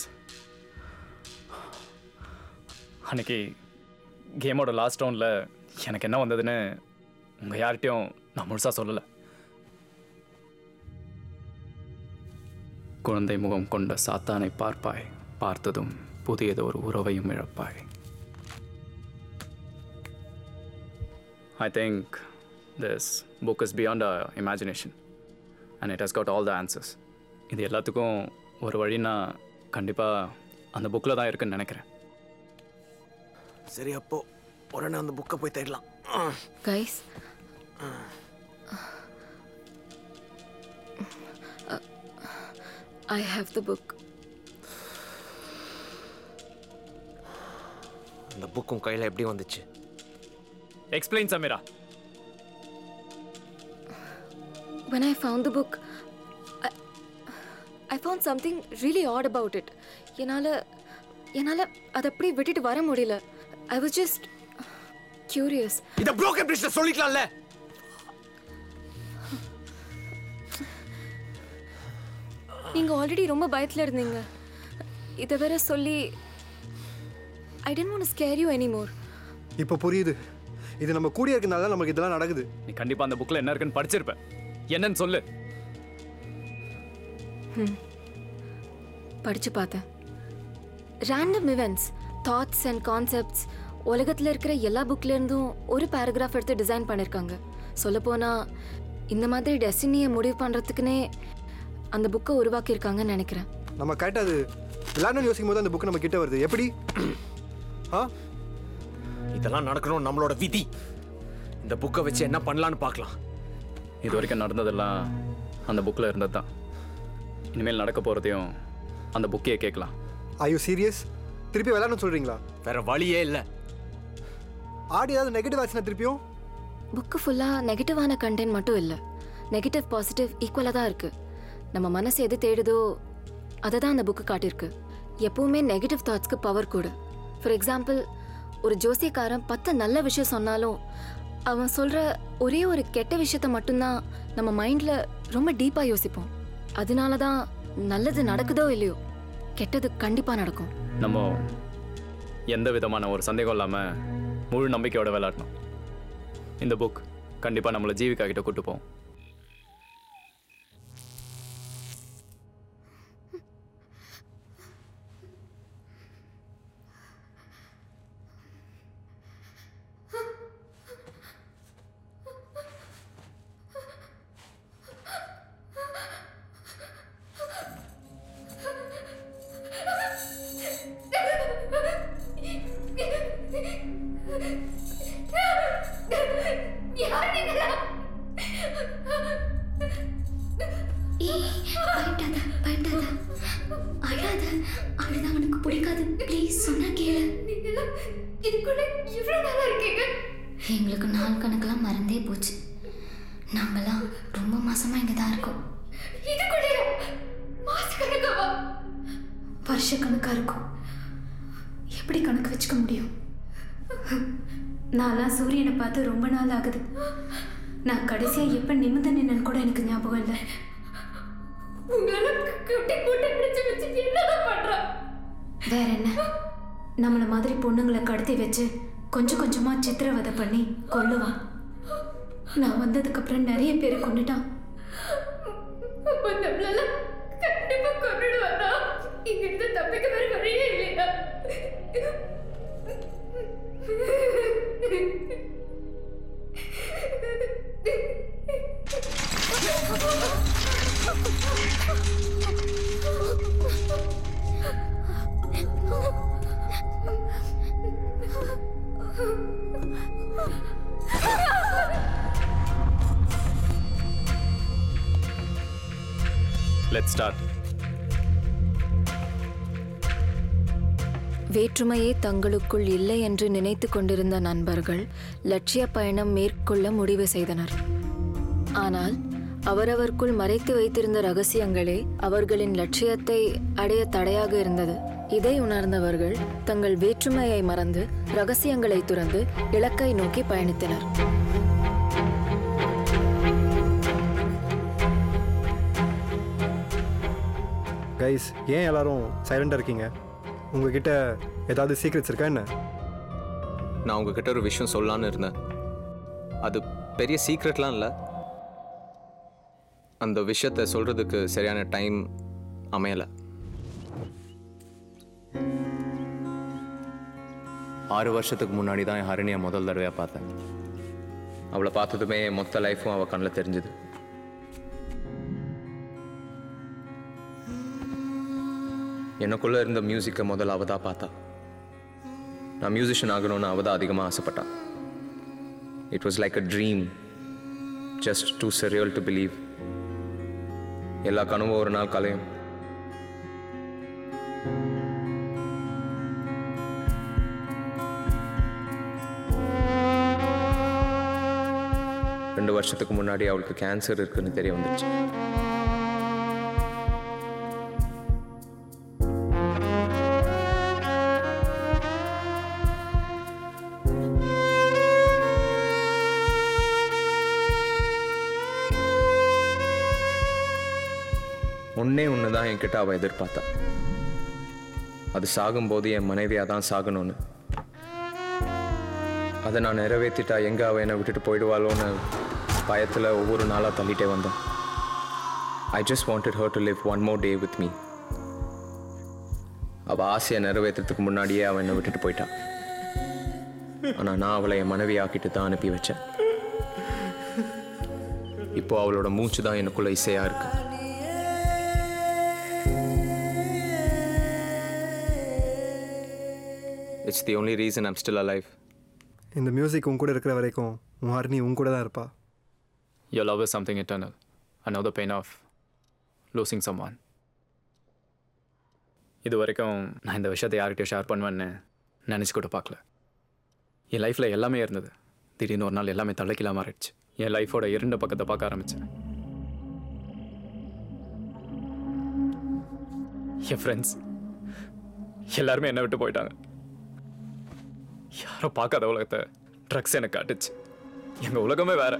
அன்னைக்கு கேமோட லாஸ்ட் ரவுண்டில் எனக்கு என்ன வந்ததுன்னு உங்கள் யார்கிட்டையும் நான் முழுசாக சொல்லலை குழந்தை முகம் கொண்ட சாத்தானை பார்ப்பாய் பார்த்ததும் புதியதொரு உறவையும் இழப்பாய் I think this book is beyond our imagination and it has got all the answers. இது எல்லாத்துக்கும் ஒரு வழினா கண்டிப்பாக அந்த புக்கில் தான் இருக்குன்னு நினைக்கிறேன் சரி அப்போ உடனே அந்த புக்கை போய் தேடலாம் guys I have the book அந்த புக்கும் கையில் எப்படி வந்துச்சு explain Samira When I found the book, I, I found something really odd about it. என்னால் என்னால் அதை அப்படியே விட்டுட்டு வர முடியல ஐ வாஸ் ஜஸ்ட் கியூரியஸ் இத broken bridgeல சொல்லிக்கலாம்ல நீங்கள் ஆல்ரெடி ரொம்ப பயத்தில் இருந்தீங்க இதை வேற சொல்லி I didn't want scare you anymore இப்போ புரியுது இது நம்ம கூடிய இருக்கனால நமக்கு இதெல்லாம் நடக்குது நீ கண்டிப்பாக அந்த புக்கில் என்ன இருக்குன்னு படிச்சிருப்ப என்னன்னு சொல்லு ம் படித்து பார்த்தேன் random events thoughts and concepts உலகத்தில் இருக்கிற எல்லா புக்லேருந்தும் ஒரு பேராகிராஃப் எடுத்து டிசைன் பண்ணியிருக்காங்க சொல்லப்போனால் இந்த மாதிரி டெஸ்டினியை முடிவு பண்ணுறதுக்குனே அந்த புக்கை உருவாக்கியிருக்காங்கன்னு நினைக்கிறேன் நம்ம கரெக்டாக அது எல்லாரும் யோசிக்கும் போது அந்த புக்கு நம்ம கிட்ட வருது எப்படி ஆ இதெல்லாம் நடக்கணும் நம்மளோட விதி இந்த புக்கை வச்சு என்ன பண்ணலான்னு பார்க்கலாம் இது வரைக்கும் நடந்ததெல்லாம் அந்த புக்கில் இருந்தது தான் இனிமேல் நடக்க போகிறதையும் அந்த புக்கையே கேட்கலாம் ஐ யூ சீரியஸ் திருப்பி விளையாடணும் சொல்கிறீங்களா வேற வழியே இல்லை ஆடி ஏதாவது நெகட்டிவ் ஆச்சுன்னா திருப்பியும் புக்கு ஃபுல்லாக நெகட்டிவான கண்டென்ட் மட்டும் இல்லை நெகட்டிவ் பாசிட்டிவ் ஈக்குவலாக தான் இருக்குது நம்ம மனசு எது தேடுதோ அதை தான் அந்த புக்கு காட்டியிருக்கு எப்பவுமே நெகட்டிவ் தாட்ஸ்க்கு பவர் கூட ஃபார் எக்ஸாம்பிள் ஒரு ஜோசியக்காரன் பத்து நல்ல விஷயம் சொன்னாலும் அவன் சொல்கிற ஒரே ஒரு கெட்ட விஷயத்த மட்டும்தான் நம்ம மைண்டில் ரொம்ப டீப்பாக யோசிப்போம் அதனால தான் நல்லது நடக்குதோ இல்லையோ கெட்டது கண்டிப்பாக நடக்கும் நம்ம எந்த விதமான ஒரு சந்தேகம் இல்லாமல் முழு நம்பிக்கையோட விளையாடணும் இந்த புக் கண்டிப்பாக நம்மளை ஜீவிகா கிட்ட கூட்டு போவோம் யார் நீங்களா ஏய் பயப்படாத பயப்படாத அழாத அழுதா உனக்கு பிடிக்காது ப்ளீஸ் சொன்னா கேளு நீங்களா இதுக்குள்ள இவ்வளவு நாளா இருக்கீங்க எங்களுக்கு நாள் கணக்கெல்லாம் மறந்தே போச்சு நாங்கெல்லாம் ரொம்ப மாசமா இங்கே தான் இருக்கோம் இதுக்குள்ளேயா மாசக்கணக்காவா வருஷக்கணக்கா இருக்கும் எப்படி கணக்கு வச்சுக்க முடியும் நான்லாம் சூரியனை பார்த்து ரொம்ப நாள் ஆகுது நான் கடைசியாக எப்போ நிமிர்ந்து நின்னன்னு கூட எனக்கு ஞாபகம் இல்லை உங்களால குட்டி போட்டு அடிச்சு வச்சு என்னதான் பண்றா வேற என்ன நம்மளை மாதிரி பொண்ணுங்களை கடத்தி வச்சு கொஞ்சம் கொஞ்சமாக சித்திரவதை பண்ணி கொல்லுவான் நான் வந்ததுக்கப்புறம் நிறைய பேரை கொண்டுட்டான் அப்ப நம்மளால கண்டிப்பா கொண்டுடுவாரா இங்க இருந்து தப்பிக்க வேற வழியே இல்லையா லெட் ஸ்டார்ட் வேற்றுமையே தங்களுக்குள் இல்லை என்று நினைத்து கொண்டிருந்த நண்பர்கள் லட்சிய பயணம் மேற்கொள்ள முடிவு செய்தனர் ஆனால் அவரவர்க்குள் மறைத்து வைத்திருந்த ரகசியங்களே அவர்களின் லட்சியத்தை அடைய தடையாக இருந்தது இதை உணர்ந்தவர்கள் தங்கள் வேற்றுமையை மறந்து ரகசியங்களை துறந்து இலக்கை நோக்கி பயணித்தனர் கைஸ் ஏன் எல்லாரும் சைலண்டாக இருக்கீங்க உங்ககிட்ட ஏதாவது சீக்ரெட்ஸ் இருக்கா என்ன நான் உங்ககிட்ட ஒரு விஷயம் சொல்லலான்னு இருந்தேன் அது பெரிய சீக்ரெட்லாம் இல்லை அந்த விஷயத்தை சொல்கிறதுக்கு சரியான டைம் அமையலை ஆறு வருஷத்துக்கு முன்னாடி தான் என் ஹரணியை முதல் தடவையாக பார்த்தேன் அவளை பார்த்ததுமே என் மொத்த லைஃப்பும் அவள் கண்ணில் தெரிஞ்சுது எனக்குள்ளே இருந்த மியூசிக்கை முதல்ல அவள் தான் பார்த்தா நான் மியூசிஷியன் ஆகணும்னு அவள் தான் அதிகமாக ஆசைப்பட்டா it was like a dream just too surreal to believe எல்லா கனவும் ஒரு நாள் கலையும் ரெண்டு வருஷத்துக்கு முன்னாடி அவளுக்கு கேன்சர் இருக்குன்னு தெரிய வந்துருச்சு ஒன்னே ஒன்று தான் என்கிட்ட அவள் எதிர்பார்த்தா அது சாகும்போது என் மனைவியாக தான் சாகணும்னு அதை நான் நிறைவேற்றிட்டா எங்கே அவள் என்னை விட்டுட்டு போயிடுவாளோன்னு பயத்தில் ஒவ்வொரு நாளாக தள்ளிட்டே வந்தேன் I just wanted her to live one more day with me அவள் ஆசையை நிறைவேற்றுறதுக்கு முன்னாடியே அவன் என்னை விட்டுட்டு போயிட்டான் ஆனால் நான் அவளை என் மனைவி ஆக்கிட்டு தான் அனுப்பி வச்சேன் இப்போ அவளோட மூச்சு தான் எனக்குள்ள இசையா இருக்கு it's the only reason I'm still alive இந்த மியூசிக் உன் கூட இருக்கிற வரைக்கும் உன் ஹரிணி உன் கூட தான் இருப்பா Your love is something eternal. I know the pain of losing someone. இது வரைக்கும் நான் இந்த விஷயத்தை யார்கிட்டயும் ஷேர் பண்ணுவேன்னு நினச்சி கூட பார்க்கல என் லைஃப்பில் எல்லாமே இருந்தது திடீர்னு ஒரு நாள் எல்லாமே தலைக்கீழா மாறிடுச்சு என் லைஃபோட இரண்டு பக்கத்தை பார்க்க ஆரம்பித்தேன் என் ஃப்ரெண்ட்ஸ் எல்லாருமே என்னை விட்டு போயிட்டாங்க யாரோ பார்க்காத உலகத்தை ட்ரக்ஸ் எனக்கு காட்டுச்சு எங்கள் உலகமே வேற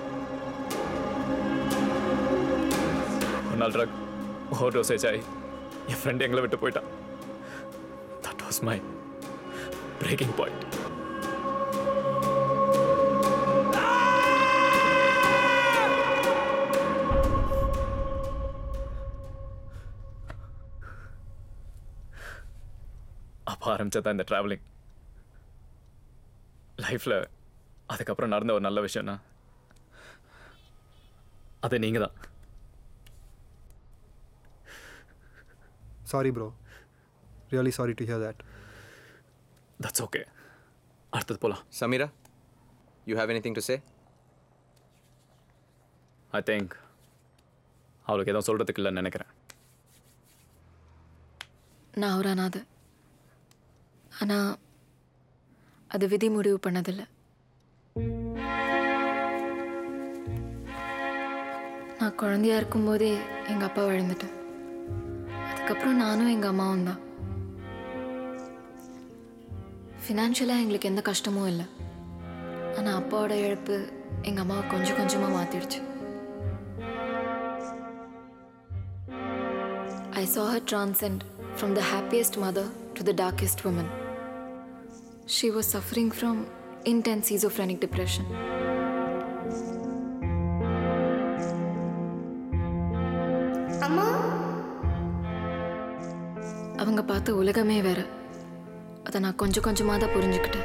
ஒரு நாள் ட்ரக் ஓவர் டோசேஜ் ஆகி என் ஃப்ரெண்ட் எங்களை விட்டு போயிட்டான் that was my breaking point அப்போ ஆரம்பிச்சதான் இந்த ட்ராவலிங் லைஃப்பில் அதுக்கப்புறம் நடந்த ஒரு நல்ல விஷயம்னா அது நீங்கள் தான் sorry bro really sorry to hear that that's okay அடுத்தது போகலாம் Samira you have anything to say I think அவளுக்கு எதுவும் சொல்கிறதுக்கு இல்லைன்னு நினைக்கிறேன் நான் ஒரு அனாதை ஆனால் அது விதி முடிவு பண்ணதில்லை நான் குழந்தையா இருக்கும்போதே எங்கள் அப்பா வழந்துட்டேன் அதுக்கப்புறம் நானும் எங்கள் அம்மாவும் தான் ஃபினான்ஷியலாக எங்களுக்கு எந்த கஷ்டமும் இல்லை ஆனால் அப்பாவோட இழப்பு எங்கள் அம்மாவை கொஞ்சம் கொஞ்சமாக மாற்றிடுச்சு I saw her transcend from the happiest mother to the darkest woman. She was suffering from intense schizophrenic depression. அம்மா அவங்க பார்த்த உலகமே வேற அதை நான் கொஞ்சம் கொஞ்சமாக தான் புரிஞ்சுக்கிட்டேன்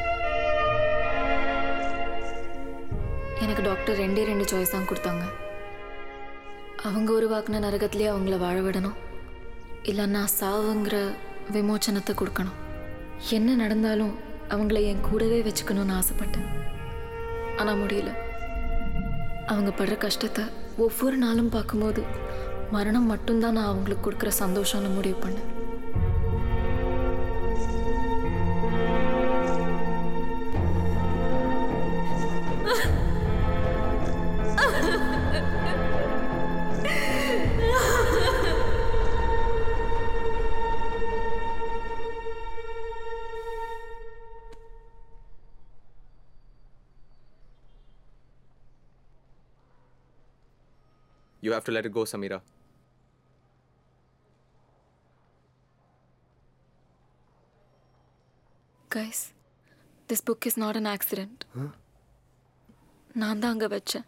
எனக்கு டாக்டர் ரெண்டே ரெண்டு சாய்ஸ் தான் கொடுத்தாங்க அவங்க உருவாக்குன நரகத்திலே அவங்கள வாழ விடணும் இல்லைன்னா சாவுங்கிற விமோச்சனத்தை கொடுக்கணும் என்ன நடந்தாலும் அவங்கள என் கூடவே வச்சுக்கணும்னு ஆசைப்பட்டேன் ஆனால் முடியல அவங்க படுற கஷ்டத்தை ஒவ்வொரு நாளும் பார்க்கும்போது மரணம் மட்டும்தான் நான் அவங்களுக்கு கொடுக்குற சந்தோஷம்னு முடிவு பண்ணேன் You have to let it go, Samira. Guys this book is not an accident நான் தான் அங்கே வச்சேன்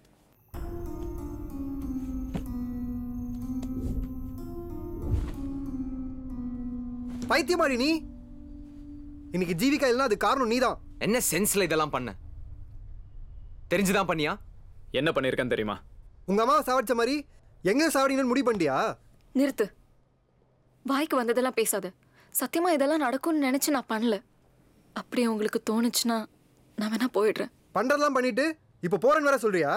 பைத்தியமாடி நீ இன்னைக்கு ஜீவிகா இல்லைன்னா அது காரணம் நீதான் என்ன சென்ஸ்ல இதெல்லாம் பண்ண தெரிஞ்சுதான் பண்ணியா என்ன பண்ணியிருக்கேன்னு தெரியுமா உங்க அம்மாவை சாவடிச்ச மாதிரி எங்க சாவடிங்கன்னு முடிவு பண்ணிட்டியா நிறுத்து வாய்க்கு வந்ததெல்லாம் பேசாத சத்தியமா இதெல்லாம் நடக்கும்னு நினைச்சு நான் பண்ணல அப்படியே உங்களுக்கு தோணுச்சுன்னா நான் வேணா போயிடுறேன் பண்றதெல்லாம் பண்ணிட்டு இப்போ போறேன்னு வேற சொல்றியா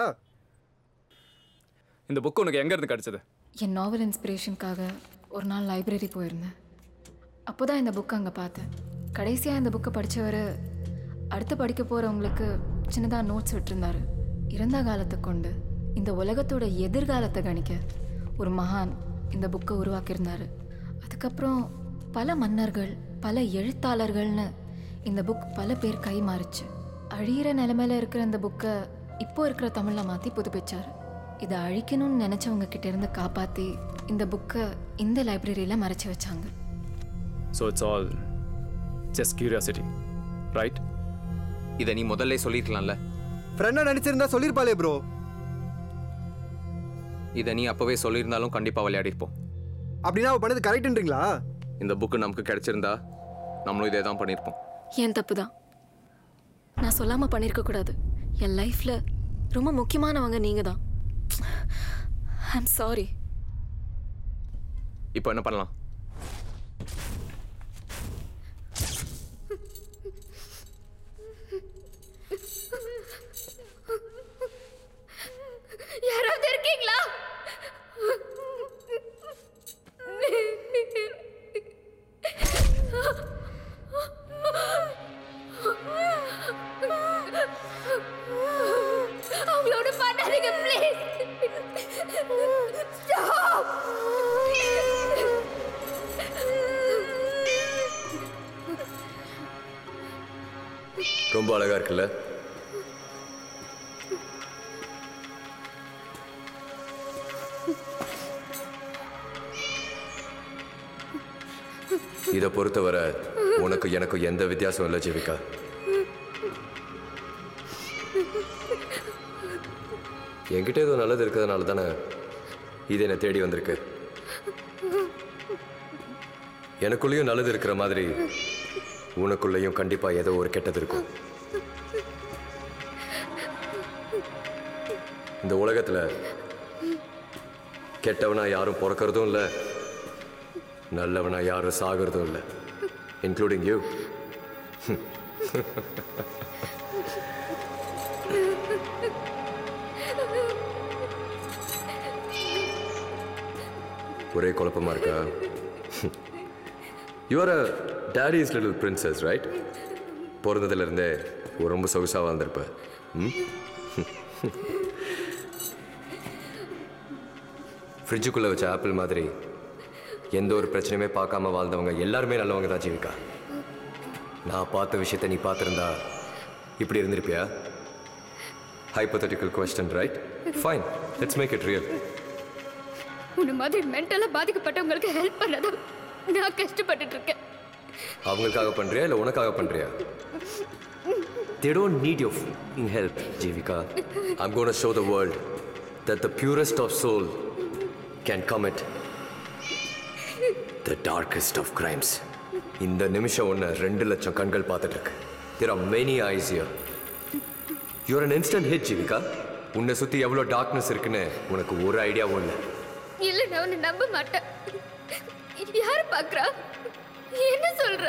இந்த புக் உனக்கு எங்கேருந்து கிடச்சிது என் நாவல் இன்ஸ்பிரேஷனுக்காக ஒரு நாள் லைப்ரரி போயிருந்தேன் அப்போ தான் இந்த புக் அங்கே பார்த்தேன் கடைசியாக இந்த புக்கை படித்தவர் அடுத்து படிக்க போகிறவங்களுக்கு சின்னதாக நோட்ஸ் விட்டுருந்தாரு இறந்த காலத்தை கொண்டு இந்த உலகத்தோட எதிர்காலத்தை கணிக்க ஒரு மகான் இந்த புக்கை உருவாக்கியிருந்தாரு அதுக்கப்புறம் பல மன்னர்கள் பல எழுத்தாளர்கள்னு இந்த புக் பல பேர் கை மாறுச்சு அழியிற நிலைமையில இருக்கிற இந்த புக்கை இப்போ இருக்கிற தமிழில் மாற்றி புதுப்பிச்சாரு இதை அழிக்கணும்னு நினச்சவங்க கிட்ட இருந்து காப்பாற்றி இந்த புக்கை இந்த லைப்ரரியில் மறைச்சு வச்சாங்க so it's all just curiosity right இதை நீ முதல்ல சொல்லிருக்கலாம்ல ஃப்ரெண்டா நினைச்சிருந்தா சொல்லிருப்பாளே ப்ரோ இதை நீ அப்பவே சொல்லியிருந்தாலும் கண்டிப்பா விளையாடிருப்போம் அப்படின்னா அவ பண்ணது கரெக்ட்ன்றீங்களா இந்த புக்கு நமக்கு கிடைச்சிருந்தா நம்மளும் இதே தான் பண்ணியிருப்போம் என் தப்பு தான் நான் சொல்லாமல் பண்ணியிருக்க கூடாது என் லைஃப்பில் ரொம்ப முக்கியமானவங்க நீங்கள் தான் ஐம் சாரி இப்போ என்ன பண்ணலாம் யாராவது இருக்கீங்களா அவங்களோட பண்ணாதீங்க ப்ளீஸ் ஸ்டாப் ரொம்ப அழகா இருக்குல்ல இதை பொறுத்தவரை உனக்கு எனக்கு எந்த வித்தியாசம் இல்லை ஜீவிகா என்கிட்ட ஏதோ நல்லது இருக்கிறதுனால தானே இது என்னை தேடி வந்திருக்கு எனக்குள்ளேயும் நல்லது இருக்கிற மாதிரி உனக்குள்ளேயும் கண்டிப்பா ஏதோ ஒரு கெட்டது இருக்கும் இந்த உலகத்துல கெட்டவனா யாரும் பிறக்கறதும் இல்லை நல்லவனா யாரும் சாகிறதும் இல்லை இன்க்ளூடிங் யூ ஒரே குழப்பமா இருக்கா you're a daddy's little princess right பிறந்ததுலேருந்தே ரொம்ப சொகுசாக வாழ்ந்திருப்ப ம் ஃப்ரிட்ஜுக்குள்ளே வச்ச ஆப்பிள் மாதிரி எந்த ஒரு பிரச்சனையுமே பார்க்காம வாழ்ந்தவங்க எல்லாருமே நல்லவங்க தான் ஜீவிகா நான் பார்த்த விஷயத்தை நீ பார்த்துருந்தா இப்படி இருந்திருப்பியா hypothetical question right fine let's make it real உன்னை மாதிரி மென்டலா பாதிக்கப்பட்டவங்களுக்கு ஹெல்ப் பண்ணதா நான் கஷ்டப்பட்டுட்டு இருக்கேன் அவங்களுக்காக பண்றியா இல்லை உனக்காக பண்றியா They don't need your fucking help, Jivika. I'm going to show the world that the purest of soul can commit the darkest of crimes. இந்த நிமிஷம் ஒன்று ரெண்டு லட்சம் கண்கள் பார்த்துட்டு இருக்கு There are many eyes here. You're an instant hit, Jeevika உன்னை சுற்றி எவ்வளோ டார்க்னஸ் இருக்குன்னு உனக்கு ஒரு ஐடியாவும் இல்லை இல்ல நான் உன்னை நம்ப மாட்டேன் யாரு பாக்குறா என்ன சொல்ற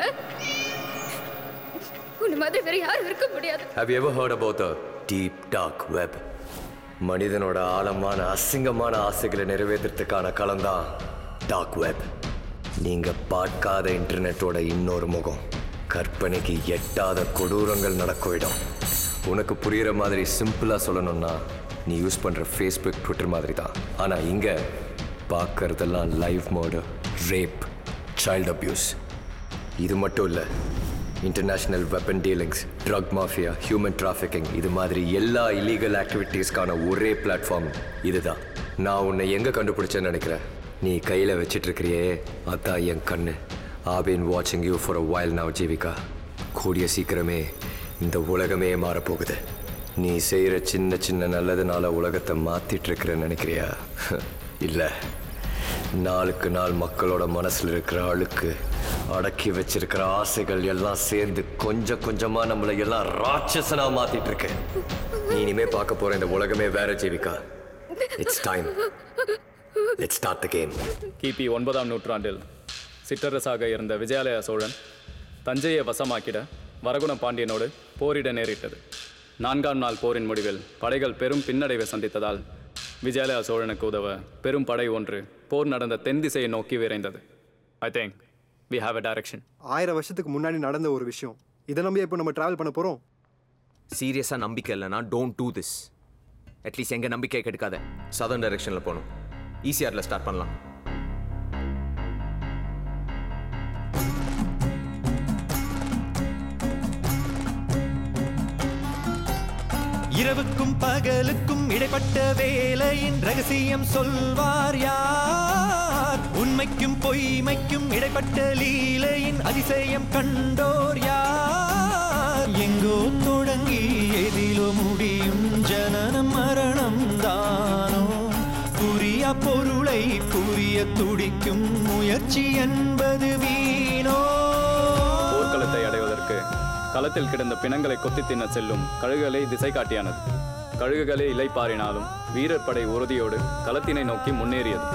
உன்னை மாதிரி வேற யாரும் இருக்க முடியாது Have you ever heard about the deep dark web? மனிதனோட ஆழமான அசிங்கமான ஆசைகளை நிறைவேற்றுறதுக்கான களம்தான் டார்க் வெப் நீங்க பார்க்காத இன்டர்நெட்டோட இன்னொரு முகம் கற்பனைக்கு எட்டாத கொடூரங்கள் நடக்கும் இடம் உனக்கு புரியுற மாதிரி சிம்பிளா சொல்லணும்னா நீ யூஸ் பண்ற ஃபேஸ்புக் ட்விட்டர் மாதிரி தான் ஆனா இங்க பார்க்கறதெல்லாம் live mode rape child abuse இது மட்டும் இல்லை international weapon dealings drug mafia human trafficking இது மாதிரி எல்லா இல்லீகல் ஆக்டிவிட்டீஸ்க்கான ஒரே பிளாட்ஃபார்ம் இதுதான் நான் உன்னை எங்கே கண்டுபிடிச்சேன்னு நினைக்கிறேன் நீ கையில் வச்சிட்டு இருக்கிறியே அதான் என் கண்ணு ஆ பீன் வாட்சிங் you for a while now Jeevika கூடிய சீக்கிரமே இந்த உலகமே மாறப்போகுது நீ செய்கிற சின்ன சின்ன நல்லதுனால உலகத்தை மாற்றிட்டு இருக்கிறேன்னு நினைக்கிறியா இல்லை நாளுக்கு நாள் மக்களோட மனசுல இருக்கிற அழுக்கு அடக்கி வச்சிருக்கிற ஆசைகள் எல்லாம் சேர்ந்து கொஞ்சம் கொஞ்சமா நம்மளை எல்லாம் ராட்சசனா மாத்திட்டு இருக்கு நீ இனிமே பார்க்க போற இந்த உலகமே வேற Jeevika it's time let's start the game கிபி ஒன்பதாம் நூற்றாண்டில் சிற்றரசாக இருந்த விஜயாலய சோழன் தஞ்சையை வசமாக்கிட வரகுண பாண்டியனோடு போரிட நேரிட்டது நான்காம் நாள் போரின் முடிவில் படைகள் பெரும் பின்னடைவை சந்தித்ததால் விஜயாலய சோழனுக்கு உதவ பெரும் படை ஒன்று போர் நடந்த தென் திசையை நோக்கி விரைந்தது I think we have a direction ஆயிரம் வருஷத்துக்கு முன்னாடி நடந்த ஒரு விஷயம் இதை நம்பி இப்போ நம்ம டிராவல் பண்ண போகிறோம் சீரியஸாக நம்பிக்கை இல்லைனா டோன்ட் டூ திஸ் அட்லீஸ்ட் எங்கள் நம்பிக்கை கெடுக்காத சதர்ன் டைரெக்ஷனில் போகணும் ஈசிஆரில் ஸ்டார்ட் பண்ணலாம் இரவுக்கும் பகலுக்கும் இடைப்பட்ட வேலையின் ரகசியம் சொல்வார் யார் உண்மைக்கும் பொய்மைக்கும் இடைப்பட்ட லீலையின் அதிசயம் கண்டோர் யார் எங்கோ தொடங்கி எதிலோ முடியும் ஜனனம் மரணம் தானோ புரிய பொருளை புரிய துடிக்கும் முயற்சி என்பது வீணோ போர்க்களத்தை அடைவதற்கு களத்தில் கிடந்த பிணங்களை கொத்தி தின்ன செல்லும் கழுகுகளை திசை காட்டியானது கழுகுகளே இலைப்பாரினாலும் வீரர் படை உறுதியோடு களத்தினை நோக்கி முன்னேறியது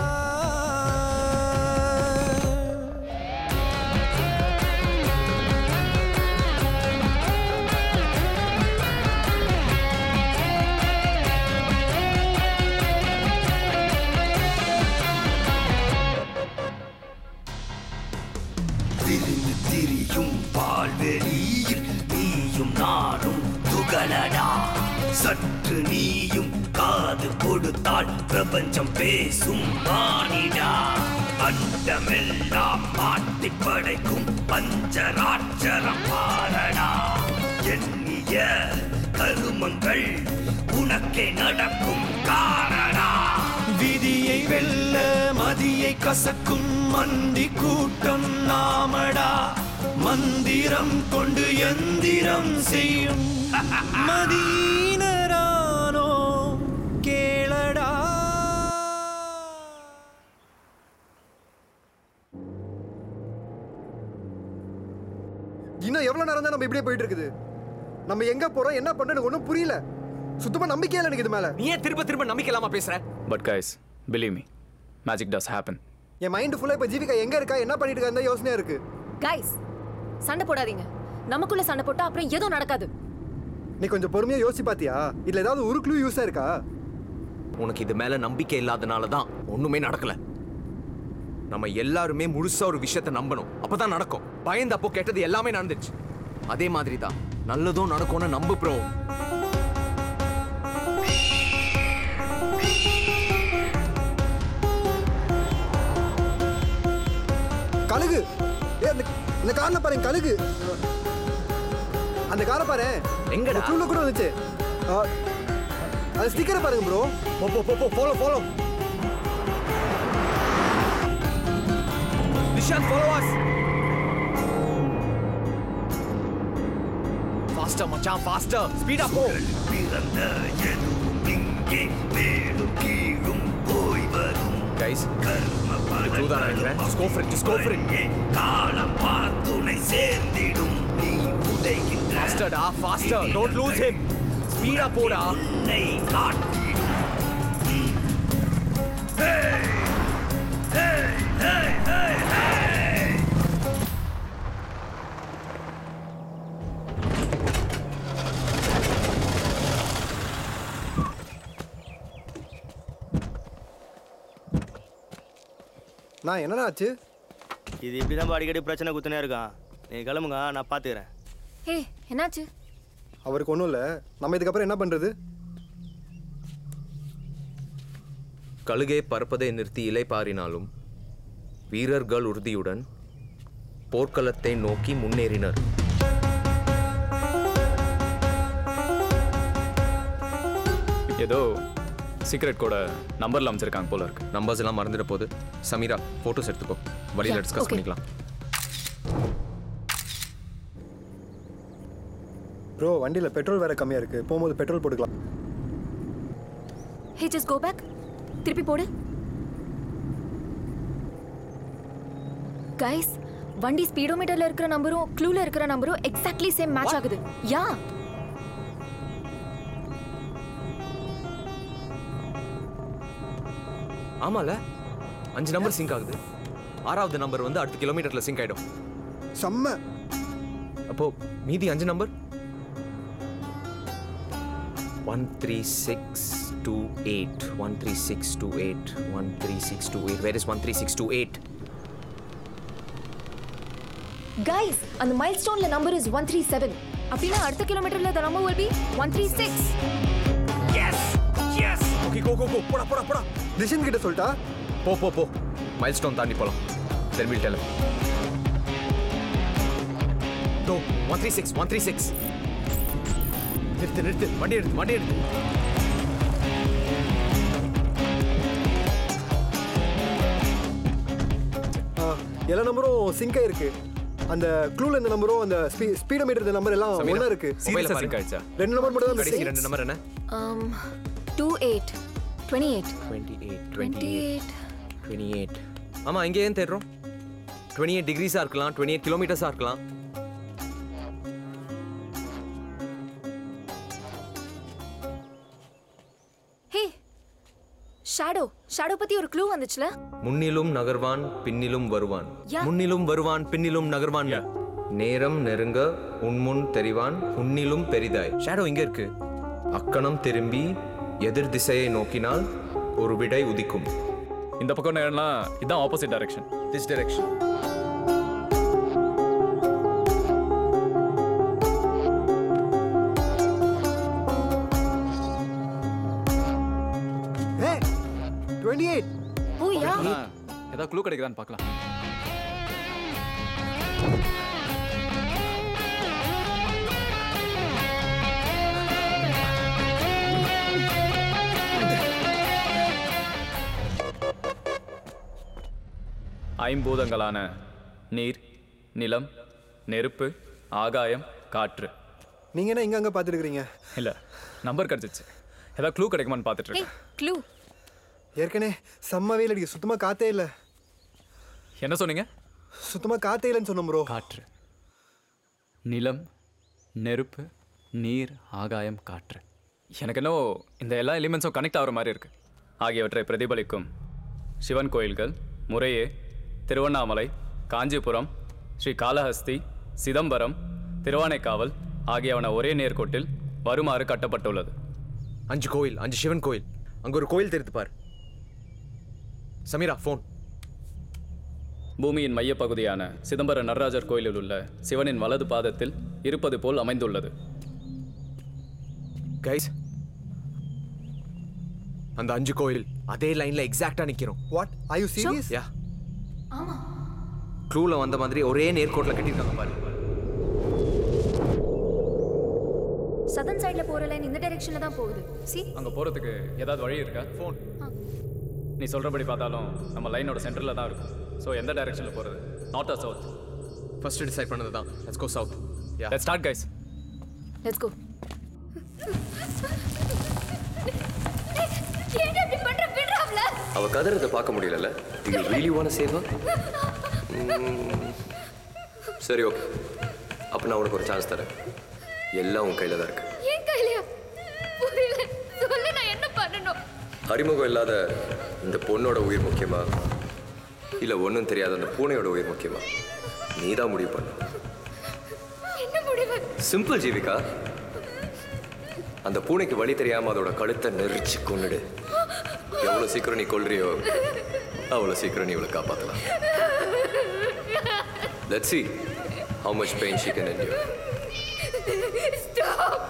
திரிந்து திரியும் பால்வெளியில் நீயும் நானும் துகளடா சற்று நீயும் காது கொடுத்தால் பிரபஞ்சம் பேசும் மானிடா அண்டமெல்லாம் மாட்டி படைக்கும் பஞ்சராட்சரம் பாரடா எண்ணிய கருமங்கள் உனக்கே நடக்கும் காரணா விதியை வெல்ல மதியை கசக்கும் மந்தி கூட்டம் நாமடா மந்திரம் கொண்டு எந்திரம் செய்யும் மதீனரானோ கேளடா இன்னும் எவ்வளோ நேரம் தான் நம்ம இப்படியே போயிட்டு இருக்குது நம்ம எங்கே போகிறோம் என்ன பண்ணுறது ஒன்றும் புரியல சுத்தமாக நம்பிக்கையே இல்லை எனக்கு இது மேலே நீ ஏன் திரும்ப திரும்ப நம்பிக்கை இல்லாமல் பேசுற but guys believe me magic does happen என் மைண்டு ஃபுல்லாக இப்போ ஜீவிகா எங்கே இருக்கா என்ன பண்ணிட்டு இருக்கா யோசனையாக இருக்கு கைஸ் சண்டை போடாதீங்க நமக்குள்ள சண்டை போட்டா அப்புறம் எதுவும் நடக்காது நீ கொஞ்சம் பொறுமையாக யோசிச்சு பார்த்தியா இதில் ஏதாவது ஒரு க்ளூ யூஸாக இருக்கா உனக்கு இது மேல நம்பிக்கை இல்லாதனால தான் ஒண்ணுமே நடக்கல நம்ம எல்லாருமே முழுசா ஒரு விஷயத்தை நம்பணும் அப்பதான் நடக்கும் பயந்தப்போ கெட்டது எல்லாமே நடந்துச்சு அதே மாதிரி தான் நல்லதும் நடக்கும்னு நம்பு ப்ரோ கழுகு ஏ அந்த இந்த காரில் பாருங்க கழுகு அந்த காரை பாரு எங்கடா க்ளூல கூட வந்துச்சு ஆ, அது ஸ்டிக்கரை பாருங்க ப்ரோ போ போ போ போ follow follow Nishanth follow us faster மச்சான் ஃபாஸ்டர் ஸ்பீடா போ பிறந்த எதுவும் இங்கே மேலும் கீழும் போய் வரும் கைஸ் கர்ம க்ளூ தான் நினைக்கிறேன் go for it go for it காலம் பார்த்துணை சேர்ந்திடும் நீ உதைகின்ற ஃபாஸ்டர்டா ஃபாஸ்டர் டோன்ட் லூஸ் ஹிம் ஸ்பீடா போடா உன்னை காட்டிடும் Hey! Hey! Hey! Hey! Hey! நான் என்னடா ஆச்சு இது இப்படி தான் அடிக்கடி பிரச்சனை குத்துனே இருக்கான் நீ கிளம்புங்க நான் பார்த்துக்கிறேன் ஹே என்னாச்சு அவருக்கு ஒன்றும் இல்லை நம்ம இதுக்கப்புறம் என்ன பண்ணுறது கழுகை பறப்பதை நிறுத்தி இலை பாரினாலும் வீரர்கள் உறுதியுடன் போர்க்களத்தை நோக்கி முன்னேறினர் ஏதோ சீக்ரெட் கூட நம்பர்ல அமைச்சிருக்காங்க போல இருக்கு நம்பர்ஸ் எல்லாம் மறந்துட போகுது சமீரா ஃபோட்டோஸ் எடுத்துக்கோ வழியில் Yeah, டிஸ்கஸ் okay. பண்ணிக்கலாம் ப்ரோ வண்டியில் பெட்ரோல் வேற கம்மியாக இருக்குது போகும்போது பெட்ரோல் போட்டுக்கலாம் ஹே ஜஸ்ட் கோ பேக் திருப்பி போடு கைஸ் வண்டி ஸ்பீடோமீட்டர்ல இருக்கிற நம்பரும் க்ளூல இருக்கிற நம்பரும் எக்ஸாக்ட்லி சேம் மேட்ச் ஆகுது யா ஆமால அஞ்சு நம்பர் சிங்க் ஆகுது ஆறாவது நம்பர் வந்து அடுத்த கிலோமீட்டர்ல சிங்க் ஆயிடும் செம்ம அப்போ மீதி அஞ்சு number one three six two eight one three six two eight one three six two eight where is one three six two eight guys அந்த மைல் ஸ்டோன்ல number is one three seven அப்படின்னா அடுத்த கிலோமீட்டர்ல the number will be one three six okay go go go போடா போடா போடா திஷன் கிட்ட சொல்லிட்டா போ போ போ மைல் ஸ்டோன் தாண்டி போலாம் then will tell to one three six one three six நிறுத்து நிறுத்து வண்டி எடுத்து வண்டி எடுத்து ஆ, எல்லா நம்பரும் சிங்க் ஆயிருக்கு அந்த க்ளூல இந்த நம்பரும் அந்த ஸ்பீடோமீட்டர் இந்த நம்பர் எல்லாம் சமீரா, ஒண்ணா இருக்கு mobile பாரு. ரெண்டு நம்பர் மட்டும் தான் கடைசி missing. ரெண்டு நம்பர் என்ன two eight twenty eight twenty eight twenty eight twenty eight ஆமாம் இங்கே ஏன் தேடுறோம் டுவெண்ட்டி எயிட் டிகிரிஸாக இருக்கலாம் டுவெண்ட்டி எயிட் கிலோமீட்டர்ஸாக இருக்கலாம் ஹே ஷேடோ ஷேடோ பத்தி ஒரு க்ளூ வந்துச்சுல முன்னிலும் நகர்வான் பின்னிலும் வருவான் யா. முன்னிலும் வருவான் பின்னிலும் நகர்வான் நேரம் நெருங்க உன்முன் தெரிவான் உன்னிலும் பெரிதாய் ஷேடோ இங்க இருக்கு அக்கணம் திரும்பி எதிர் திசையை நோக்கினால் ஒரு விடை உதிக்கும் இந்த பக்கம் நேரம்னா இதான் opposite direction this direction A twenty eight oh yeah ஏதாவது க்ளூ கிடைக்குதான்னு பார்க்கலாம் ஐம்பூதங்களான நீர் நிலம் நெருப்பு ஆகாயம் காற்று நீங்க என்ன இங்க அங்க பாத்துட்டு இருக்கீங்க இல்லை நம்பர் கிடச்சிச்சு ஏதாவது க்ளூ கிடைக்குமான்னு பார்த்துட்டு ஹே இருக்கேன் க்ளூ ஏற்கனவே செம்ம வெயில் அடிக்கு சுத்தமா காத்தே இல்ல என்ன சொன்னீங்க சுத்தமா காத்தே இல்லைன்னு சொன்னோம் ப்ரோ காற்று நிலம் நெருப்பு நீர் ஆகாயம் காற்று எனக்கு என்னவோ இந்த எல்லா எலிமெண்ட்ஸும் கனெக்ட் ஆகிற மாதிரி இருக்கு ஆகியவற்றை பிரதிபலிக்கும் சிவன் கோயில்கள் முறையே திருவண்ணாமலை காஞ்சிபுரம் ஸ்ரீ காளஹஸ்தி சிதம்பரம் திருவானைக்காவல் ஆகியவன ஒரே நேர்கோட்டில் வருமாறு கட்டப்பட்டுள்ளது அஞ்சு கோயில் அஞ்சு சிவன் கோயில் அங்க ஒரு கோயில் தெரிந்து பார் சமீரா ஃபோன் பூமியின் மையப்பகுதியான சிதம்பர நடராஜர் கோயிலில் உள்ள சிவனின் வலது பாதத்தில் இருப்பது போல் அமைந்துள்ளது கைஸ் அந்த அஞ்சு கோயில் அதே லைன்ல எக்ஸாக்ட்டா நிக்கிறோம் what I you serious yeah க்ளூல வந்த மாதிரி ஒரே நேர்கோட்டில் கட்டியிருக்காங்க பாரு சதன் சைடுல போற லைன் இந்த டைரக்ஷன்ல தான் போகுது சி அங்கே போகிறதுக்கு ஏதாவது வழி இருக்கா ஃபோன் நீ சொல்கிறபடி பார்த்தாலும் நம்ம லைனோட சென்டரில் தான் இருக்கும் ஸோ எந்த டைரக்ஷனில் போகிறது north or south first decide பண்ணது தான் let's go south yeah let's start guys let's go ஏன்டா இப்படி பண்ற விடுறாப்ல அவ கதறதை பார்க்க முடியலல்ல யூ ரியலி வாண்ட் சேவ் சரி ஓகே அப்போ நான் உனக்கு ஒரு சான்ஸ் தரேன் எல்லாம் உன் கையில் தான் இருக்கு ஏன் கையிலயா புரியல சொல்லு நான் என்ன பண்ணணும் அறிமுகம் இல்லாத இந்த பொண்ணோட உயிர் முக்கியமா இல்லை ஒன்றும் தெரியாத அந்த பூனையோட உயிர் முக்கியமா நீ தான் முடிவு பண்ணு என்ன முடிவு சிம்பிள் ஜீவிகா அந்த பூனைக்கு வழி தெரியாம அதோட கழுத்தை நெரிச்சு கொன்னுடு எவ்வளோ சீக்கிரம் நீ கொல்றியோ அவ்வளோ சீக்கிரம் நீ இவளை காப்பாற்றலாம் let's see how much pain she can endure stop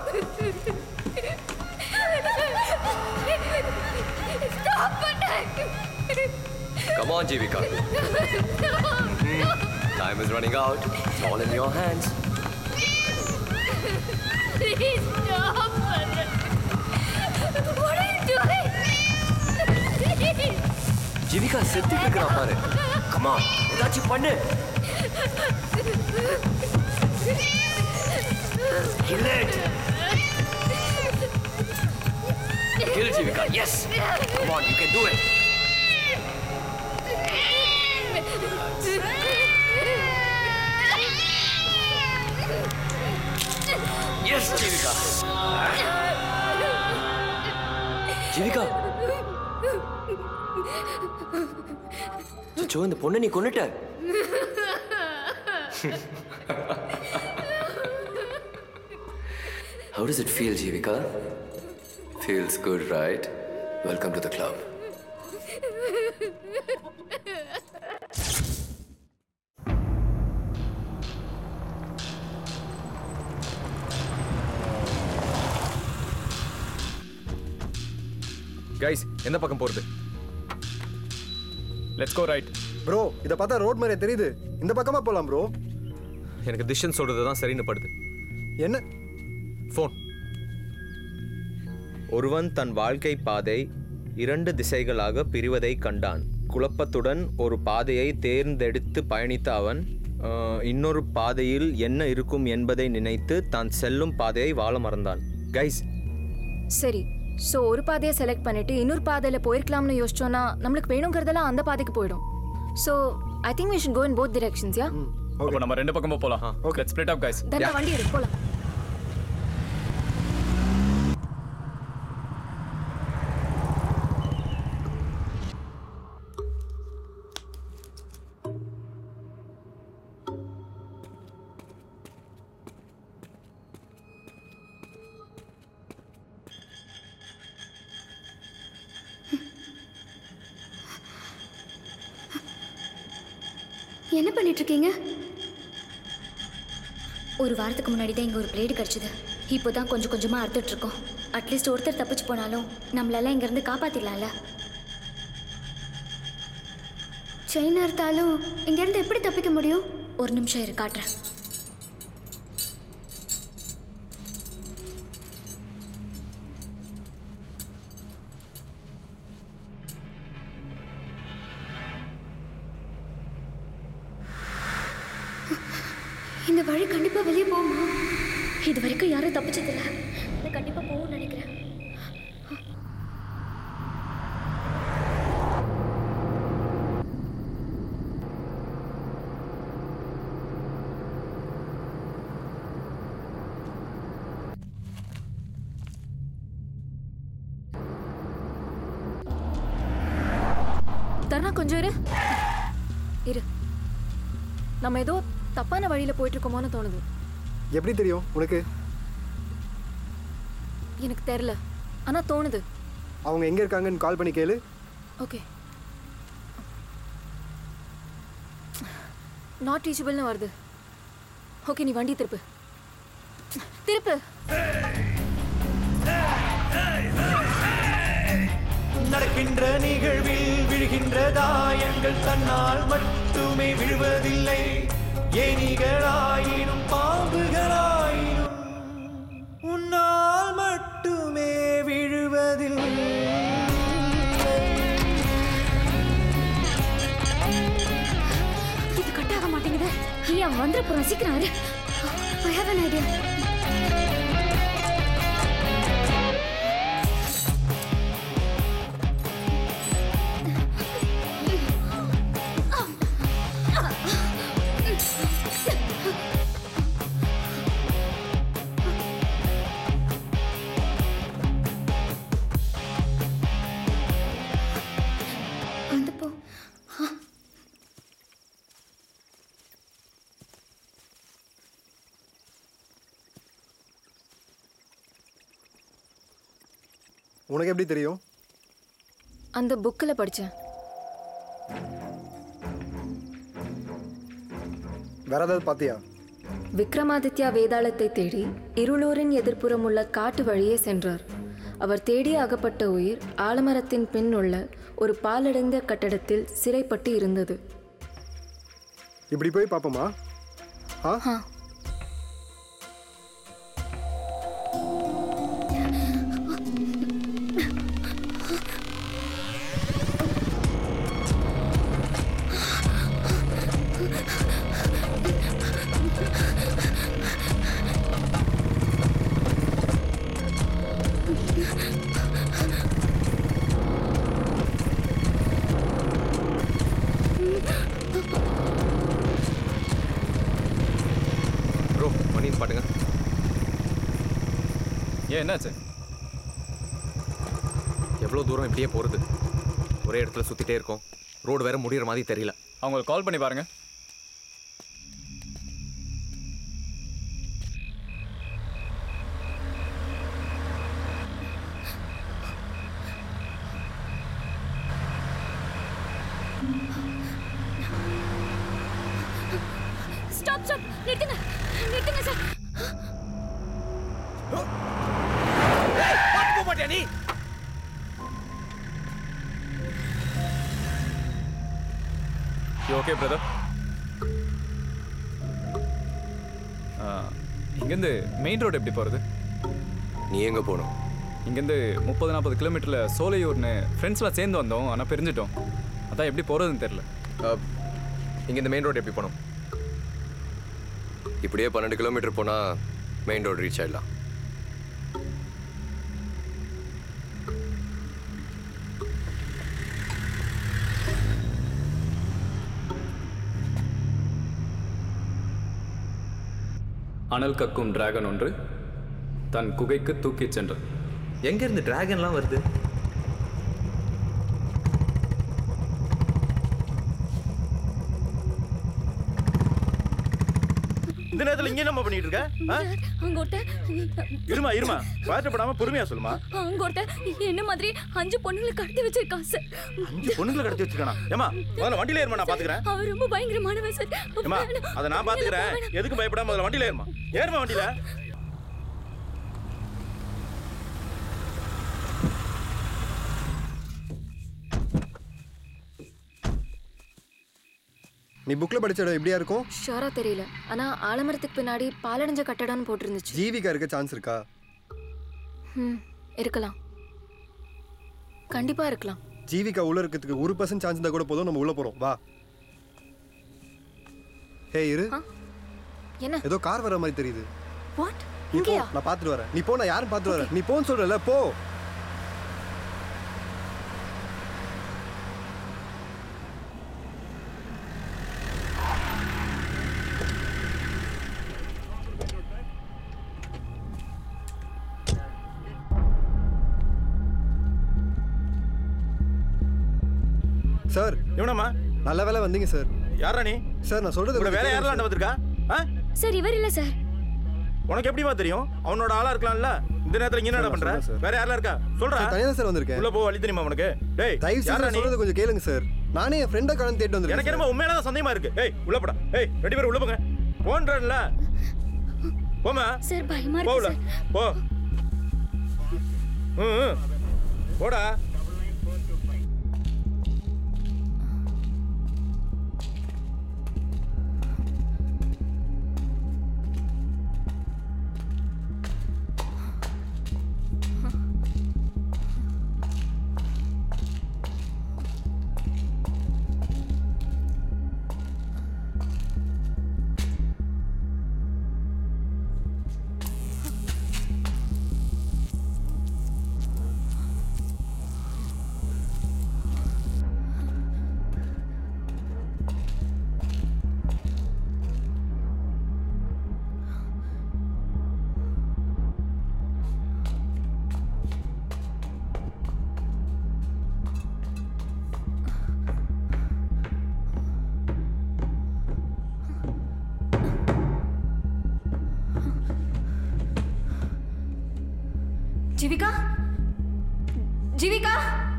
stop பண்ணு come on Jeevika time is running out it's all in your hands Please stop பண்ணு What are you doing? Please. Jeevika செத்துட்டு இருக்கிறா பாரு கமா ஏதாச்சும் பண்ணு Kill it. Kill Jivika. Yes. Come on, you can do it. Yes, Jivika. Jivika. சச்சோ இந்த பொண்ணை நீ கொன்னுட்ட How does it feel, Jivika? Feels good, right? Welcome to the club. Guys எந்த பக்கம் போகிறது லெட்ஸ் கோ ரைட் ப்ரோ இதை பார்த்தா road மாதிரியே தெரியுது இந்த பக்கமா போகலாம் ப்ரோ எனக்கு திஷன் சொல்கிறது தான் சரின்னு படுது என்ன ஃபோன் ஒருவன் தன் வாழ்க்கை பாதை இரண்டு திசைகளாக பிரிவதை கண்டான் குழப்பத்துடன் ஒரு பாதையை தேர்ந்தெடுத்து பயணித்த அவன் ஆஹ், இன்னொரு பாதையில் என்ன இருக்கும் என்பதை நினைத்து தான் செல்லும் பாதையை வாழ மறந்தான் கைஸ் சரி ஸோ ஒரு பாதையை செலக்ட் பண்ணிட்டு இன்னொரு பாதையில் போயிருக்கலாம்னு யோசிச்சோன்னா நம்மளுக்கு வேணுங்கிறதெல்லாம் அந்த பாதைக்கு போயிடும் so I think we should go in both directions yeah அப்போ நம்ம ரெண்டு பக்கமும் போலாம் ஓகே ஸ்ப்ளிட் அப் கைஸ் தண்டா வண்டி இருக்கு போலாம் என்ன பண்ணிட்டு இருக்கீங்க ஒரு வாரத்துக்கு முன்னாடி தான் இங்கே ஒரு பிளேடு கிடச்சிது இப்போ தான் கொஞ்சம் கொஞ்சமாக அறுத்துட்டு இருக்கோம் அட்லீஸ்ட் ஒருத்தர் தப்பிச்சு போனாலும் நம்மளெல்லாம் இங்கேருந்து காப்பாற்றிடலாம்ல செயின் அறுத்தாலும் இங்கேருந்து எப்படி தப்பிக்க முடியும் ஒரு நிமிஷம் இரு காட்டுறேன் இந்த வழி கண்டிப்பாக வெளியே போகுமா இது வரைக்கும் யாரும் தப்பிச்சதில்ல இது கண்டிப்பாக போகும்னு நினைக்கிறேன் தர்ணா கொஞ்சம் இரு இரு நம்ம ஏதோ தப்பான வழியில போயிட்டு இருக்கோமோன்னு தோணுது எப்படி தெரியும் உனக்கு எனக்கு தெரில ஆனா தோணுது அவங்க எங்கே இருக்காங்கன்னு கால் பண்ணி கேளு ஓகே நாட் ரீச்சபிள்னு வருது ஓகே நீ வண்டி திருப்பு திருப்பு நடக்கின்ற நிகழ்வில் விழுகின்ற தாயங்கள் தன்னால் மட்டுமே விழுவதில்லை ஏனிகளாயினும் பாம்புகளாயினும் உன்னால் மட்டுமே விழுவதில்லை இது கட் ஆக மாட்டேங்குது ஏன் அவன் வந்துட போறான் சீக்கிரம் இரு ஐ ஹேவ் an ஐடியா வந்து போ உனக்கு எப்படி தெரியும் அந்த புக்கில் படித்தேன் வேற ஏதாவது பார்த்தியா விக்ரமாதித்யா வேதாளத்தை தேடி இருளூரின் எதிர்ப்புறம் உள்ள காட்டு வழியே சென்றார் அவர் தேடிய அகப்பட்ட உயிர் ஆலமரத்தின் பின் உள்ள ஒரு பாலடைந்த கட்டடத்தில் சிறைப்பட்டு இருந்தது இப்படி போய் பார்ப்போமா ஆ ப்ரோ மணின்னு பாட்டுங்க ஏன் என்னாச்சு எவ்வளோ தூரம் இப்படியே போகிறது ஒரே இடத்துல சுற்றிட்டே இருக்கோம் ரோடு வேற முடியிற மாதிரி தெரியல அவங்களுக்கு கால் பண்ணி பாருங்க ஸ்டாப் ஸ்டாப் நிறுத்துங்க நிறுத்துங்க சார் போக மாட்டியா நீ யூ ஓகே பிரதர் இங்கேருந்து மெயின் ரோடு எப்படி போகிறது நீ எங்கே போகணும் இங்கேருந்து முப்பது நாற்பது கிலோமீட்டரில் சோலையூர்னு ஃப்ரெண்ட்ஸ்லாம் சேர்ந்து வந்தோம் ஆனால் பிரிஞ்சிட்டோம் அதான் எப்படி போகிறதுன்னு தெரில இங்கே இந்த மெயின் ரோடு எப்படி போகணும் இப்படியே பன்னெண்டு கிலோமீட்டர் போனால் மெயின் ரோடு ரீச் ஆயிடலாம் அனல் கக்கும் டிராகன் ஒன்று தன் குகைக்கு தூக்கிச் சென்றது எங்கேருந்து டிராகன்லாம் வருது இந்த நேரத்துல இங்க நம்ம பண்ணிட்டு இருக்க ஆ? அங்க ஒருத்தன் இருமா இருமா பதட்டப்படாம பொறுமையா சொல்லுமா அங்க ஒருத்தன் என்ன மாதிரி அஞ்சு பொண்ணுங்களை கடத்தி வச்சிருக்கான் சார் அஞ்சு பொண்ணுங்களை கடத்தி வச்சிருக்கானா ஏமா முதல்ல வண்டியில ஏறுமா நான் பாத்துக்கிறேன் அவன் ரொம்ப பயங்கரமானவன் சார் ஏமா அதை நான் பாத்துக்கிறேன் எதுக்கு பயப்படாம முதல்ல வண்டியில ஏறுமா ஏறுமா வண்டியில நீ புக்கில் படிச்ச இடம் எப்படியா இருக்கும் ஷோரா தெரியல ஆனா ஆலமரத்துக்கு பின்னாடி பாலடைஞ்ச கட்டடம்னு போட்டிருந்துச்சு ஜீவிகா இருக்க சான்ஸ் இருக்கா ம் இருக்கலாம் கண்டிப்பா இருக்கலாம் ஜீவிகா உள்ள இருக்கிறதுக்கு ஒரு பர்சன்ட் சான்ஸ் இருந்தால் கூட போதும் நம்ம உள்ள போறோம் வா ஹே இரு என்ன ஏதோ கார் வர மாதிரி தெரியுது வாட் நீ போ இங்கேயா நான் பார்த்துட்டு வரேன் நீ போ நான் யாரும் பார்த்துட்டு வரேன் நீ போன்னு சொல்றல போ சார் இவனம்மா நல்ல வேலை வந்தீங்க சார் யாரா நீ சார் நான் சொல்றது உங்களோட கொஞ்சம் வேலை கேளுங்க யாரெல்லாம் சார். வந்திருக்கா ஆ? சார் இவர் இல்ல சார் உனக்கு எப்படிமா தெரியும் அவனோட ஆளா இருக்கலாம்ல இந்த நேரத்துல இங்க என்னடா சார், பண்ற நான் சொல்றேன் சார். வேற யாரெல்லாம் இருக்கா சொல்றா சார், தனியா தான் சார் வந்திருக்கேன். உள்ள போ வழி தெரியுமா உனக்கு டேய் தயவு செய்து யாரா நான் நீ சொல்றது கொஞ்சம் கேளுங்க சார் நானே என் ஃப்ரெண்டை கலந்து தேட்டு வந்திருக்கேன் எனக்கு என்னமோ உண்மையான சந்தேகமா இருக்கு ஏய் உள்ள போடா ஏய் ரெண்டு பேரும் உள்ள போங்க போன்றல போமா சார் பயமா போ இருக்கு உள்ள சார் போ ம், ம். போடா Jeevika Jeevika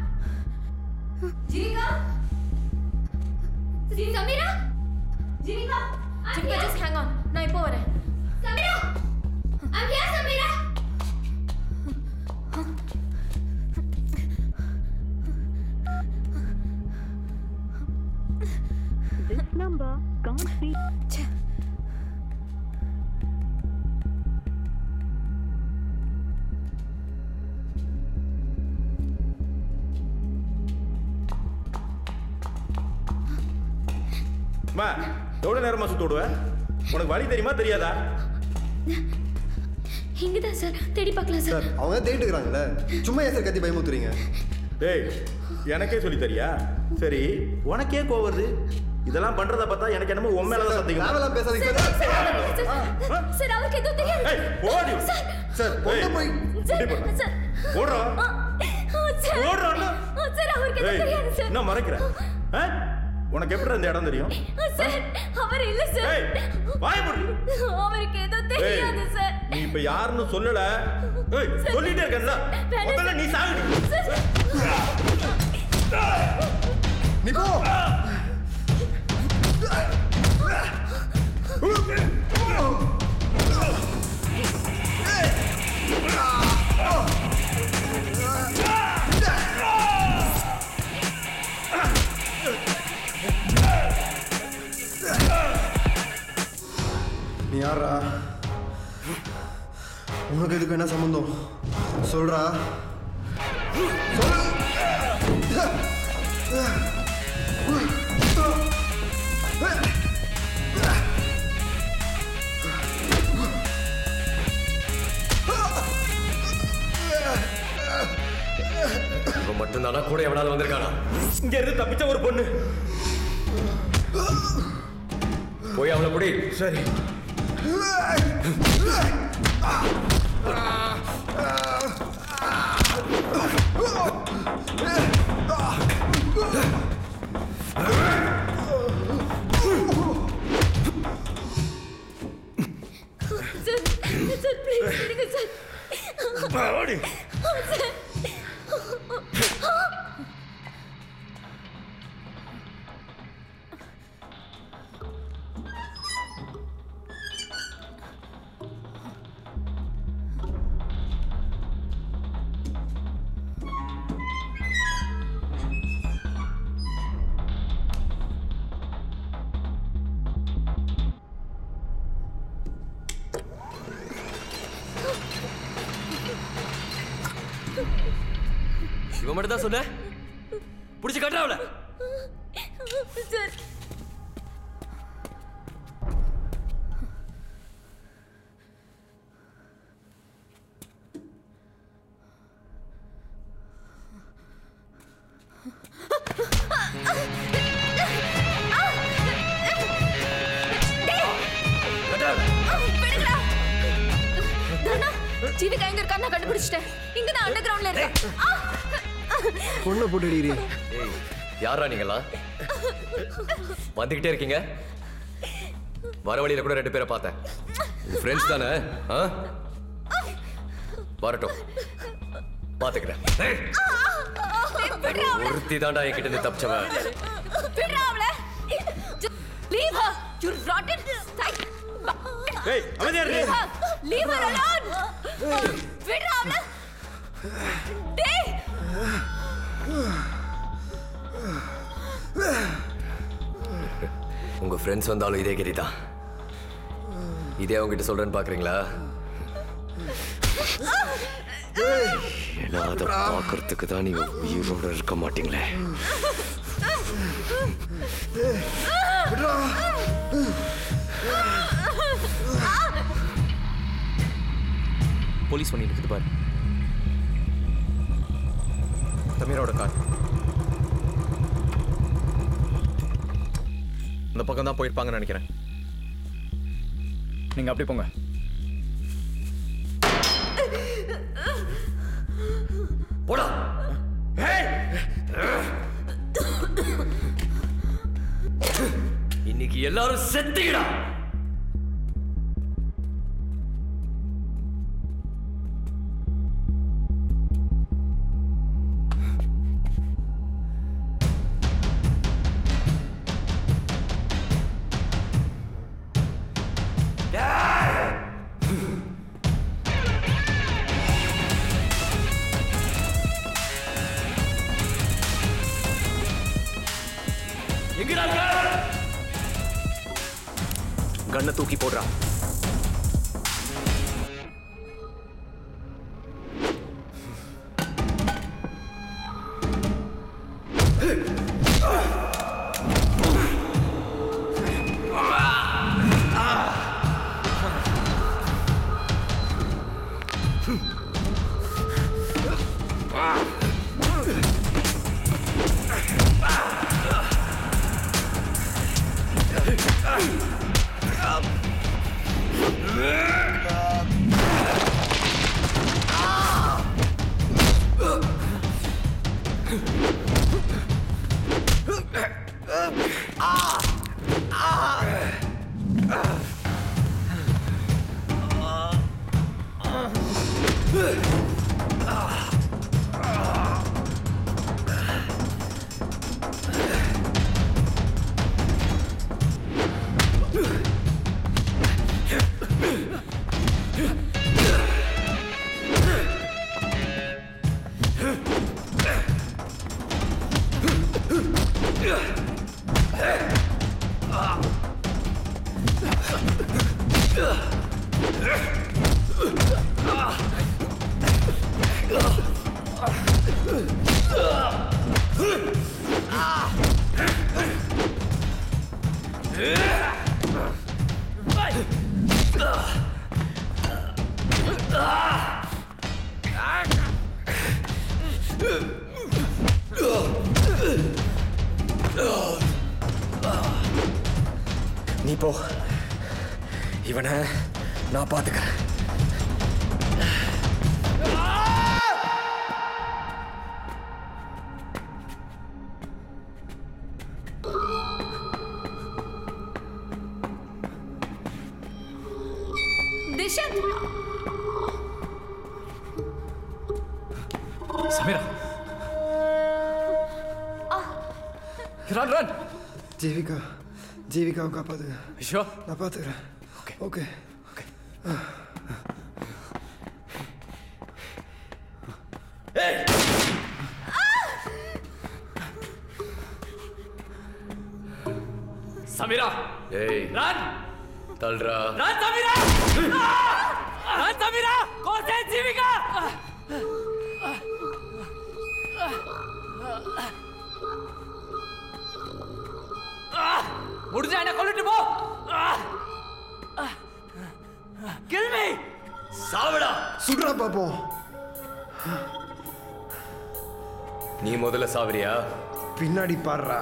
Jeevika Sameera Jeevika Jeevika just hang on நான் இப்போ வரேன் Sameera I'm here Sameera This number can't be. மா எவ்வளவு நேரமா சுத்த விடுவ உனக்கு வழி தெரியுமா தெரியாதா இங்கதான் சார் தேடி பார்க்கலாம் சார் அவங்க தான் தேடிட்டு இருக்கிறாங்கல்ல சும்மா ஏன் சார் கத்தி பயமுத்துறீங்க டேய் எனக்கே சொல்லி தரியா சரி உனக்கே கோவம் வருது இதெல்லாம் பண்றத பார்த்தா எனக்கு என்னமோ உன் மேல தான் சந்தேகம் தேவையில்லாம பேசாதீங்க சார். சார் அவருக்கு எதுவும் தெரியாது ஏய், போடி. சார் சார் பொண்ணு போய் சார் இப்படி பண்ணு. சார் ஓடுறா ஆ, சார் ஓடுறான்ல? ஆ, சார் அவருக்கு ஏய், எதுவும் தெரியாது சார் என்ன மறைக்கிற ஆ? உனக்கு எப்படி இந்த இடம் தெரியும் சார் அவர் இல்ல சார் வாய் மூடு. அவருக்கு ஏதோ தெரியாது ஏய், சார் நீ இப்ப யாருன்னு சொல்லல ஏய், சொல்லிட்டே இருக்கல முதல்ல நீ சாகுடி நீ போ நீ யாரா உனக்கு இதுக்கு என்ன சம்பந்தம் சொல்றா இவன் மட்டும்தானா கூட எவனாவது வந்திருக்கானா இங்க இருந்து தப்பிச்ச ஒரு பொண்ணு போய் அவளை புடி சரி சார் சார் ப்ளீஸ் விடுங்க சார் ஓடி. சார் இவன் மட்டும் தான் சொன்ன புடிச்சு கட்டுறாவல சார் விடுங்கடா தனா ஜீவிகா எங்க இருக்கா நான் கண்டுபிடிச்சிட்டேன் இங்க தான் அண்டர் கிரவுண்ட்ல இருக்கேன் பொண்ணை போட்டு அடிக்கிறீ ஏய் யாரா நீங்களா வந்துகிட்டே இருக்கீங்க வர வழியில கூட ரெண்டு பேரை பார்த்தேன் ஃப்ரெண்ட்ஸ் தானே ஆ? வரட்டும் பாத்துக்கிறேன் ஏய், ஒருத்தி தாண்டா என்கிட்ட இருந்து தப்பிச்சவன் விடுறா அவள லீவ் ஹர் யூ ராட்டன் ஏய் அமைதியா இரு. Leave her leave her alone விடுறா அவள டேய் உங்க ஃப்ரெண்ட்ஸ் வந்தாலும் இதே கெரி தான் இதே அவங்ககிட்ட சொல்றேன்னு பாக்குறீங்களா ஏன்னா அதை பார்க்கறதுக்கு தான் நீங்க உயிரோட இருக்க மாட்டீங்களே போலீஸ் பண்ணிட்டு இருக்குது பாரு தமிழோட கார் இந்த பக்கம் தான் போயிருப்பாங்கன்னு நினைக்கிறேன் நீங்க அப்படி போங்க போடா இன்னைக்கு எல்லாரும் செத்துக்கிடா எங்கடா இருக்க கண்ணை தூக்கி போடுறா நீ போ இவனை நான் பார்த்துக்கிறேன் திஷன் சமீரா ரன் ரன் ஜீவிகா ஜீவிகாவை காப்பாத்துங்க ஷோ நான் பார்த்துக்கிறேன் ஓகே ஓகே ஓகே சமீரா ஏய் ரன் தல்றா ரன் சமீரா ரன் சமீரா கோசே ஜீவிகா முடிஞ்சா என்ன கொல்லிட்டு போ கில்மி சாவடா சுடுறா பாப்போம் நீ முதல்ல சாவரியா பின்னாடி பாடுறா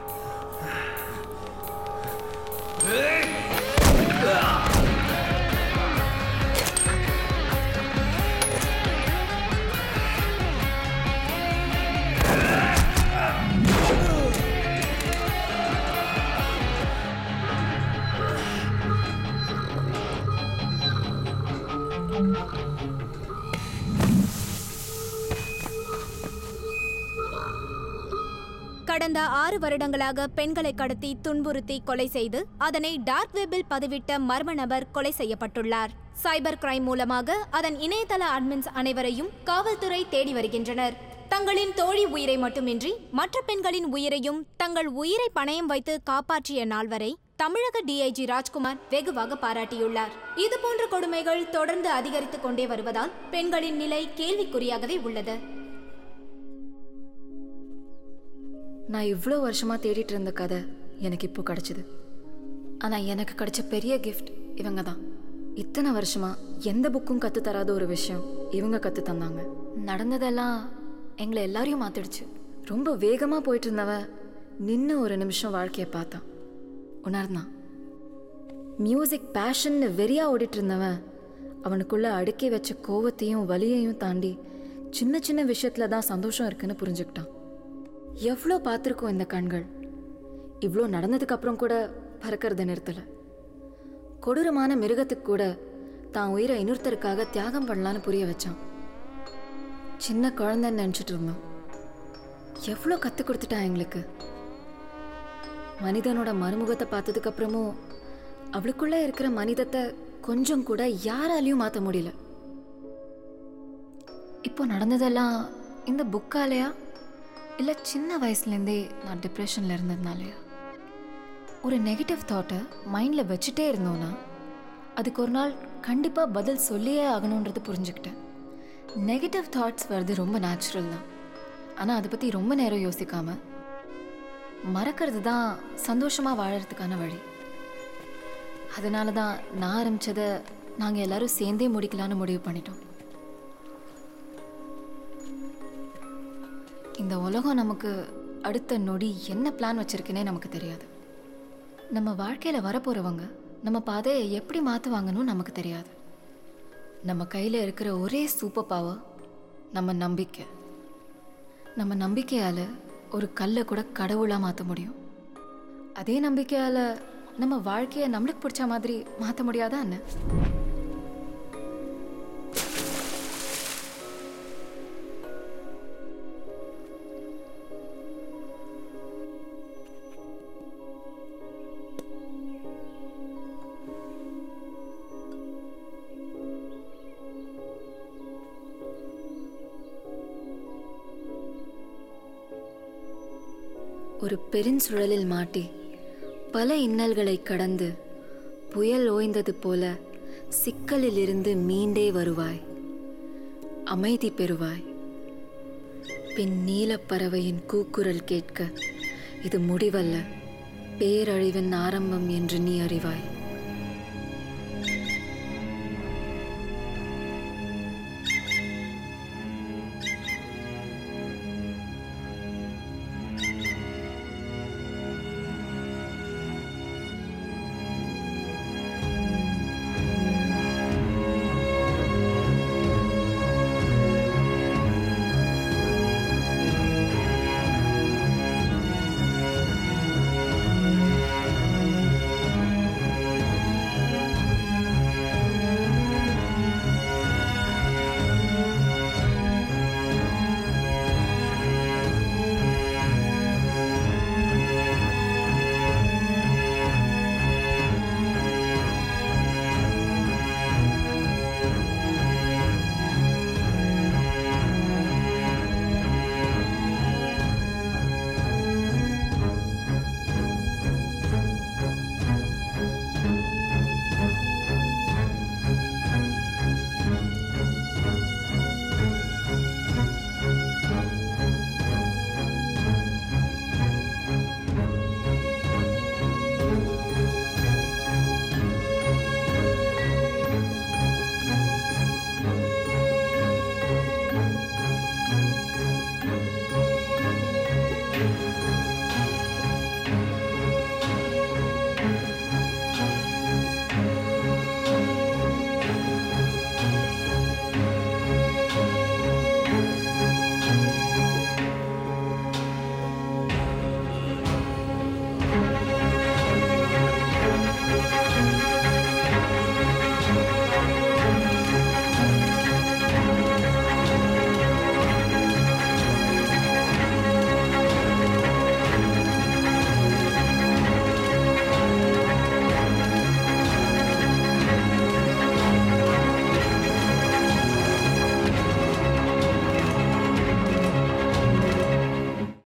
கடந்த ஆறு வருடங்களாக பெண்களை கடத்தி துன்புறுத்தி கொலை செய்து அதனை டார்க் வெப்பில் பதிவிட்ட மர்ம நபர் கொலை செய்யப்பட்டுள்ளார் சைபர் கிரைம் மூலமாக அதன் இணையதள அட்மின்ஸ் அனைவரையும் காவல்துறை தேடி வருகின்றனர் தங்களின் தோழி உயிரை மட்டுமின்றி மற்ற பெண்களின் உயிரையும் தங்கள் உயிரை பணயம் வைத்து காப்பாற்றிய நாள் வரை தமிழக டிஐஜி ராஜ்குமார் வெகுவாக பாராட்டியுள்ளார் இதுபோன்ற கொடுமைகள் தொடர்ந்து அதிகரித்துக் கொண்டே வருவதால் பெண்களின் நிலை கேள்விக்குறியாகவே உள்ளது நான் இவ்வளோ வருஷமா தேடிட்டு இருந்த கதை எனக்கு இப்போ கிடைச்சது ஆனால் எனக்கு கிடைச்ச பெரிய கிஃப்ட் இவங்க தான் இத்தனை வருஷமா எந்த புக்கும் கற்று தராத ஒரு விஷயம் இவங்க கற்று தந்தாங்க நடந்ததெல்லாம் எங்களை எல்லாரையும் மாத்திடுச்சு ரொம்ப வேகமாக போயிட்டு இருந்தவன் நின்று ஒரு நிமிஷம் வாழ்க்கையை பார்த்தான் உணர்ந்தான் மியூசிக் பேஷன்னு வெறியா ஓடிட்டு இருந்தவன் அவனுக்குள்ள அடுக்கி வச்ச கோவத்தையும் வலியையும் தாண்டி சின்ன சின்ன விஷயத்துல தான் சந்தோஷம் இருக்குன்னு புரிஞ்சுக்கிட்டான் எவ்வளோ பார்த்துருக்கோம் இந்த கண்கள் இவ்வளோ நடந்ததுக்கு அப்புறம் கூட பறக்கிறத நிறுத்தலை கொடூரமான மிருகத்துக்கு கூட தான் உயிரை இன்னொருத்தருக்காக தியாகம் பண்ணலான்னு புரிய வச்சான் சின்ன குழந்தைன்னு நினச்சிட்டு இருந்தோம் எவ்வளோ கற்றுக் கொடுத்துட்டான் எங்களுக்கு மனிதனோட மறுமுகத்தை பார்த்ததுக்கு அப்புறமும் அவளுக்குள்ள இருக்கிற மனிதத்தை கொஞ்சம் கூட யாராலையும் மாற்ற முடியல இப்போ நடந்ததெல்லாம் இந்த புக்காலையா இல்லை சின்ன வயசுலேருந்தே நான் டிப்ரெஷனில் இருந்ததுனாலயா ஒரு நெகட்டிவ் தாட்டை மைண்டில் வச்சுட்டே இருந்தோன்னா அதுக்கு ஒரு நாள் கண்டிப்பாக பதில் சொல்லியே ஆகணுன்றது புரிஞ்சுக்கிட்டேன் நெகட்டிவ் தாட்ஸ் வருது ரொம்ப நேச்சுரல் தான் ஆனால் அதை பற்றி ரொம்ப நேரம் யோசிக்காம மறக்கிறது தான் சந்தோஷமாக வாழறதுக்கான வழி அதனால தான் நான் ஆரம்பித்ததை நாங்கள் எல்லாரும் சேர்ந்தே முடிக்கலான்னு முடிவு பண்ணிட்டோம் இந்த உலகம் நமக்கு அடுத்த நொடி என்ன பிளான் வச்சிருக்குன்னே நமக்கு தெரியாது நம்ம வாழ்க்கையில் வரப்போகிறவங்க நம்ம பாதையை எப்படி மாற்றுவாங்கன்னு நமக்கு தெரியாது நம்ம கையில் இருக்கிற ஒரே சூப்பர் பவர் நம்ம நம்பிக்கை நம்ம நம்பிக்கையால் ஒரு கல்லை கூட கடவுளாக மாற்ற முடியும் அதே நம்பிக்கையால நம்ம வாழ்க்கையை நம்மளுக்கு பிடிச்ச மாதிரி மாற்ற முடியாதா என்ன ஒரு பெருஞ்சுழலில் மாட்டி பல இன்னல்களை கடந்து புயல் ஓய்ந்தது போல சிக்கலிலிருந்து மீண்டே வருவாய் அமைதி பெறுவாய் பின் நீலப்பறவையின் கூக்குரல் கேட்க இது முடிவல்ல பேரழிவின் ஆரம்பம் என்று நீ அறிவாய்